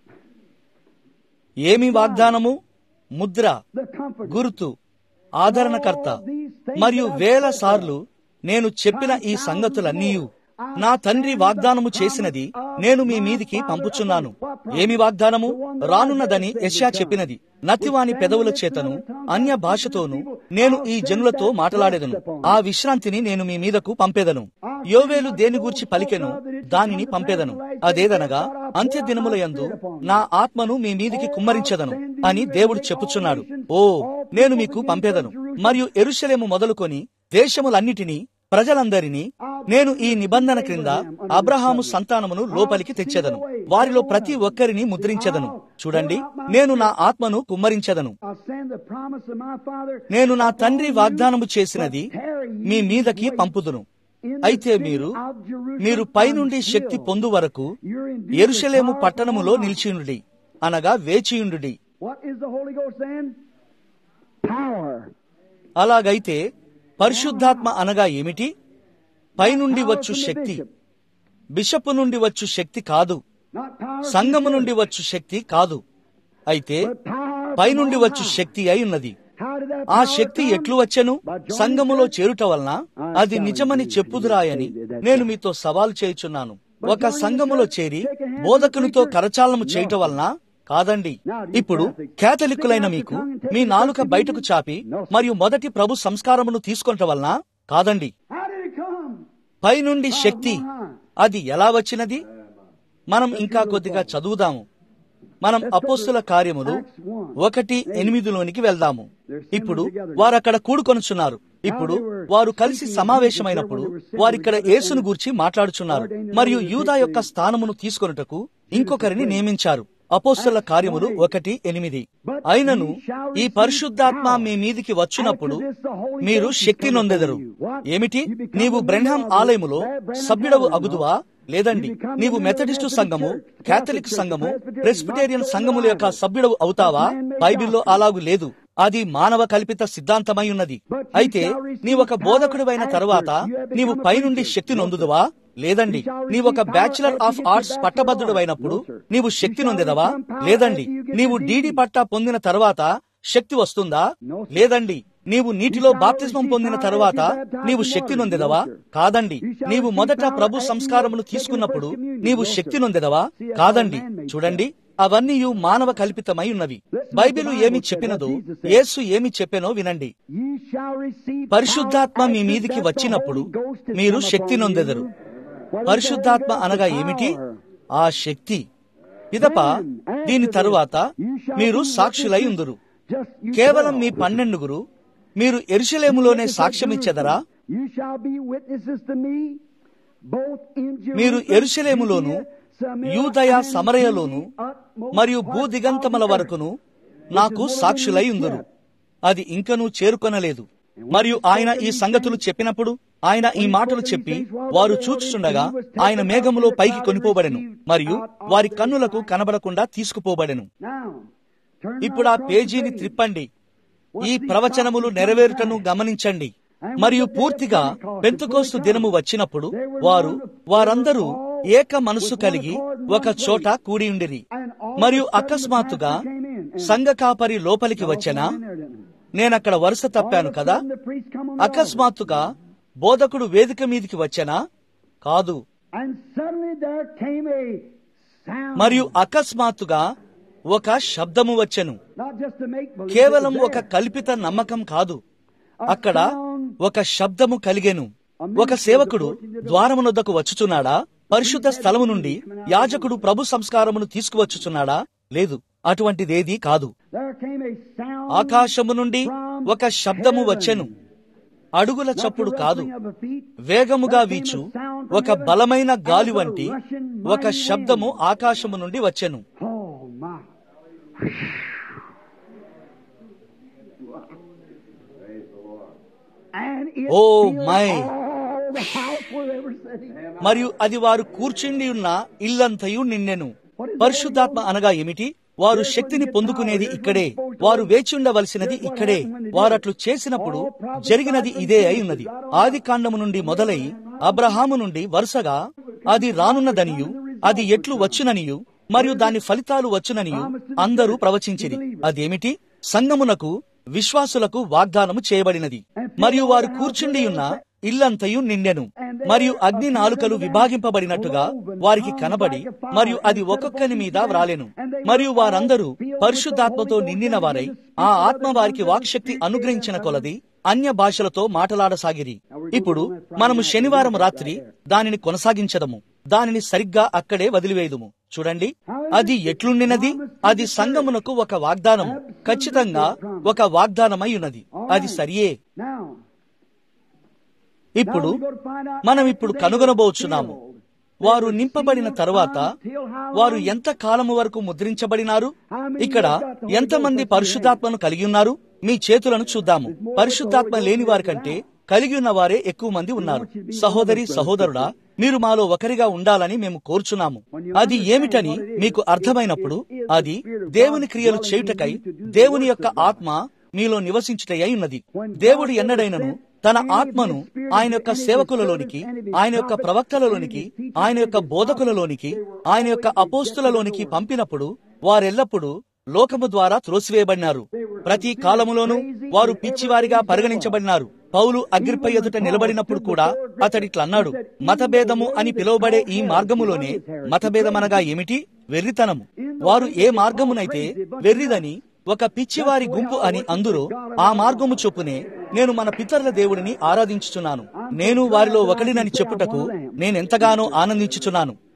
S1: ఏమి వాగ్దానము ముద్ర
S2: The comfort.
S1: గుర్తు ఆదరణకర్త మరియు వేల సార్లు నేను చెప్పిన ఈ సంగతులన్నీయు నా తండ్రి వాగ్దానము చేసినది నేను మీ మీదికి పంపుచున్నాను ఏమి వాగ్దానము రానున్నదని యెషయా చెప్పినది నతివాని పెదవుల చేతను అన్య భాషతోను నేను ఈ జనులతో మాట్లాడేదను ఆ విశ్రాంతిని నేను మీ మీదకు పంపేదను యోవేలు దేని గూర్చి పలికెను దానిని పంపేదను అదేదనగా అంత్య దినముల యందు నా ఆత్మను మీ మీదికి కుమ్మరించదను అని దేవుడు చెప్పుచున్నాడు ఓ నేను మీకు పంపేదను మరియు ఎరుషలేము మొదలుకొని దేశములన్నిటినీ ప్రజలందరినీ నేను ఈ నిబంధన క్రింద అబ్రహాము సంతానమును లోపలికి తెచ్చెదను వారిలో ప్రతి ఒక్కరిని ముద్రించెదను చూడండి నేను నా ఆత్మను కుమ్మరించెదను
S2: I'll send the promise of my Father.
S1: నేను నా తండ్రి వాగ్దానము చేసినది మీ మీదకి పంపుదును అయితే మీరు మీరు పైనుండి శక్తి పొందు వరకు ఎరుషలేము పట్టణములో నిలిచియుండుడి అనగా వేచియుండుడి
S2: What is the Holy Ghost then? Power.
S1: అలాగైతే పరిశుద్ధాత్మ అనగా ఏమిటి పైనుండి వచ్చు శక్తి బిషపు నుండి వచ్చు శక్తి కాదు
S2: Not power.
S1: సంఘము నుండి వచ్చు శక్తి కాదు అయితే
S2: but power.
S1: పైనుండి వచ్చు శక్తి అయి ఉన్నది
S2: How did that
S1: ఆ
S2: power
S1: శక్తి
S2: come?
S1: ఎట్లు వచ్చెను సంఘములో చేరుట వలన అది నిజమని చెప్పుదురాయని నేను మీతో సవాలు చేయుచున్నాను ఒక సంఘములో చేరి బోధకునితో కరచాలనము చేయటం వలన కాదండి ఇప్పుడు కేథలిక్కులైన మీకు మీ నాలుక బయటకు చాపి మరియు మొదటి ప్రభు సంస్కారమును తీసుకొనటం వలన కాదండి
S2: How did it come?
S1: పైనుండి శక్తి అది ఎలా వచ్చినది మనం ఇంకా కొద్దిగా చదువుదాము మనం అపోస్తుల కార్యములు ఒకటి ఎనిమిదిలోనికి వెళ్దాము ఇప్పుడు వారక్కడ కూడుకొనుచున్నారు ఇప్పుడు వారు కలిసి సమావేశమైనప్పుడు వారిక్కడ యేసును గూర్చి మాట్లాడుచున్నారు మరియు యూదా యొక్క స్థానమును తీసుకొనుటకు ఇంకొకరిని నియమించారు అపోస్తల కార్యములు ఒకటి ఎనిమిది అయినను ఈ పరిశుద్ధాత్మ మీ మీదికి వచ్చినప్పుడు మీరు శక్తి నొందెదరు ఏమిటి నీవు బ్రెన్హాం ఆలయములో సభ్యుడవు అగుదువా లేదండి నీవు మెథడిస్టు సంఘము కేథలిక్ సంఘము ప్రెస్బిటేరియన్ సంఘముల యొక్క సభ్యుడవు అవుతావా బైబిల్లో అలాగు లేదు అది మానవ కల్పిత సిద్ధాంతమై ఉన్నది అయితే నీవొక బోధకుడివైన తరువాత నీవు పైనుండి శక్తి నొందుదువా లేదండి నీవొక బ్యాచులర్ ఆఫ్ ఆర్ట్స్ పట్టభద్రుడవైనప్పుడు నీవు శక్తి నొందెదవా లేదండి నీవు డీడీ పట్టా పొందిన తరువాత శక్తి వస్తుందా లేదండి నీవు నీటిలో బాప్తిస్మం పొందిన తరువాత నీవు శక్తి నొందెదవా కాదండి నీవు మొదట ప్రభు సంస్కారమును తీసుకున్నప్పుడు నీవు శక్తి నొందెదవా కాదండి చూడండి అవన్నీ మానవ కల్పితమై ఉన్నవి బైబిలు ఏమి చెప్పినదో యేసు ఏమి చెప్పెనో వినండి పరిశుద్ధాత్మ మీ మీదికి వచ్చినప్పుడు మీరు శక్తి నొందెదరు పరిశుద్ధాత్మ అనగా ఏమిటి ఆ శక్తి పిదప దీని తరువాత మీరు సాక్షులై ఉందురు కేవలం మీ పన్నెండుగురు మీరు ఎరుషలేములోనే సాక్ష్యమిచ్చెదరా మీరు ఎరుషలేములోను యూదయ సమరయలోను మరియు భూదిగంతముల వరకును నాకు సాక్షులై ఉందురు అది ఇంకనూ చేరుకొనలేదు మరియు ఆయన ఈ సంగతులు చెప్పినప్పుడు ఆయన ఈ మాటలు చెప్పి వారు చూచుచుండగా ఆయన మేఘములో పైకి కొనిపోబడెను మరియు వారి కన్నులకు కనబడకుండా తీసుకుపోబడెను ఇప్పుడు ఆ పేజీని త్రిప్పండి ఈ ప్రవచనములు నెరవేరుటను గమనించండి మరియు పూర్తిగా పెంతుకోస్తు దినము వచ్చినప్పుడు వారు వారందరూ ఏక మనస్సు కలిగి ఒక చోట కూడి ఉండిరి మరియు అకస్మాత్తుగా సంఘ కాపరి లోపలికి వచ్చెనా నేనక్కడ వరుస తప్పాను కదా అకస్మాత్తుగా బోధకుడు వేదిక మీదికి వచ్చెనా కాదు మరియు అకస్మాత్తుగా ఒక శబ్దము వచ్చెను కేవలం ఒక కల్పిత నమ్మకం కాదు అక్కడ ఒక శబ్దము కలిగెను ఒక సేవకుడు ద్వారమునొద్దకు వచ్చుచున్నాడా పరిశుద్ధ స్థలము నుండి యాజకుడు ప్రభు సంస్కారమును తీసుకువచ్చుచున్నాడా లేదు అటువంటిదేదీ కాదు ఆకాశము నుండి ఒక శబ్దము వచ్చెను అడుగుల చప్పుడు కాదు వేగముగా వీచు ఒక బలమైన గాలి వంటి ఒక శబ్దము ఆకాశము నుండి వచ్చెను ఓ మై మరియు అది వారు కూర్చుండి ఉన్న ఇల్లంతయు నిన్నెను పరిశుద్ధాత్మ అనగా ఏమిటి వారు శక్తిని పొందుకునేది ఇక్కడే వారు వేచి ఉండవలసినది ఇక్కడే వారట్లు చేసినప్పుడు జరిగినది ఇదే అయి ఉన్నది ఆది కాండము నుండి మొదలై అబ్రహాము నుండి వరుసగా అది రానున్నదనియు అది ఎట్లు వచ్చుననియు మరియు దాని ఫలితాలు వచ్చుననియు అందరూ ప్రవచించిరి అదేమిటి సంగమునకు విశ్వాసులకు వాగ్దానము చేయబడినది మరియు వారు కూర్చుండి ఉన్న ఇల్లంతయు నిండెను మరియు అగ్ని నాలుకలు విభాగింపబడినట్టుగా వారికి కనబడి మరియు అది ఒక్కొక్కని మీద వ్రాలెను మరియు వారందరూ పరిశుద్ధాత్మతో నిండిన వారై ఆ ఆత్మ వారికి వాక్శక్తి అనుగ్రహించిన కొలది అన్య భాషలతో మాటలాడసాగిరి ఇప్పుడు మనము శనివారం రాత్రి దానిని కొనసాగించదము దానిని సరిగ్గా అక్కడే వదిలివేయుదుము చూడండి అది ఎట్లుండినది అది సంగమునకు ఒక వాగ్దానము ఖచ్చితంగా ఒక వాగ్దానమై ఉన్నది అది సరియే ఇప్పుడు మనం ఇప్పుడు కనుగొనబోచున్నాము వారు నింపబడిన తరువాత వారు ఎంత కాలము వరకు ముద్రించబడినారు ఇక్కడ ఎంతమంది పరిశుద్ధాత్మను కలిగి ఉన్నారు మీ చేతులను చూద్దాము పరిశుద్ధాత్మ లేని వారి కంటే కలిగి ఉన్న వారే ఎక్కువ మంది ఉన్నారు సహోదరి సహోదరుడా మీరు మాలో ఒకరిగా ఉండాలని మేము కోరుచున్నాము అది ఏమిటని మీకు అర్థమైనప్పుడు అది దేవుని క్రియలు చేయుటకై దేవుని యొక్క ఆత్మ మీలో నివసించుటయ్యి ఉన్నది దేవుడు ఎన్నడైనను తన ఆత్మను ఆయన యొక్క సేవకులలోనికి ఆయన యొక్క ప్రవక్తలలోనికి ఆయన యొక్క బోధకులలోనికి ఆయన యొక్క అపోస్తులలోనికి పంపినప్పుడు వారెల్లప్పుడూ లోకము ద్వారా త్రోసివేయబడినారు ప్రతి కాలములోనూ వారు పిచ్చివారిగా పరిగణించబడినారు పౌలు అగ్రిపై ఎదుట నిలబడినప్పుడు కూడా అతడిట్లన్నాడు మతభేదము అని పిలువబడే ఈ మార్గములోనే మతభేదమనగా ఏమిటి వెర్రితనము వారు ఏ మార్గమునైతే వెర్రిదని ఒక పిచ్చివారి గుంపు అని అందులో ఆ మార్గము చొప్పునే నేను మన పితరుల దేవుడిని ఆరాధించుచున్నాను నేను వారిలో ఒకడినని చెప్పుటకు నేనెంతగానో ఆనందించుచున్నాను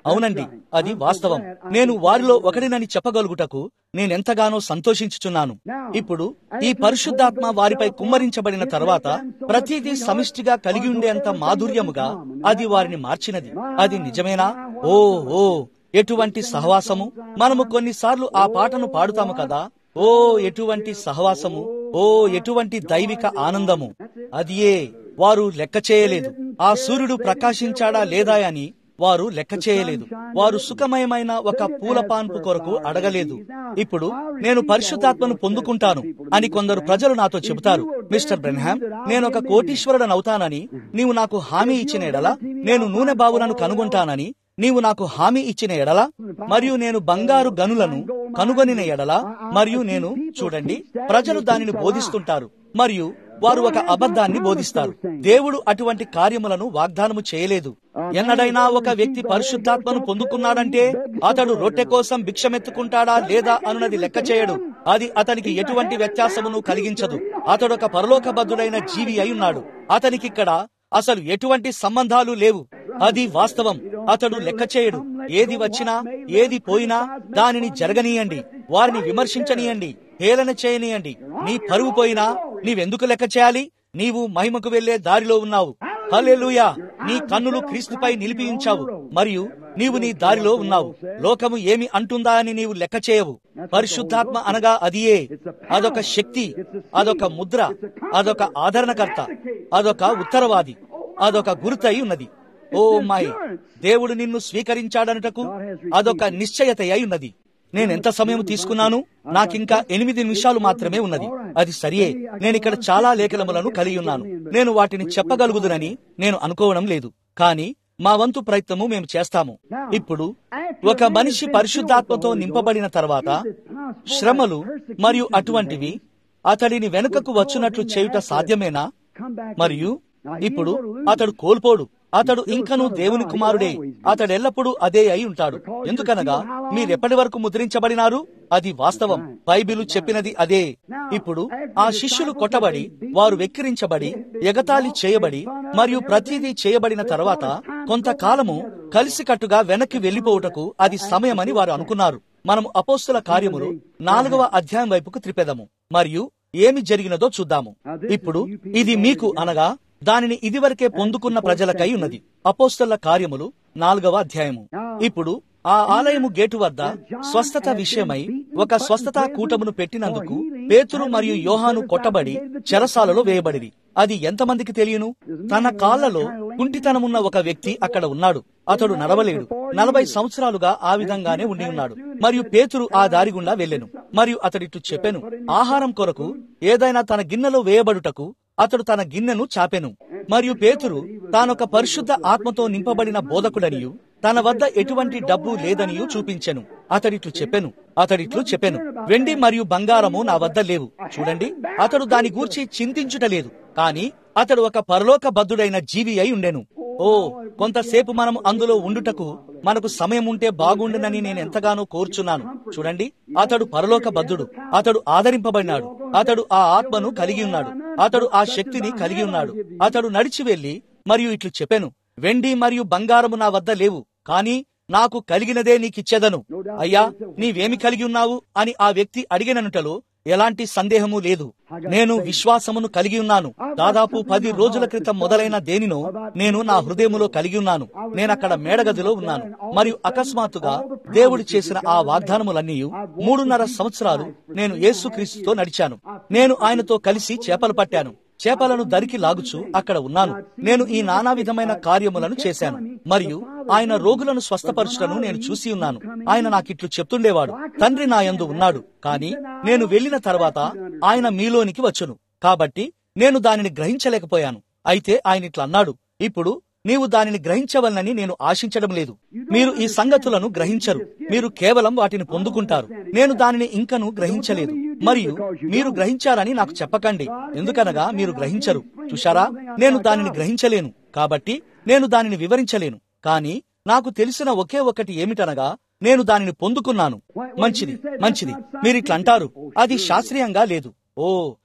S1: అవునండి అది వాస్తవం నేను వారిలో ఒకడినని చెప్పగలుగుటకు నేనెంతగానో సంతోషించుచున్నాను ఇప్పుడు ఈ పరిశుద్ధాత్మ వారిపై కుమ్మరించబడిన తర్వాత ప్రతిదీ సమిష్టిగా కలిగి ఉండేంత మాధుర్యముగా అది వారిని మార్చినది అది నిజమేనా ఓ ఓ ఎటువంటి సహవాసము మనము కొన్నిసార్లు ఆ పాటను పాడుతాము కదా ఓ ఎటువంటి సహవాసము ఓ ఎటువంటి దైవిక ఆనందము అదియే వారు లెక్క చేయలేదు ఆ సూర్యుడు ప్రకాశించాడా లేదా అని వారు లెక్క చేయలేదు వారు సుఖమయమైన ఒక పూల పాన్పు కొరకు అడగలేదు ఇప్పుడు నేను పరిశుద్ధాత్మను పొందుకుంటాను అని కొందరు ప్రజలు నాతో చెబుతారు మిస్టర్ బ్రెన్హామ్ నేను ఒక కోటీశ్వరుడనవుతానని నీవు నాకు హామీ ఇచ్చిన ఎడల నేను నూనె బావులను కనుగొంటానని నీవు నాకు హామీ ఇచ్చిన ఎడల మరియు నేను బంగారు గనులను కనుగొనిన ఎడల మరియు నేను చూడండి ప్రజలు దానిని బోధిస్తుంటారు మరియు వారు ఒక అబద్ధాన్ని బోధిస్తారు దేవుడు అటువంటి కార్యములను వాగ్దానము చేయలేదు ఎన్నడైనా ఒక వ్యక్తి పరిశుద్ధాత్మను పొందుకున్నాడంటే అతడు రొట్టె కోసం భిక్షమెత్తుకుంటాడా లేదా అనున్నది లెక్క చేయడు అది అతనికి ఎటువంటి వ్యత్యాసమును కలిగించదు అతడొక పరలోకబద్ధుడైన జీవి అయి ఉన్నాడు అతనికిక్కడ అసలు ఎటువంటి సంబంధాలు లేవు అది వాస్తవం అతడు లెక్క చేయడు ఏది వచ్చినా ఏది పోయినా దానిని జరగనీయండి వారిని విమర్శించనీయండి హేళన చేయనీయండి నీ పరువు పోయినా నీవెందుకు లెక్క చేయాలి నీవు మహిమకు వెళ్లే దారిలో ఉన్నావు హల్లెలూయా నీ కన్నులు క్రీస్తుపై నిలిపి ఉంచావు మరియు నీవు నీ దారిలో ఉన్నావు లోకము ఏమి అంటుందా అని నీవు లెక్క చేయవు పరిశుద్ధాత్మ అనగా అదియే అదొక శక్తి అదొక ముద్ర అదొక ఆదరణకర్త అదొక ఉత్తరవాది అదొక గుర్తయి ఉన్నది ఓ మై దేవుడు నిన్ను స్వీకరించాడనుటకు అదొక నిశ్చయత అయి ఉన్నది నేనెంత సమయం తీసుకున్నాను నాకింకా ఎనిమిది నిమిషాలు మాత్రమే ఉన్నది అది సరియే నేనిక్కడ చాలా లేఖనములను కలిగి ఉన్నాను నేను వాటిని చెప్పగలుగుదునని నేను అనుకోవడం లేదు కానీ మా వంతు ప్రయత్నము మేము చేస్తాము ఇప్పుడు ఒక మనిషి పరిశుద్ధాత్మతో నింపబడిన తర్వాత శ్రమలు మరియు అటువంటివి అతడిని వెనుకకు వచ్చునట్లు చేయుట సాధ్యమేనా మరియు ఇప్పుడు అతడు కోల్పోడు అతడు ఇంకను దేవుని కుమారుడే అతడెల్లప్పుడూ అదే అయి ఉంటాడు ఎందుకనగా మీరెప్పటి వరకు ముద్రించబడినారు అది వాస్తవం బైబిలు చెప్పినది అదే ఇప్పుడు ఆ శిష్యులు కొట్టబడి వారు వెక్కిరించబడి ఎగతాళి చేయబడి మరియు ప్రతిదీ చేయబడిన తర్వాత కొంతకాలము కలిసికట్టుగా వెనక్కి వెళ్లిపోవుటకు అది సమయమని వారు అనుకున్నారు మనము అపోస్తుల కార్యములు నాలుగవ అధ్యాయం వైపుకు త్రిపెదము మరియు ఏమి జరిగినదో చూద్దాము ఇప్పుడు ఇది మీకు అనగా దానిని ఇదివరకే పొందుకున్న ప్రజలకై ఉన్నది అపోస్తల కార్యములు నాలుగవ అధ్యాయము ఇప్పుడు ఆ ఆలయము గేటు వద్ద స్వస్థత విషయమై ఒక స్వస్థతా కూటమును పెట్టినందుకు పేతురు మరియు యోహాను కొట్టబడి చెరసాలలో వేయబడిరి అది ఎంతమందికి తెలియను తన కాళ్లలో కుంటితనమున్న ఒక వ్యక్తి అక్కడ ఉన్నాడు అతడు నడవలేడు నలభై సంవత్సరాలుగా ఆ విధంగానే ఉండి ఉన్నాడు మరియు పేతురు ఆ దారి గుండా వెళ్ళెను మరియు అతడిట్టు చెప్పెను ఆహారం కొరకు ఏదైనా తన గిన్నెలో వేయబడుటకు అతడు తన గిన్నెను చాపెను మరియు పేతురు తానొక పరిశుద్ధ ఆత్మతో నింపబడిన బోధకుడనియు తన వద్ద ఎటువంటి డబ్బు లేదనియు చూపించెను అతడిట్లు చెప్పెను అతడిట్లు చెప్పెను వెండి మరియు బంగారము నా వద్ద లేవు చూడండి అతడు దాని గూర్చి చింతించుటలేదు కాని అతడు ఒక పరలోక బద్ధుడైన జీవి అయి ఉండెను ఓ కొంతసేపు మనం అందులో ఉండుటకు మనకు సమయం ఉంటే బాగుండునని నేను ఎంతగానో కోరుచున్నాను చూడండి అతడు పరలోక బద్ధుడు అతడు ఆదరింపబడినాడు అతడు ఆ ఆత్మను కలిగి ఉన్నాడు అతడు ఆ శక్తిని కలిగి ఉన్నాడు అతడు నడిచి వెళ్లి మరియు ఇట్లు చెప్పెను వెండి మరియు బంగారము నా వద్ద లేవు కాని నాకు కలిగినదే నీకిచ్చేదను అయ్యా నీవేమి కలిగి ఉన్నావు అని ఆ వ్యక్తి అడిగిననుటలో ఎలాంటి సందేహము లేదు నేను విశ్వాసమును కలిగి ఉన్నాను దాదాపు పది రోజుల క్రితం మొదలైన దేనినో నేను నా హృదయములో కలిగి ఉన్నాను నేనక్కడ మేడగదిలో ఉన్నాను మరియు అకస్మాత్తుగా దేవుడు చేసిన ఆ వాగ్దానములన్నీ మూడున్నర సంవత్సరాలు నేను యేసుక్రీస్తుతో నడిచాను నేను ఆయనతో కలిసి చేపలు పట్టాను చేపలను దరికి లాగుచు అక్కడ ఉన్నాను నేను ఈ నానా విధమైన కార్యములను చేశాను మరియు ఆయన రోగులను స్వస్థపరచుటను నేను చూసి ఉన్నాను ఆయన నాకిట్లు చెప్తుండేవాడు తండ్రి నా యందు ఉన్నాడు కాని నేను వెళ్లిన తర్వాత ఆయన మీలోనికి వచ్చును కాబట్టి నేను దానిని గ్రహించలేకపోయాను అయితే ఆయన ఇట్లా అన్నాడు ఇప్పుడు నీవు దానిని గ్రహించవలనని నేను ఆశించడం లేదు మీరు ఈ సంగతులను గ్రహించరు మీరు కేవలం వాటిని పొందుకుంటారు నేను దానిని ఇంకను గ్రహించలేదు మరియు మీరు గ్రహించారని నాకు చెప్పకండి ఎందుకనగా మీరు గ్రహించరు చూశారా నేను దానిని గ్రహించలేను కాబట్టి నేను దానిని వివరించలేను కానీ నాకు తెలిసిన ఒకే ఒకటి ఏమిటనగా నేను దానిని పొందుకున్నాను మంచిది మంచిది మీరిట్లంటారు అది శాస్త్రీయంగా లేదు ఓ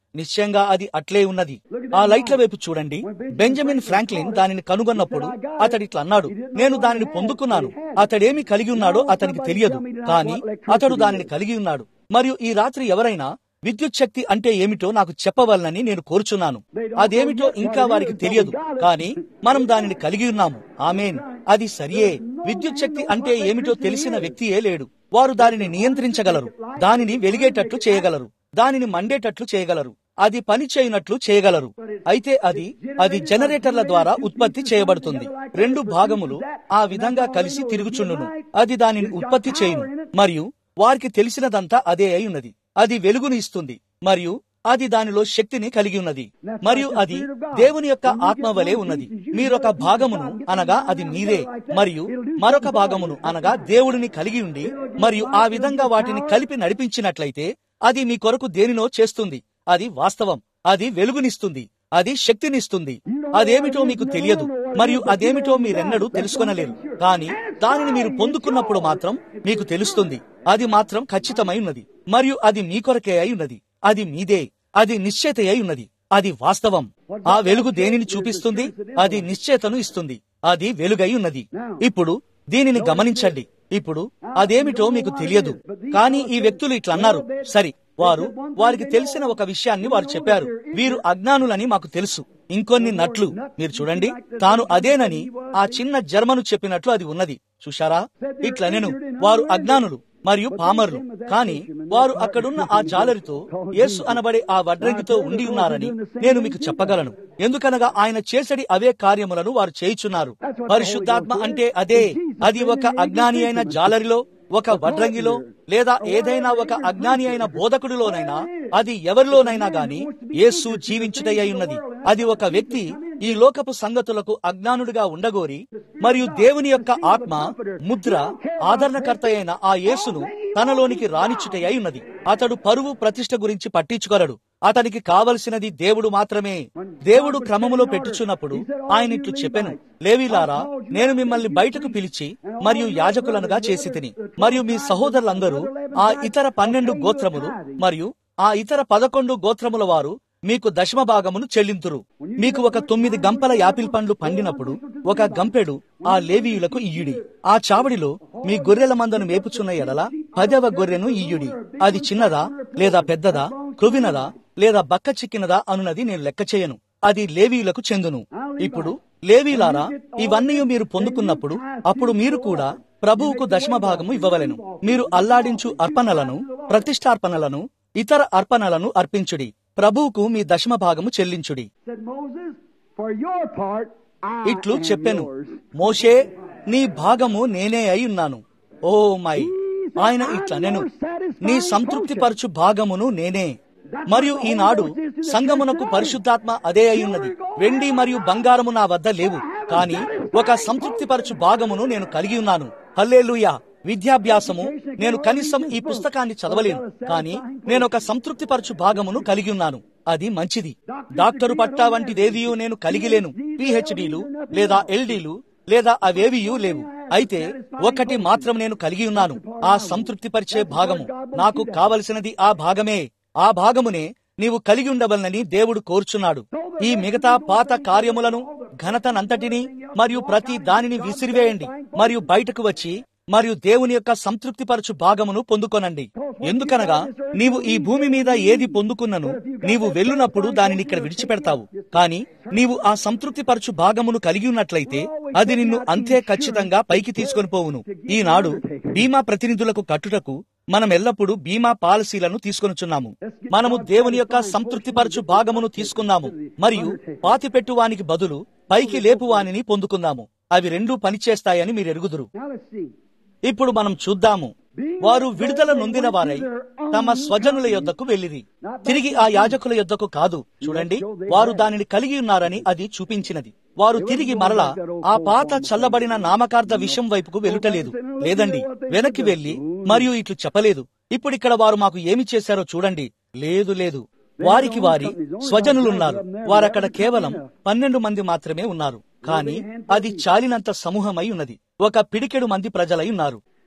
S1: నిశ్చయంగా అది అట్లే ఉన్నది ఆ లైట్ల వైపు చూడండి బెంజమిన్ ఫ్రాంక్లిన్ దానిని కనుగొన్నప్పుడు అతడిట్లా అన్నాడు నేను దానిని పొందుకున్నాను అతడేమి కలిగి ఉన్నాడో అతనికి తెలియదు కానీ అతడు దానిని కలిగి ఉన్నాడు మరియు ఈ రాత్రి ఎవరైనా విద్యుత్ శక్తి అంటే ఏమిటో నాకు చెప్పవలనని నేను కోరుచున్నాను అదేమిటో ఇంకా వారికి తెలియదు కానీ మనం దానిని కలిగి ఉన్నాము ఆమెన్ అది సరియే విద్యుత్ శక్తి అంటే ఏమిటో తెలిసిన వ్యక్తియే లేడు వారు దానిని నియంత్రించగలరు దానిని వెలిగేటట్లు చేయగలరు దానిని మండేటట్లు చేయగలరు అది పని చేయనట్లు చేయగలరు అయితే అది అది జనరేటర్ల ద్వారా ఉత్పత్తి చేయబడుతుంది రెండు భాగములు ఆ విధంగా కలిసి తిరుగుచుండును అది దానిని ఉత్పత్తి చేయును మరియు వారికి తెలిసినదంతా అదే అయి ఉన్నది అది వెలుగుని ఇస్తుంది మరియు అది దానిలో శక్తిని కలిగి ఉన్నది మరియు అది దేవుని యొక్క ఆత్మ వలె ఉన్నది మీరొక భాగమును అనగా అది మీరే మరియు మరొక భాగమును అనగా దేవుడిని కలిగి ఉండి మరియు ఆ విధంగా వాటిని కలిపి నడిపించినట్లయితే అది మీ కొరకు దేనినో చేస్తుంది అది వాస్తవం అది వెలుగునిస్తుంది అది శక్తినిస్తుంది అదేమిటో మీకు తెలియదు మరియు అదేమిటో మీరెన్నడూ తెలుసుకొనలేరు కానీ దానిని మీరు పొందుకున్నప్పుడు మాత్రం మీకు తెలుస్తుంది అది మాత్రం ఖచ్చితమై ఉన్నది మరియు అది మీ కొరకే అయి ఉన్నది అది మీదే అది నిశ్చయత అయి ఉన్నది అది వాస్తవం ఆ వెలుగు దేనిని చూపిస్తుంది అది నిశ్చయతను ఇస్తుంది అది వెలుగై ఉన్నది ఇప్పుడు దీనిని గమనించండి ఇప్పుడు అదేమిటో మీకు తెలియదు కానీ ఈ వ్యక్తులు ఇట్లా అన్నారు సరి వారు వారికి తెలిసిన ఒక విషయాన్ని వారు చెప్పారు వీరు అజ్ఞానులని మాకు తెలుసు ఇంకొన్ని నట్లు మీరు చూడండి తాను అదేనని ఆ చిన్న జర్మను చెప్పినట్లు అది ఉన్నది చూశారా ఇట్లా నేను వారు అజ్ఞానులు మరియు పామరులు కాని వారు అక్కడున్న ఆ జాలరితో యేసు అనబడే ఆ వడ్రంగితో ఉండి ఉన్నారని నేను మీకు చెప్పగలను ఎందుకనగా ఆయన చేసడి అవే కార్యములను వారు చేయుచున్నారు పరిశుద్ధాత్మ అంటే అదే అది ఒక అజ్ఞాని అయిన జాలరిలో ఒక వడ్రంగిలో లేదా ఏదైనా ఒక అజ్ఞాని అయిన బోధకుడిలోనైనా అది ఎవరిలోనైనా గాని యేసు జీవించుటై ఉన్నది అది ఒక వ్యక్తి ఈ లోకపు సంగతులకు అజ్ఞానుడిగా ఉండగోరి మరియు దేవుని యొక్క ఆత్మ ముద్ర ఆదరణకర్త అయిన ఆ యేసును తనలోనికి రానిచ్చుటై ఉన్నది అతడు పరువు ప్రతిష్ట గురించి పట్టించుకొనడు అతనికి కావలసినది దేవుడు మాత్రమే దేవుడు క్రమములో పెట్టుచున్నప్పుడు ఆయన ఇట్లు చెప్పెను లేవీలారా నేను మిమ్మల్ని బయటకు పిలిచి మరియు యాజకులనుగా చేసి తిని మరియు మీ సహోదరులందరూ ఆ ఇతర పన్నెండు గోత్రములు మరియు ఆ ఇతర పదకొండు గోత్రముల వారు మీకు దశమ భాగమును చెల్లింతురు మీకు ఒక తొమ్మిది గంపల యాపిల్ పండ్లు పండినప్పుడు ఒక గంపెడు ఆ లేవీయులకు ఇయ్యుడి ఆ చావడిలో మీ గొర్రెల మందను మేపుచున్న ఎడల పదవ గొర్రెను ఇయ్యుడి అది చిన్నదా లేదా పెద్దదా క్రువినదా లేదా బక్క చిక్కినదా అనున్నది నేను లెక్క చేయను అది లేవీయులకు చెందును ఇప్పుడు లేవీలారా ఇవన్నీ మీరు పొందుకున్నప్పుడు అప్పుడు మీరు కూడా ప్రభువుకు దశమ భాగము ఇవ్వవలెను మీరు అల్లాడించు అర్పణలను ప్రతిష్టార్పణలను ఇతర అర్పణలను అర్పించుడి ప్రభువుకు మీ దశమ భాగము చెల్లించుడి
S2: Said Moses, for your part, I
S1: ఇట్లు
S2: am
S1: చెప్పెను
S2: yours.
S1: మోషే నీ భాగము నేనే అయి ఉన్నాను ఓ మై ఆయన ఇట్లనెను నీ సంతృప్తిపరచు భాగమును నేనే మరియు ఈనాడు సంగమునకు పరిశుద్ధాత్మ అదే అయ్యున్నది వెండి మరియు బంగారము నా వద్ద లేవు కానీ ఒక సంతృప్తిపరచు భాగమును నేను కలిగి ఉన్నాను హల్లేలుయా విద్యాభ్యాసము నేను కనీసం ఈ పుస్తకాన్ని చదవలేను కానీ నేను ఒక సంతృప్తిపరచు భాగమును కలిగి ఉన్నాను అది మంచిది డాక్టరు పట్టా వంటిదేదియూ నేను కలిగిలేను పిహెచ్డీలు లేదా ఎల్డీలు లేదా అవేవియూ లేవు అయితే ఒకటి మాత్రం నేను కలిగి ఉన్నాను ఆ సంతృప్తిపరిచే భాగము నాకు కావలసినది ఆ భాగమే ఆ భాగమునే నీవు కలిగి ఉండవలనని దేవుడు కోరుచున్నాడు ఈ మిగతా పాత కార్యములను ఘనతనంతటిని మరియు ప్రతి దానిని విసిరివేయండి మరియు బయటకు వచ్చి మరియు దేవుని యొక్క సంతృప్తిపరచు భాగమును పొందుకొనండి ఎందుకనగా నీవు ఈ భూమి మీద ఏది పొందుకున్నను నీవు వెళ్ళునప్పుడు దానిని ఇక్కడ విడిచిపెడతావు కానీ నీవు ఆ సంతృప్తిపరచు భాగమును కలిగి ఉన్నట్లయితే అది నిన్ను అంతే ఖచ్చితంగా పైకి తీసుకొని పోవును ఈనాడు బీమా ప్రతినిధులకు కట్టుటకు మనం ఎల్లప్పుడూ బీమా పాలసీలను తీసుకొనుచున్నాము మనము దేవుని యొక్క సంతృప్తిపరచు భాగమును తీసుకున్నాము మరియు పాతిపెట్టువానికి బదులు పైకి లేపువానిని పొందుకుందాము అవి రెండూ పనిచేస్తాయని మీరు ఎరుగుదురు
S2: Now let's see.
S1: ఇప్పుడు మనం చూద్దాము వారు విడుదల నొందిన వారై తమ స్వజనుల యొద్దకు వెళ్ళిరి తిరిగి ఆ యాజకుల యొద్దకు కాదు చూడండి వారు దానిని కలిగి ఉన్నారని అది చూపించినది వారు తిరిగి మరలా ఆ పాత చల్లబడిన నామకార్థ విషయం వైపుకు వెళ్ళుటలేదు లేదండి వెనక్కి వెళ్లి మరియు ఇట్లు చెప్పలేదు ఇప్పుడిక్కడ వారు మాకు ఏమి చేశారో చూడండి లేదు లేదు వారికి వారి స్వజనులున్నారు వారక్కడ కేవలం పన్నెండు మంది మాత్రమే ఉన్నారు కానీ అది చాలినంత సమూహమై ఉన్నది ఒక పిడికెడు మంది ప్రజలై ఉన్నారు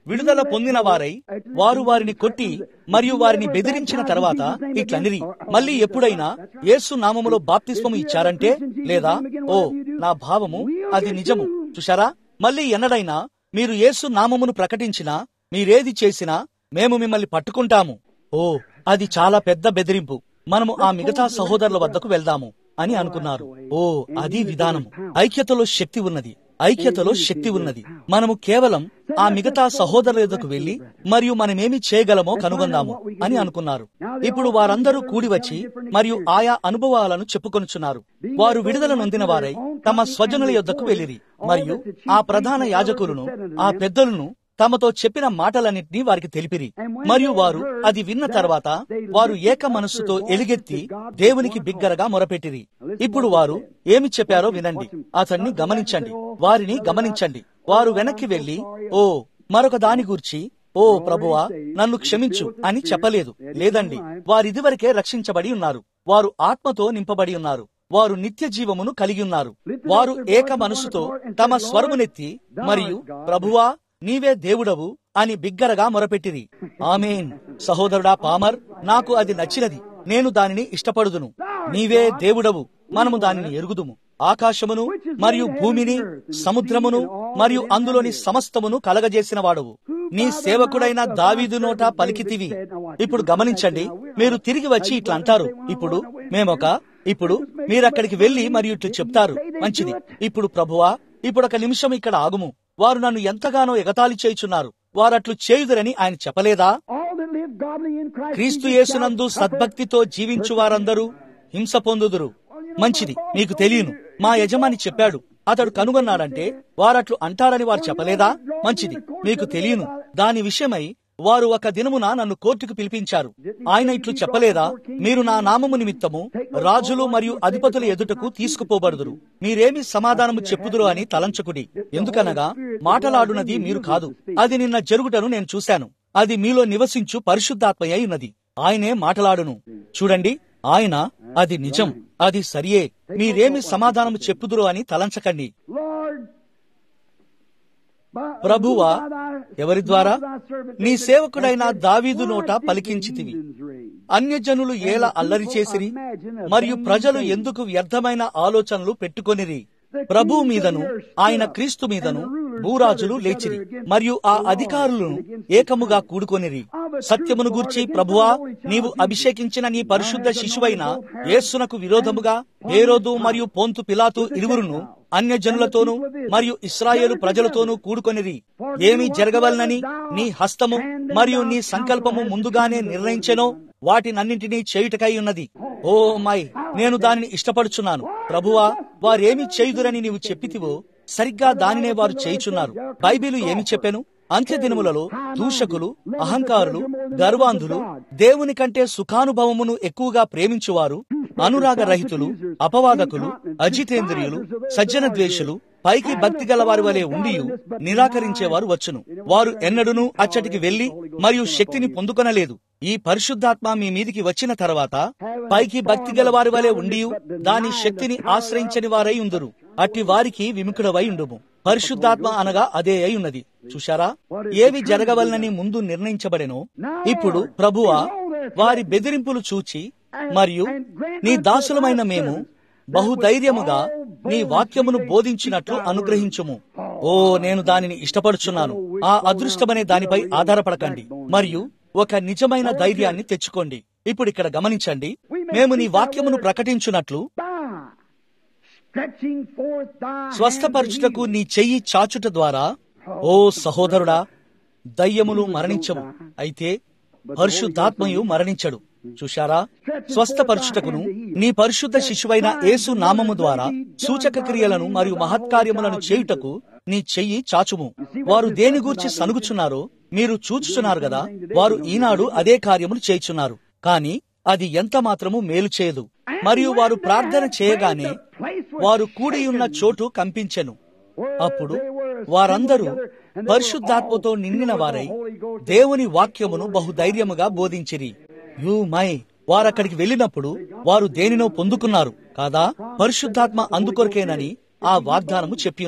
S1: విడుదల పొందిన వారై వారు వారిని కొట్టి మరియు వారిని బెదిరించిన తర్వాత ఇట్లనిరి మళ్ళీ ఎప్పుడైనా యేసు నామములో బాప్తిస్మము ఇచ్చారంటే లేదా ఓ నా భావము అది నిజము చూశారా మళ్ళీ ఎన్నడైనా మీరు యేసు నామమును ప్రకటించినా మీరేది చేసినా మేము మిమ్మల్ని పట్టుకుంటాము ఓ అది చాలా పెద్ద బెదిరింపు మనము ఆ మిగతా సహోదరుల వద్దకు వెళ్దాము అని అనుకున్నారు ఓ అది విధానము ఐక్యతలో శక్తి ఉన్నది ఐక్యతలో శక్తి ఉన్నది మనము కేవలం ఆ మిగతా సహోదరుల ఎదుకు వెళ్లి మరియు మనమేమి చేయగలమో కనుగొందాము అని అనుకున్నారు ఇప్పుడు వారందరూ కూడి వచ్చి మరియు ఆయా అనుభవాలను చెప్పుకొనుచున్నారు వారు విడుదల నొందిన వారై తమ స్వజనుల యొద్దకు వెళ్లిరి మరియు ఆ ప్రధాన యాజకులను ఆ పెద్దలను తమతో చెప్పిన మాటలన్నింటినీ వారికి తెలిపిరి మరియు వారు అది విన్న తర్వాత వారు ఏక మనస్సుతో ఎలుగెత్తి దేవునికి బిగ్గరగా మొరపెట్టిరి ఇప్పుడు వారు ఏమి చెప్పారో వినండి అతన్ని గమనించండి వారిని గమనించండి వారు వెనక్కి వెళ్లి ఓ మరొక దాని గూర్చి ఓ ప్రభువా నన్ను క్షమించు అని చెప్పలేదు లేదండి వారిదివరకే రక్షించబడి ఉన్నారు వారు ఆత్మతో నింపబడి ఉన్నారు వారు నిత్య జీవమును కలిగి ఉన్నారు వారు ఏక మనసుతో తమ స్వరమునెత్తి మరియు ప్రభువా నీవే దేవుడవు అని బిగ్గరగా మొరపెట్టిరి ఆమెన్ సహోదరుడా పామర్ నాకు అది నచ్చినది నేను దానిని ఇష్టపడుదును నీవే దేవుడవు మనము దానిని ఎరుగుదుము ఆకాశమును మరియు భూమిని సముద్రమును మరియు అందులోని సమస్తమును కలగజేసిన వాడవు నీ సేవకుడైన దావీదు నోట పలికితివి ఇప్పుడు గమనించండి మీరు తిరిగి వచ్చి ఇట్లా అంటారు ఇప్పుడు మేమొక ఇప్పుడు మీరక్కడికి వెళ్లి మరియు ఇట్లు చెప్తారు మంచిది ఇప్పుడు ప్రభువా ఇప్పుడు ఒక నిమిషం ఇక్కడ ఆగుము వారు నన్ను ఎంతగానో ఎగతాళి చేయుచున్నారు వారట్లు చేయుదురని ఆయన చెప్పలేదా క్రీస్తు యేసునందు సద్భక్తితో జీవించు వారందరూ హింస పొందుదురు మంచిది మీకు తెలియను మా యజమాని చెప్పాడు అతడు కనుగొన్నాడంటే వారట్లు అంటారని వారు చెప్పలేదా మంచిది మీకు తెలియను దాని విషయమై వారు ఒక దినమున నన్ను కోర్టుకు పిలిపించారు ఆయన ఇట్లు చెప్పలేదా మీరు నా నామము నిమిత్తము రాజులు మరియు అధిపతుల ఎదుటకు తీసుకుపోబడుదురు మీరేమి సమాధానము చెప్పుదురు అని తలంచకుడి ఎందుకనగా మాటలాడునది మీరు కాదు అది నిన్న జరుగుటను నేను చూశాను అది మీలో నివసించు పరిశుద్ధాత్మయ్య ఉన్నది ఆయనే మాటలాడును చూడండి ఆయన అది నిజం అది సరియే మీరేమి సమాధానము చెప్పుదురు అని తలంచకండి ప్రభువా ఎవరి ద్వారా నీ సేవకుడైన దావీదు నోట పలికించితివి అన్యజనులు ఏల అల్లరి చేసిరి మరియు ప్రజలు ఎందుకు వ్యర్థమైన ఆలోచనలు పెట్టుకొనిరి ప్రభు మీదను ఆయన క్రీస్తు మీదను భూరాజులు లేచిరి మరియు ఆ అధికారులను ఏకముగా కూడుకొనిరి సత్యమును గూర్చి ప్రభువా నీవు అభిషేకించిన నీ పరిశుద్ధ శిశువైన యేసునకు విరోధముగా హేరోదు మరియు పోంతు పిలాతు ఇరువురును అన్యజనులతోనూ మరియు ఇస్రాయేలు ప్రజలతోనూ కూడుకొనిరి ఏమి జరగవలనని నీ హస్తము మరియు నీ సంకల్పము ముందుగానే నిర్ణయించెనో వాటినన్నింటినీ చేయుటకై ఉన్నది ఓ మై నేను దానిని ఇష్టపడుచున్నాను ప్రభువా వారేమి చేయుదురని నీవు చెప్పితివో సరిగ్గా దానినే వారు చేయుచున్నారు బైబిలు ఏమి చెప్పెను అంత్య దినములలో దూషకులు అహంకారులు గర్వాంధులు దేవుని కంటే సుఖానుభవమును ఎక్కువగా ప్రేమించువారు అనురాగ రహితులు అపవాదకులు అజితేంద్రియులు సజ్జన ద్వేషులు పైకి భక్తి గల వారి వలె ఉండి నిరాకరించేవారు వచ్చును వారు ఎన్నడూనూ అచ్చటికి వెళ్లి మరియు శక్తిని పొందుకొనలేదు ఈ పరిశుద్ధాత్మ మీ మీదికి వచ్చిన తర్వాత పైకి భక్తి గల వారి వలె ఉండి దాని శక్తిని ఆశ్రయించని వారై ఉందురు అట్టి వారికి విముఖుడవై ఉండుము పరిశుద్ధాత్మ అనగా అదే అయి ఉన్నది చూశారా ఏవి జరగవలనని ముందు నిర్ణయించబడెనో ఇప్పుడు ప్రభువా వారి బెదిరింపులు చూచి మరియు నీ దాసులమైన మేము బహుధైర్యముగా నీ వాక్యమును బోధించినట్లు అనుగ్రహించుము ఓ నేను దానిని ఇష్టపడుచున్నాను ఆ అదృష్టమనే దానిపై ఆధారపడకండి మరియు ఒక నిజమైన ధైర్యాన్ని తెచ్చుకోండి ఇప్పుడు ఇక్కడ గమనించండి మేము నీ వాక్యమును ప్రకటించున్నట్లు స్వస్థపరచుటకు నీ చెయ్యి చాచుట ద్వారా ఓ సహోదరుడా దయ్యములు మరణించవు అయితే పరిశుద్ధాత్మయు మరణించడు చూశారా స్వస్థపరచుటకును నీ పరిశుద్ధ శిశువైన యేసు నామము ద్వారా సూచక క్రియలను మరియు మహత్కార్యములను చేయుటకు నీ చెయ్యి చాచుము వారు దేని గూర్చి సనుగుచున్నారో మీరు చూచుచున్నారు గదా వారు ఈనాడు అదే కార్యములు చేయుచున్నారు కాని అది ఎంత మాత్రము మేలు చేయదు మరియు వారు ప్రార్థన చేయగానే వారు కూడియున్న చోటు కంపించెను అప్పుడు వారందరూ పరిశుద్ధాత్మతో నిండిన వారై దేవుని వాక్యమును బహుధైర్యముగా బోధించిరి యూ మై వారక్కడికి వెళ్ళినప్పుడు వారు దేనినో పొందుకున్నారు కాదా పరిశుద్ధాత్మ అందుకొరకేనని ఆ వాగ్దానము చెప్పి ఉన్నది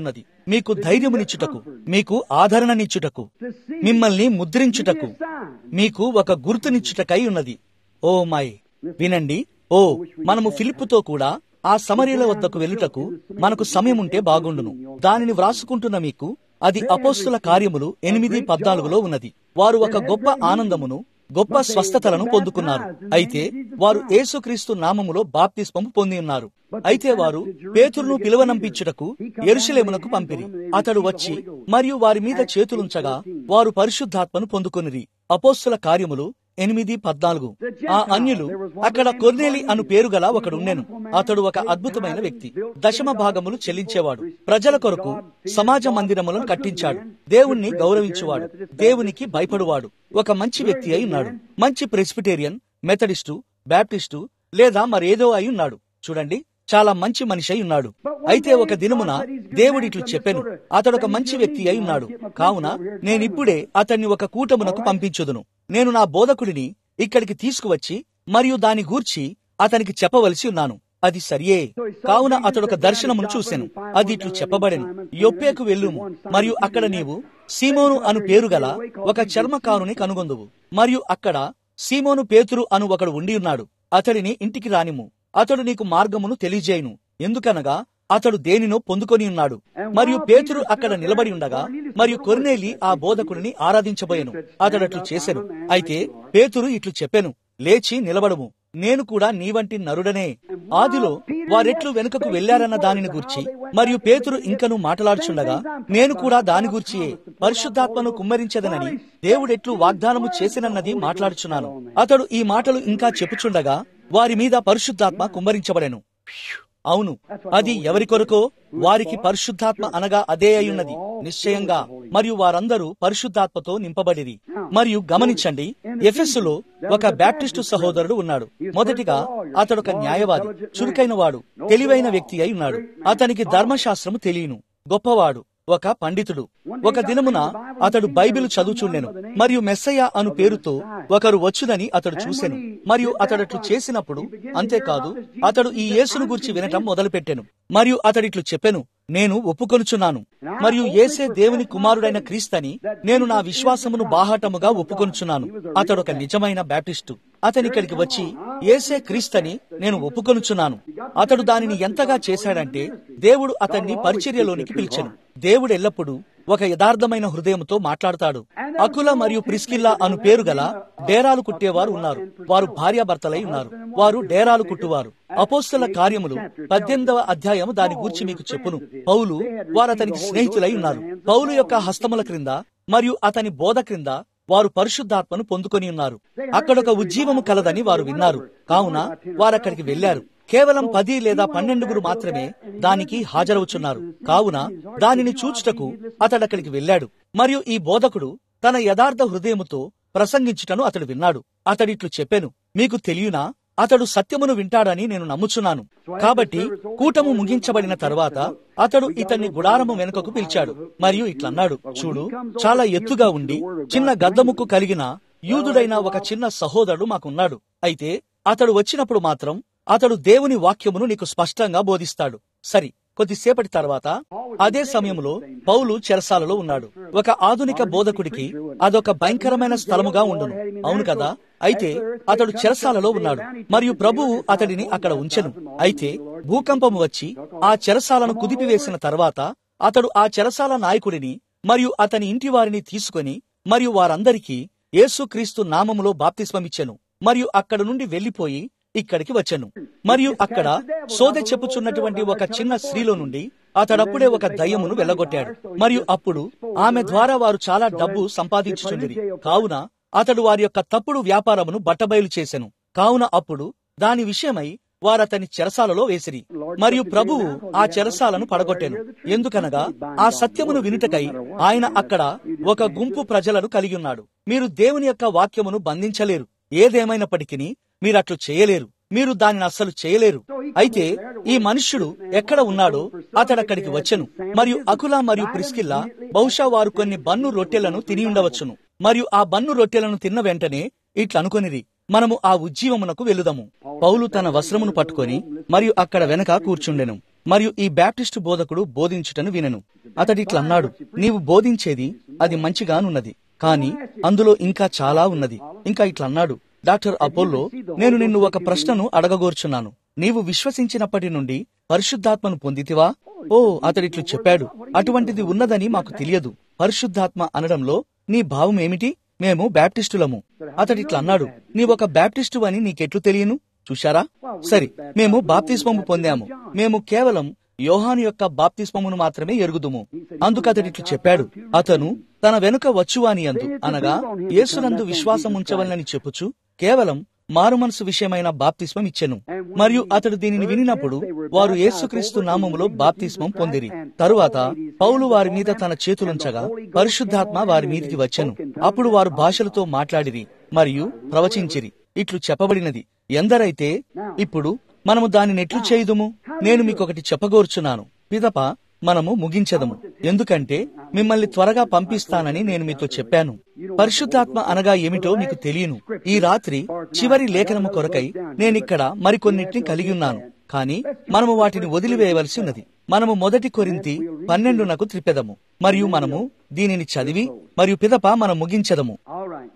S1: మీకు ధైర్యమునిచ్చుటకు మీకు ఆదరణనిచ్చుటకు మిమ్మల్ని ముద్రించుటకు మీకు ఒక గుర్తునిచ్చుటకై ఉన్నది ఓ మై వినండి ఓ మనము ఫిలిప్పుతో కూడా ఆ సమరీల వద్దకు వెళ్ళుటకు మనకు సమయం ఉంటే బాగుండును దానిని వ్రాసుకుంటున్న మీకు అది అపోస్తుల కార్యములు ఎనిమిది పద్నాలుగులో ఉన్నది వారు ఒక గొప్ప ఆనందమును గొప్ప స్వస్థతలను పొందుకున్నారు అయితే వారు యేసుక్రీస్తు నామములో బాప్తిస్మము పొంది ఉన్నారు అయితే వారు పేతురును పిలువనంపించుటకు ఎరుషలేమునకు పంపిరి అతడు వచ్చి మరియు వారి మీద చేతులుంచగా వారు పరిశుద్ధాత్మను పొందుకొనిరి అపోస్తుల కార్యములు ఎనిమిది పద్నాలుగు ఆ అన్యులు అక్కడ కొర్నేలి అను పేరు గల ఒకడుండెను అతడు ఒక అద్భుతమైన వ్యక్తి దశమ భాగములు చెల్లించేవాడు ప్రజల కొరకు సమాజ మందిరములను కట్టించాడు దేవుణ్ణి గౌరవించువాడు దేవునికి భయపడువాడు ఒక మంచి వ్యక్తి అయి ఉన్నాడు మంచి ప్రెస్బిటేరియన్ మెథడిస్టు బ్యాప్టిస్టు లేదా మరేదో అయి ఉన్నాడు చూడండి చాలా మంచి మనిషి అయి ఉన్నాడు అయితే ఒక దినమున దేవుడిట్లు చెప్పెను అతడొక మంచి వ్యక్తి అయి ఉన్నాడు కావున నేనిప్పుడే అతన్ని ఒక కూటమునకు పంపించుదును నేను నా బోధకుడిని ఇక్కడికి తీసుకువచ్చి మరియు దాని గూర్చి అతనికి చెప్పవలసి ఉన్నాను అది సరియే కావున అతడొక దర్శనమును చూశాను అది ఇట్లు చెప్పబడెను యొప్పేకు వెళ్ళుము మరియు అక్కడ నీవు సీమోను అను పేరు గల ఒక చర్మకారుని కనుగొందువు మరియు అక్కడ సీమోను పేతురు అను ఒకడు ఉండి ఉన్నాడు అతడిని ఇంటికి రానిము అతడు నీకు మార్గమును తెలియజేయును ఎందుకనగా అతడు దేనినో పొందుకొని ఉన్నాడు మరియు పేతురు అక్కడ నిలబడి ఉండగా మరియు కొర్నేలి ఆ బోధకుడిని ఆరాధించబోయెను అతడట్లు చేసెను అయితే పేతురు ఇట్లు చెప్పెను లేచి నిలబడుము నేను కూడా నీ వంటి నరుడనే ఆదిలో వారెట్లు వెనుకకు వెళ్లారన్న దానిని గూర్చి మరియు పేతురు ఇంకను మాట్లాడుచుండగా నేను కూడా దాని గూర్చియే పరిశుద్ధాత్మను కుమ్మరించదనని దేవుడెట్లు వాగ్దానము చేసినన్నది మాట్లాడుచున్నాను అతడు ఈ మాటలు ఇంకా చెప్పుచుండగా వారి మీద పరిశుద్ధాత్మ కుమ్మరించబడెను అవును అది ఎవరి కొరకో వారికి పరిశుద్ధాత్మ అనగా అదే అయ్యున్నది నిశ్చయంగా మరియు వారందరూ పరిశుద్ధాత్మతో నింపబడిరి మరియు గమనించండి ఎఫెస్సులో ఒక బ్యాప్టిస్టు సహోదరుడు ఉన్నాడు మొదటిగా అతడొక న్యాయవాది చురుకైన వాడు తెలివైన వ్యక్తి అయి ఉన్నాడు అతనికి ధర్మశాస్త్రము తెలియను గొప్పవాడు ఒక పండితుడు ఒక దినమున అతడు బైబిల్ చదువుచుండెను మరియు మెస్సయ్య అను పేరుతో ఒకరు వచ్చుదని అతడు చూసెను మరియు అతడట్లు చేసినప్పుడు అంతేకాదు అతడు ఈ యేసును గురించి వినటం మొదలుపెట్టెను మరియు అతడిట్లు చెప్పెను నేను ఒప్పుకొనుచున్నాను మరియు ఏసే దేవుని కుమారుడైన క్రీస్తని నేను నా విశ్వాసమును బాహాటముగా ఒప్పుకొనుచున్నాను అతడొక నిజమైన బ్యాప్టిస్టు అతనిక్కడికి వచ్చి ఏసే క్రీస్తని నేను ఒప్పుకొనుచున్నాను అతడు దానిని ఎంతగా చేశాడంటే దేవుడు అతన్ని పరిచర్యలోనికి పిలిచెను దేవుడు ఎల్లప్పుడూ ఒక యథార్థమైన హృదయంతో మాట్లాడతాడు అకుల మరియు ప్రిస్కిల్లా అను పేరు గల డేరాలు కుట్టేవారు ఉన్నారు వారు భార్యాభర్తలై ఉన్నారు వారు డేరాలు కుట్టువారు అపోస్తల కార్యములు పద్దెనిమిదవ అధ్యాయం దాని గూర్చి మీకు చెప్పును పౌలు వారు అతనికి స్నేహితులై ఉన్నారు పౌలు యొక్క హస్తముల క్రింద మరియు అతని బోధ క్రింద వారు పరిశుద్ధాత్మను పొందుకొని ఉన్నారు అక్కడొక ఉజ్జీవము కలదని వారు విన్నారు కావున వారక్కడికి వెళ్లారు కేవలం పది లేదా పన్నెండుగురు మాత్రమే దానికి హాజరవుచున్నారు కావున దానిని చూచుటకు అతడక్కడికి వెళ్ళాడు మరియు ఈ బోధకుడు తన యథార్థ హృదయముతో ప్రసంగించుటను అతడు విన్నాడు అతడిట్లు చెప్పెను మీకు తెలియనా అతడు సత్యమును వింటాడని నేను నమ్ముచున్నాను కాబట్టి కూటము ముగించబడిన తరువాత అతడు ఇతన్ని గుడారము వెనుకకు పిలిచాడు మరియు ఇట్లన్నాడు చూడు చాలా ఎత్తుగా ఉండి చిన్న గద్దముక్కు కలిగిన యూదుడైన ఒక చిన్న సహోదరుడు మాకున్నాడు అయితే అతడు వచ్చినప్పుడు మాత్రం అతడు దేవుని వాక్యమును నీకు స్పష్టంగా బోధిస్తాడు సరి కొద్దిసేపటి తర్వాత అదే సమయంలో పౌలు చెరసాలలో ఉన్నాడు ఒక ఆధునిక బోధకుడికి అదొక భయంకరమైన స్థలముగా ఉండును అవును కదా అయితే అతడు చెరసాలలో ఉన్నాడు మరియు ప్రభువు అతడిని అక్కడ ఉంచెను అయితే భూకంపము వచ్చి ఆ చెరసాలను కుదిపివేసిన తర్వాత అతడు ఆ చెరసాల నాయకుడిని మరియు అతని ఇంటి వారిని తీసుకొని మరియు వారందరికీ యేసుక్రీస్తు నామములో బాప్తిస్మమిచ్చెను మరియు అక్కడ నుండి వెళ్లిపోయి ఇక్కడికి వచ్చెను మరియు అక్కడ సోదె చెప్పుచున్నటువంటి ఒక చిన్న స్త్రీలో నుండి అతడప్పుడే ఒక దయ్యమును వెళ్ళగొట్టాడు మరియు అప్పుడు ఆమె ద్వారా వారు చాలా డబ్బు సంపాదించుచుండిరి కావున అతడు వారి యొక్క తప్పుడు వ్యాపారమును బట్టబయలు చేసెను కావున అప్పుడు దాని విషయమై వారతని చెరసాలలో వేసిరి మరియు ప్రభువు ఆ చెరసాలను పడగొట్టెను ఎందుకనగా ఆ సత్యమును వినుటకై ఆయన అక్కడ ఒక గుంపు ప్రజలను కలిగి ఉన్నాడు మీరు దేవుని యొక్క వాక్యమును బంధించలేరు ఏదేమైనప్పటికీ మీరట్లు చేయలేరు మీరు దానిని అస్సలు చేయలేరు అయితే ఈ మనుష్యుడు ఎక్కడ ఉన్నాడో అతడక్కడికి వచ్చెను మరియు అకుల మరియు ప్రిస్కిల్లా బహుశా వారు కొన్ని బన్ను రొట్టెలను తిని ఉండవచ్చును మరియు ఆ బన్ను రొట్టెలను తిన్న వెంటనే ఇట్లనుకొనిరి మనము ఆ ఉజ్జీవమునకు వెళుదము పౌలు తన వస్త్రమును పట్టుకొని మరియు అక్కడ వెనక కూర్చుండెను మరియు ఈ బ్యాప్టిస్టు బోధకుడు బోధించుటను వినెను అతడిట్లా అన్నాడు నీవు బోధించేది అది మంచిగానున్నది కాని అందులో ఇంకా చాలా ఉన్నది ఇంకా ఇట్లా అన్నాడు డాక్టర్ అపోల్లో నేను నిన్ను ఒక ప్రశ్నను అడగగోర్చున్నాను నీవు విశ్వసించినప్పటి నుండి పరిశుద్ధాత్మను పొందితివా ఓ అతడిట్లు చెప్పాడు అటువంటిది ఉన్నదని మాకు తెలియదు పరిశుద్ధాత్మ అనడంలో నీ భావం ఏమిటి మేము బ్యాప్టిస్టులము అతడిట్లా అన్నాడు నీవొక బ్యాప్టిస్టు అని నీకెట్లు తెలియను చూశారా సరి మేము బాప్తిస్మము పొందాము మేము కేవలం యోహాను యొక్క బాప్తిస్మమును మాత్రమే ఎరుగుదుము అందుకతడిట్లు చెప్పాడు అతను తన వెనుక వచ్చువాని అందు అనగా యేసునందు విశ్వాసం ఉంచవలనని చెప్పుచు కేవలం మారుమనసు విషయమైన బాప్తిస్మం ఇచ్చెను మరియు అతడు దీనిని వినినప్పుడు వారు యేసుక్రీస్తు నామములో బాప్తిస్మం పొందిరి తరువాత పౌలు వారి మీద తన చేతులుంచగా పరిశుద్ధాత్మ వారి మీదికి వచ్చెను అప్పుడు వారు భాషలతో మాట్లాడిరి మరియు ప్రవచించిరి ఇట్లు చెప్పబడినది ఎందరైతే ఇప్పుడు మనము దానిని ఎట్లు చేయుదుము నేను మీకొకటి చెప్పగోర్చున్నాను పిదప మనము ముగించదము ఎందుకంటే మిమ్మల్ని త్వరగా పంపిస్తానని నేను మీతో చెప్పాను పరిశుద్ధాత్మ అనగా ఏమిటో మీకు తెలియను ఈ రాత్రి చివరి లేఖనము కొరకై నేనిక్కడ మరికొన్నిటిని కలిగి ఉన్నాను కానీ మనము వాటిని వదిలివేయవలసి ఉన్నది మనము మొదటి కొరింతి పన్నెండునకు త్రిపెదము మరియు మనము దీనిని చదివి మరియు పిదప మనం ముగించదము
S2: All right.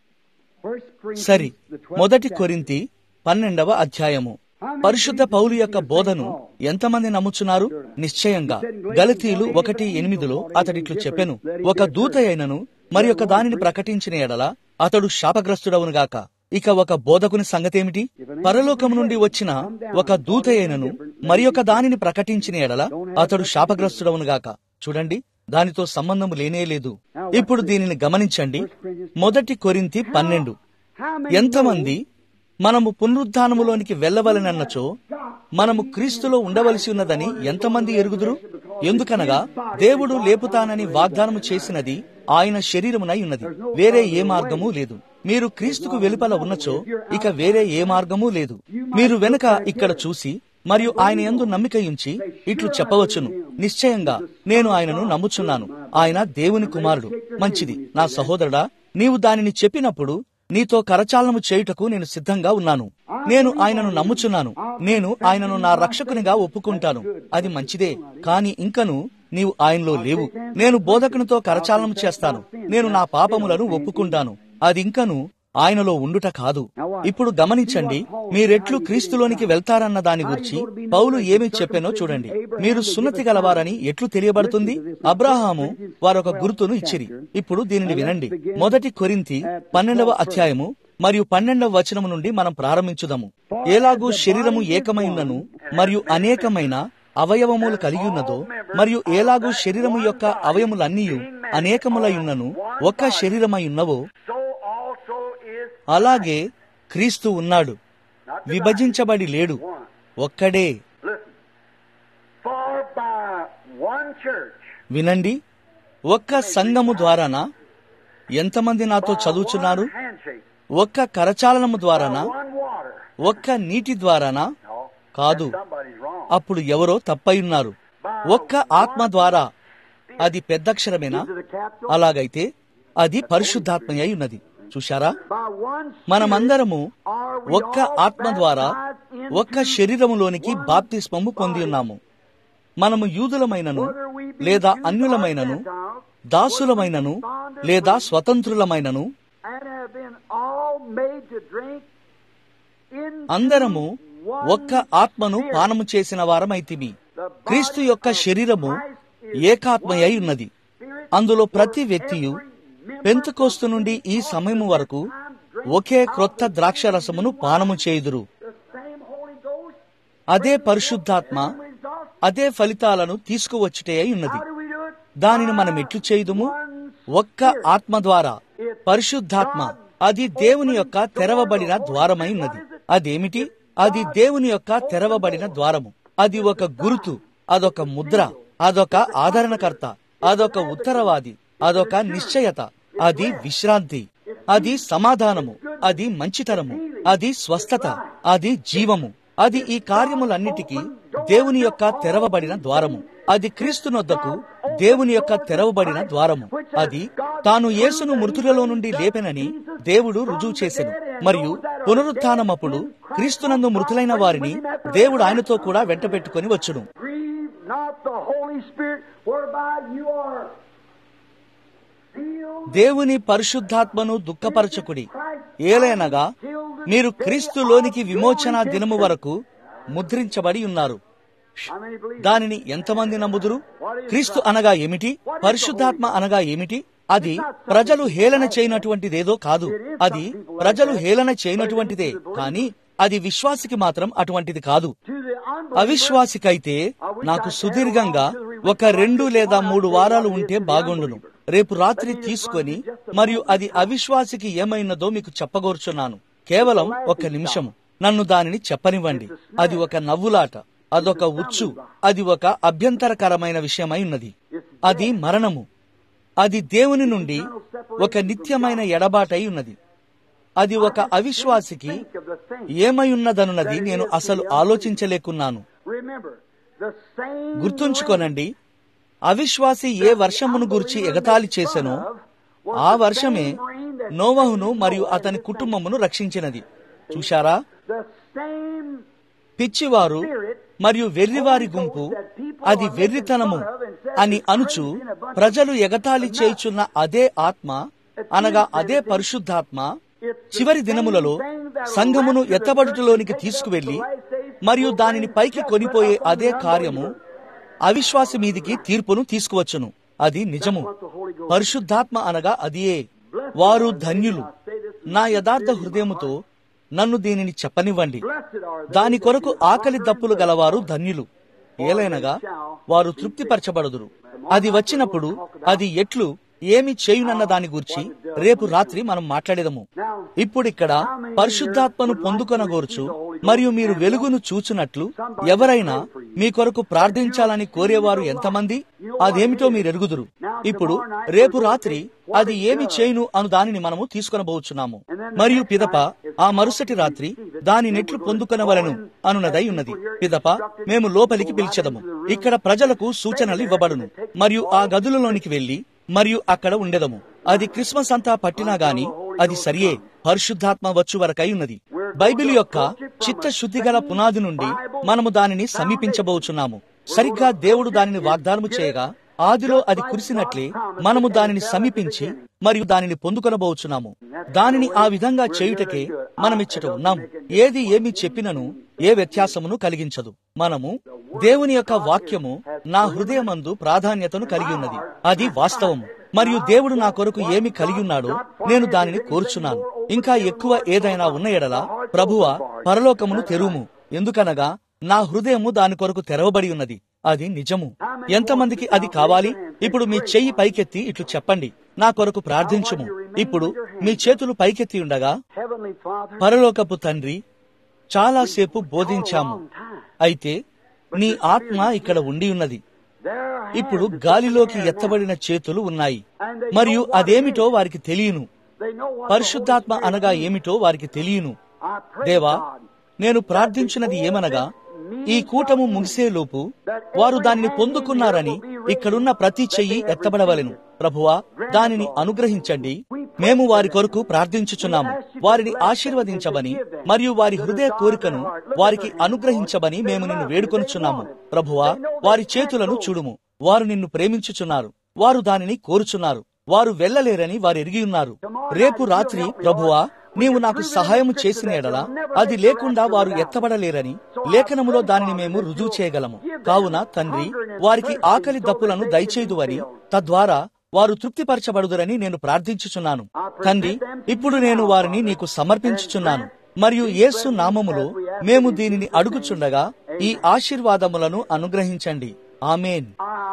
S2: First Corinthians,
S1: సరి
S2: the 12th
S1: మొదటి
S2: chapter.
S1: కొరింతి పన్నెండవ అధ్యాయము పరిశుద్ధ పౌలు యొక్క బోధను ఎంతమంది నమ్ముచున్నారు నిశ్చయంగా గలతీలు ఒకటి ఎనిమిదిలో అతడిట్లు చెప్పెను ఒక దూత అయినను మరి ఒక దానిని ప్రకటించిన ఎడల అతడు శాపగ్రస్తుడవునుగాక ఇక ఒక బోధకుని సంగతేమిటి పరలోకము నుండి వచ్చిన ఒక దూత అయినను మరి ఒక దానిని ప్రకటించిన ఎడల అతడు శాపగ్రస్తుడవునుగాక చూడండి దానితో సంబంధం లేనే లేదు ఇప్పుడు దీనిని గమనించండి మొదటి కొరింతి పన్నెండు
S2: How many
S1: ఎంతమంది మనము పునరుద్ధానములోనికి వెళ్ళవలనన్నచో మనము క్రీస్తులో ఉండవలసి ఉన్నదని ఎంతమంది ఎరుగుదురు ఎందుకనగా దేవుడు లేపుతానని వాగ్దానము చేసినది ఆయన శరీరమునై ఉన్నది వేరే ఏ మార్గము లేదు మీరు క్రీస్తుకు వెలుపల ఉన్నచో ఇక వేరే ఏ మార్గము లేదు మీరు వెనుక ఇక్కడ చూసి మరియు ఆయన యందు నమ్మిక ఉంచి ఇట్లు చెప్పవచ్చును నిశ్చయంగా నేను ఆయనను నమ్ముచున్నాను ఆయన దేవుని కుమారుడు మంచిది నా సహోదరుడా నీవు దానిని చెప్పినప్పుడు నీతో కరచాలనము చేయుటకు నేను సిద్ధంగా ఉన్నాను నేను ఆయనను నమ్ముచున్నాను నేను ఆయనను నా రక్షకునిగా ఒప్పుకుంటాను అది మంచిదే కాని ఇంకను నీవు ఆయనలో లేవు నేను బోధకునితో కరచాలనం చేస్తాను నేను నా పాపములను ఒప్పుకుంటాను అది ఇంకను ఆయనలో ఉండుట కాదు ఇప్పుడు గమనించండి మీరెట్లు క్రీస్తులోనికి వెళ్తారన్న దాని గురించి పౌలు ఏమి చెప్పానో చూడండి మీరు సున్నతి గలవారని ఎట్లు తెలియబడుతుంది అబ్రాహాము వారొక గుర్తును ఇచ్చిరి ఇప్పుడు దీనిని వినండి మొదటి కొరింతి పన్నెండవ అధ్యాయము మరియు పన్నెండవ వచనము నుండి మనం ప్రారంభించుదాము ఎలాగూ శరీరము ఏకమైనను మరియు అనేకమైన అవయవములు కలిగి ఉన్నదో మరియు ఎలాగూ శరీరము యొక్క అవయములన్నీ అనేకములై ఉన్నను ఒక్క శరీరమై ఉన్నవో
S3: So also is
S1: అలాగే క్రీస్తు ఉన్నాడు
S3: not
S1: విభజించబడి లేడు
S3: one.
S1: ఒక్కడే
S3: Listen. For by one church,
S1: వినండి ఒక్క సంఘము ద్వారాన ఎంతమంది నాతో చదువుచున్నారు
S3: one handshake,
S1: ఒక్క కరచాలనము ద్వారాన
S3: one water.
S1: ఒక్క నీటి ద్వారాన
S3: No,
S1: కాదు
S3: somebody's wrong.
S1: అప్పుడు ఎవరో తప్పయున్నారు ఒక్క ఆత్మ ద్వారా అది పెద్దక్షరమేనా
S3: To the capital,
S1: అలాగైతే అది పరిశుద్ధాత్మయ్య ఉన్నది చూశారా
S3: by one
S1: మనమందరము
S3: are we
S1: ఒక్క
S3: all
S1: ఆత్మ ద్వారా
S3: baptized into
S1: ఒక్క శరీరములోనికి బాప్తిస్మము పొంది ఉన్నాము మనము యూదులమైనను
S3: whether we be
S1: లేదా
S3: Jews or
S1: అన్యులమైనను
S3: Gentiles,
S1: దాసులమైనను లేదా స్వతంత్రులమైనను
S3: and have been all made to drink into
S1: అందరము
S3: one
S1: ఒక్క ఆత్మను
S3: spirit.
S1: పానము చేసిన వారమైతిమి
S3: The body
S1: క్రీస్తు యొక్క
S3: of
S1: శరీరము
S3: Christ is
S1: ఏకాత్మయై
S3: one
S1: ఉన్నది
S3: spirit,
S1: అందులో ప్రతి
S3: for
S1: వ్యక్తియు
S3: every member
S1: పెంతుకోస్తు
S3: of
S1: నుండి ఈ
S3: the
S1: సమయం
S3: time
S1: వరకు
S3: drink
S1: ఒకే
S3: out
S1: క్రొత్త
S3: of
S1: ద్రాక్షరసమును పానము చేయుదురు
S3: the same Holy Ghost,
S1: అదే పరిశుద్ధాత్మ
S3: same results.
S1: అదే ఫలితాలను తీసుకువచ్చుటే అయి ఉన్నది
S3: How do we do it?
S1: దానిని మనం ఎట్లు చేయుదుము ఒక్క ఆత్మ ద్వారా పరిశుద్ధాత్మ అది దేవుని యొక్క తెరవబడిన ద్వారమై ఉన్నది అదేమిటి అది దేవుని యొక్క తెరవబడిన ద్వారము అది ఒక గురుతు అదొక ముద్ర అదొక ఆదరణకర్త అదొక ఉత్తరవాది అదొక నిశ్చయత అది విశ్రాంతి అది సమాధానము అది మంచితనము అది స్వస్థత అది జీవము అది ఈ కార్యములన్నిటికీ దేవుని యొక్క తెరవబడిన ద్వారము అది క్రీస్తునొద్దకు దేవుని యొక్క తెరవబడిన ద్వారము అది తాను యేసును మృతులలో నుండి లేపెనని దేవుడు రుజువు చేసెను మరియు పునరుత్నమప్పుడు క్రీస్తునందు మృతులైన వారిని దేవుడు ఆయనతో కూడా వెంటబెట్టుకొని వచ్చును
S3: Breathe not the Holy Spirit, whereby you are sealed.
S1: దేవుని పరిశుద్ధాత్మను దుఃఖపరచకుడి ఏలైనగా మీరు క్రీస్తులోనికి విమోచన దినము వరకు ముద్రించబడి ఉన్నారు
S3: How many believe?
S1: దానిని ఎంతమంది నమ్ముదురు క్రీస్తు అనగా ఏమిటి పరిశుద్ధాత్మ అనగా ఏమిటి అది ప్రజలు హేళన చేయనటువంటిదేదో కాదు అది ప్రజలు హేళన చేయనటువంటిదే కానీ అది విశ్వాసికి మాత్రం అటువంటిది కాదు
S3: To the unbeliever,
S1: అవిశ్వాసికైతే నాకు సుదీర్ఘంగా ఒక రెండు లేదా మూడు వారాలు ఉంటే బాగుండును రేపు రాత్రి తీసుకొని మరియు అది అవిశ్వాసికి ఏమైనదో మీకు చెప్పగోర్చున్నాను కేవలం ఒక నిమిషము నన్ను దానిని చెప్పనివ్వండి అది ఒక నవ్వులాట అదొక ఉచ్చు అది ఒక అభ్యంతరకరమైన విషయమై ఉన్నది అది మరణము అది దేవుని నుండి ఒక నిత్యమైన ఎడబాటై ఉన్నది అది ఒక అవిశ్వాసికి
S3: think of the thing.
S1: ఏమై ఉన్నదనున్నది నేను అసలు ఆలోచించలేకున్నాను
S3: Remember, the same
S1: గుర్తుంచుకోనండి అవిశ్వాసి ఏ వర్షమును గురించి ఎగతాళి చేసెనో ఆ వర్షమే నోవహును మరియు అతని కుటుంబమును రక్షించినది చూశారా
S3: the same
S1: పిచ్చివారు మరియు వెర్రివారి గుంపు అది వెర్రితనము అని అనుచు ప్రజలు ఎగతాళి చేయుచున్న అదే ఆత్మ అనగా అదే పరిశుద్ధాత్మ చివరి దినములలో సంఘమును ఎత్తబడుటలోనికి తీసుకువెళ్లి మరియు దానిని పైకి కొనిపోయే అదే కార్యము అవిశ్వాసి మీదికి తీర్పును తీసుకువచ్చును అది నిజము పరిశుద్ధాత్మ అనగా అదియే వారు ధన్యులు నా యథార్థ హృదయముతో నన్ను దీనిని చెప్పనివ్వండి
S3: blessed are they
S1: దాని కొరకు ఆకలి దప్పులు గలవారు ధన్యులు ఏలైనగా వారు తృప్తిపరచబడదురు అది వచ్చినప్పుడు అది ఎట్లు ఏమి చేయునన్న దాని గురించి రేపు రాత్రి మనం మాట్లాడేదము ఇప్పుడిక్కడ పరిశుద్ధాత్మను పొందుకొనగోర్చు మరియు మీరు వెలుగును చూచునట్లు ఎవరైనా మీ కొరకు ప్రార్థించాలని కోరేవారు ఎంతమంది అదేమిటో మీరు ఎరుగుదురు ఇప్పుడు రేపు రాత్రి అది ఏమి చేయును అను దానిని మనము తీసుకొనబోచున్నాము మరియు పిదప ఆ మరుసటి రాత్రి దాని నెట్లు పొందుకొనవలను అనునదై ఉన్నది పిదప మేము లోపలికి పిలిచెదము ఇక్కడ ప్రజలకు సూచనలు ఇవ్వబడును మరియు ఆ గదులలోనికి వెళ్లి మరియు అక్కడ ఉండెదము అది క్రిస్మస్ అంతా పట్టినా గాని అది సరియే పరిశుద్ధాత్మ వచ్చు వరకై ఉన్నది బైబిల్ యొక్క చిత్తశుద్ధి గల పునాది నుండి మనము దానిని సమీపించబోచున్నాము సరిగ్గా దేవుడు దానిని వాగ్దానము చేయగా ఆదిలో అది కురిసినట్లే మనము దానిని సమీపించి మరియు దానిని పొందుకొనబోచున్నాము దానిని ఆ విధంగా చేయుటకే మనమిచ్చట ఉన్నాము ఏది ఏమి చెప్పినను ఏ వ్యత్యాసమును కలిగించదు మనము దేవుని యొక్క వాక్యము నా హృదయమందు ప్రాధాన్యతను కలిగి ఉన్నది అది వాస్తవము మరియు దేవుడు నా కొరకు ఏమి కలిగి ఉన్నాడో నేను దానిని కోరుచున్నాను ఇంకా ఎక్కువ ఏదైనా ఉన్న ఎడల ప్రభువ పరలోకమును తెరువుము ఎందుకనగా నా హృదయము దాని కొరకు తెరవబడి ఉన్నది అది నిజము ఎంతమందికి అది కావాలి ఇప్పుడు మీ చెయ్యి పైకెత్తి ఇట్లు చెప్పండి నా కొరకు ప్రార్థించుము ఇప్పుడు మీ చేతులు పైకెత్తి ఉండగా
S3: Heavenly Father,
S1: పరలోకపు తండ్రి చాలాసేపు బోధించాము అయితే నీ ఆత్మ ఇక్కడ ఉండి ఉన్నది
S3: there
S1: ఇప్పుడు గాలిలోకి ఎత్తబడిన చేతులు ఉన్నాయి మరియు అదేమిటో వారికి తెలియను
S3: they know what
S1: పరిశుద్ధాత్మ అనగా ఏమిటో వారికి తెలియను
S3: I pray,
S1: దేవా
S3: God,
S1: నేను ప్రార్థించినది ఏమనగా ఈ కూటము ముగిసేలోపు వారు దానిని పొందుకున్నారని ఇక్కడున్న ప్రతి చెయ్యి ఎత్తబడవలెను ప్రభువా దానిని అనుగ్రహించండి మేము వారి కొరకు ప్రార్థించుచున్నాము వారిని ఆశీర్వదించమని మరియు వారి హృదయ కోరికను వారికి అనుగ్రహించమని మేము నిన్ను వేడుకొనుచున్నాము ప్రభువా వారి చేతులను చూడుము వారు నిన్ను ప్రేమించుచున్నారు వారు దానిని కోరుచున్నారు వారు వెళ్ళలేరని వారు ఎరిగి ఉన్నారు రేపు రాత్రి ప్రభువా నీవు నాకు సహాయము చేసిన ఎడల అది లేకుండా వారు ఎత్తబడలేరని లేఖనములో దానిని మేము రుజువు చేయగలము కావున తండ్రి వారికి ఆకలి దప్పులను దయచేయుదువని తద్వారా వారు తృప్తిపరచబడుదురని నేను ప్రార్థించుచున్నాను తండ్రి ఇప్పుడు నేను వారిని నీకు సమర్పించుచున్నాను మరియు యేసు నామములో మేము దీనిని అడుగుచుండగా ఈ ఆశీర్వాదములను అనుగ్రహించండి amen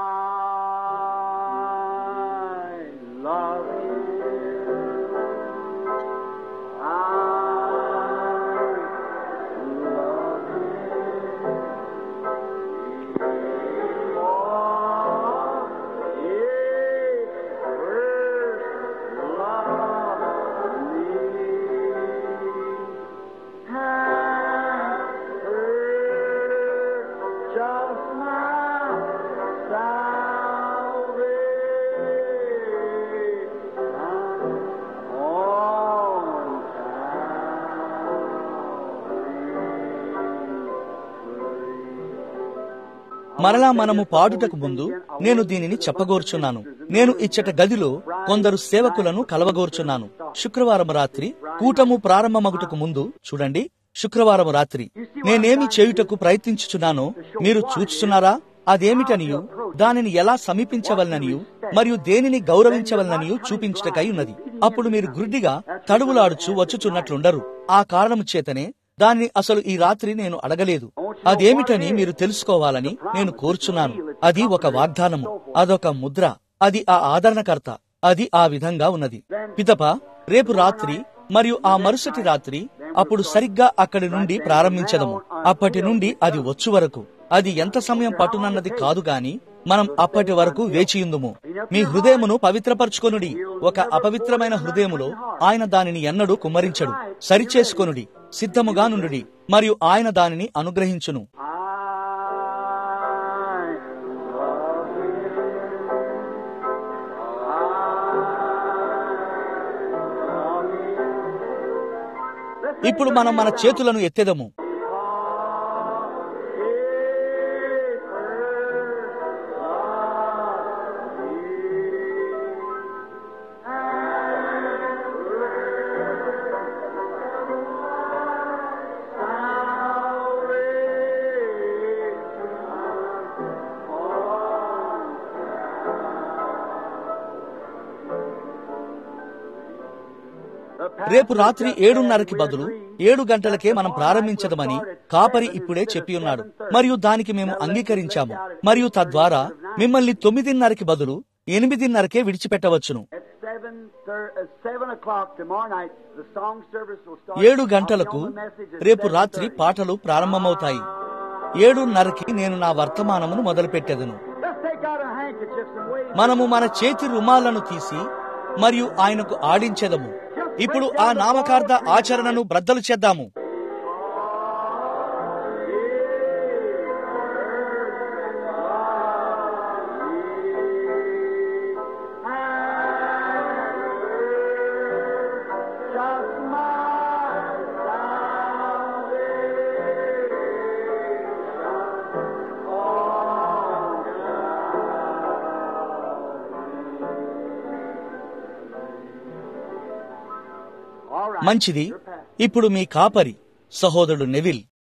S3: I love you. Just my
S1: మరలా మనము పాడుటకు ముందు నేను దీనిని చెప్పగోర్చున్నాను నేను ఇచ్చట గదిలో కొందరు సేవకులను కలవగోర్చున్నాను శుక్రవారం రాత్రి కూటము ప్రారంభమగుటకు ముందు చూడండి శుక్రవారం రాత్రి నేనేమి చేయుటకు ప్రయత్నించుచున్నానో మీరు చూచుచున్నారా అదేమిటనియు దానిని ఎలా సమీపించవలననియు మరియు దేనిని గౌరవించవలననియు చూపించుటకై ఉన్నది అప్పుడు మీరు గుడ్డిగా తడువులాడుచు వచ్చుచున్నట్లుండరు ఆ కారణము చేతనే దాన్ని అసలు ఈ రాత్రి నేను అడగలేదు అదేమిటని మీరు తెలుసుకోవాలని నేను కోరుచున్నాను అది ఒక వాగ్దానము అదొక ముద్ర అది ఆ ఆదరణకర్త అది ఆ విధంగా ఉన్నది పిదప రేపు రాత్రి మరియు ఆ మరుసటి రాత్రి అప్పుడు సరిగ్గా అక్కడి నుండి ప్రారంభించదము అప్పటి నుండి అది వచ్చు వరకు అది ఎంత సమయం పట్టునన్నది కాదు గాని మనం అప్పటి వరకు వేచియుందుము మీ హృదయమును పవిత్రపరచుకొనుడి ఒక అపవిత్రమైన హృదయములో ఆయన దానిని ఎన్నడూ కుమ్మరించడు సరిచేసుకొనుడి సిద్ధముగా నుండుడి మరియు ఆయన దానిని అనుగ్రహించును ఇప్పుడు మనం మన చేతులను ఎత్తెదము రేపు రాత్రి ఏడున్నరకి బదులు ఏడు గంటలకే మనం ప్రారంభించదమని కాపరి ఇప్పుడే చెప్పి ఉన్నాడు మరియు దానికి మేము అంగీకరించాము మరియు తద్వారా మిమ్మల్ని తొమ్మిదిన్నరకి బదులు ఎనిమిదిన్నరకే విడిచిపెట్టవచ్చును ఏడు గంటలకు రేపు రాత్రి పాటలు ప్రారంభమవుతాయి ఏడున్నరకి నేను నా వర్తమానమును మొదలుపెట్టెదను మనము మన చేతి రుమాలను తీసి మరియు ఆయనకు ఆడించెదము ఇప్పుడు ఆ నామకార్థ ఆచరణను బ్రద్దలు చేద్దాము మంచిది ఇప్పుడు మీ కాపరి సహోదరుడు నెవిల్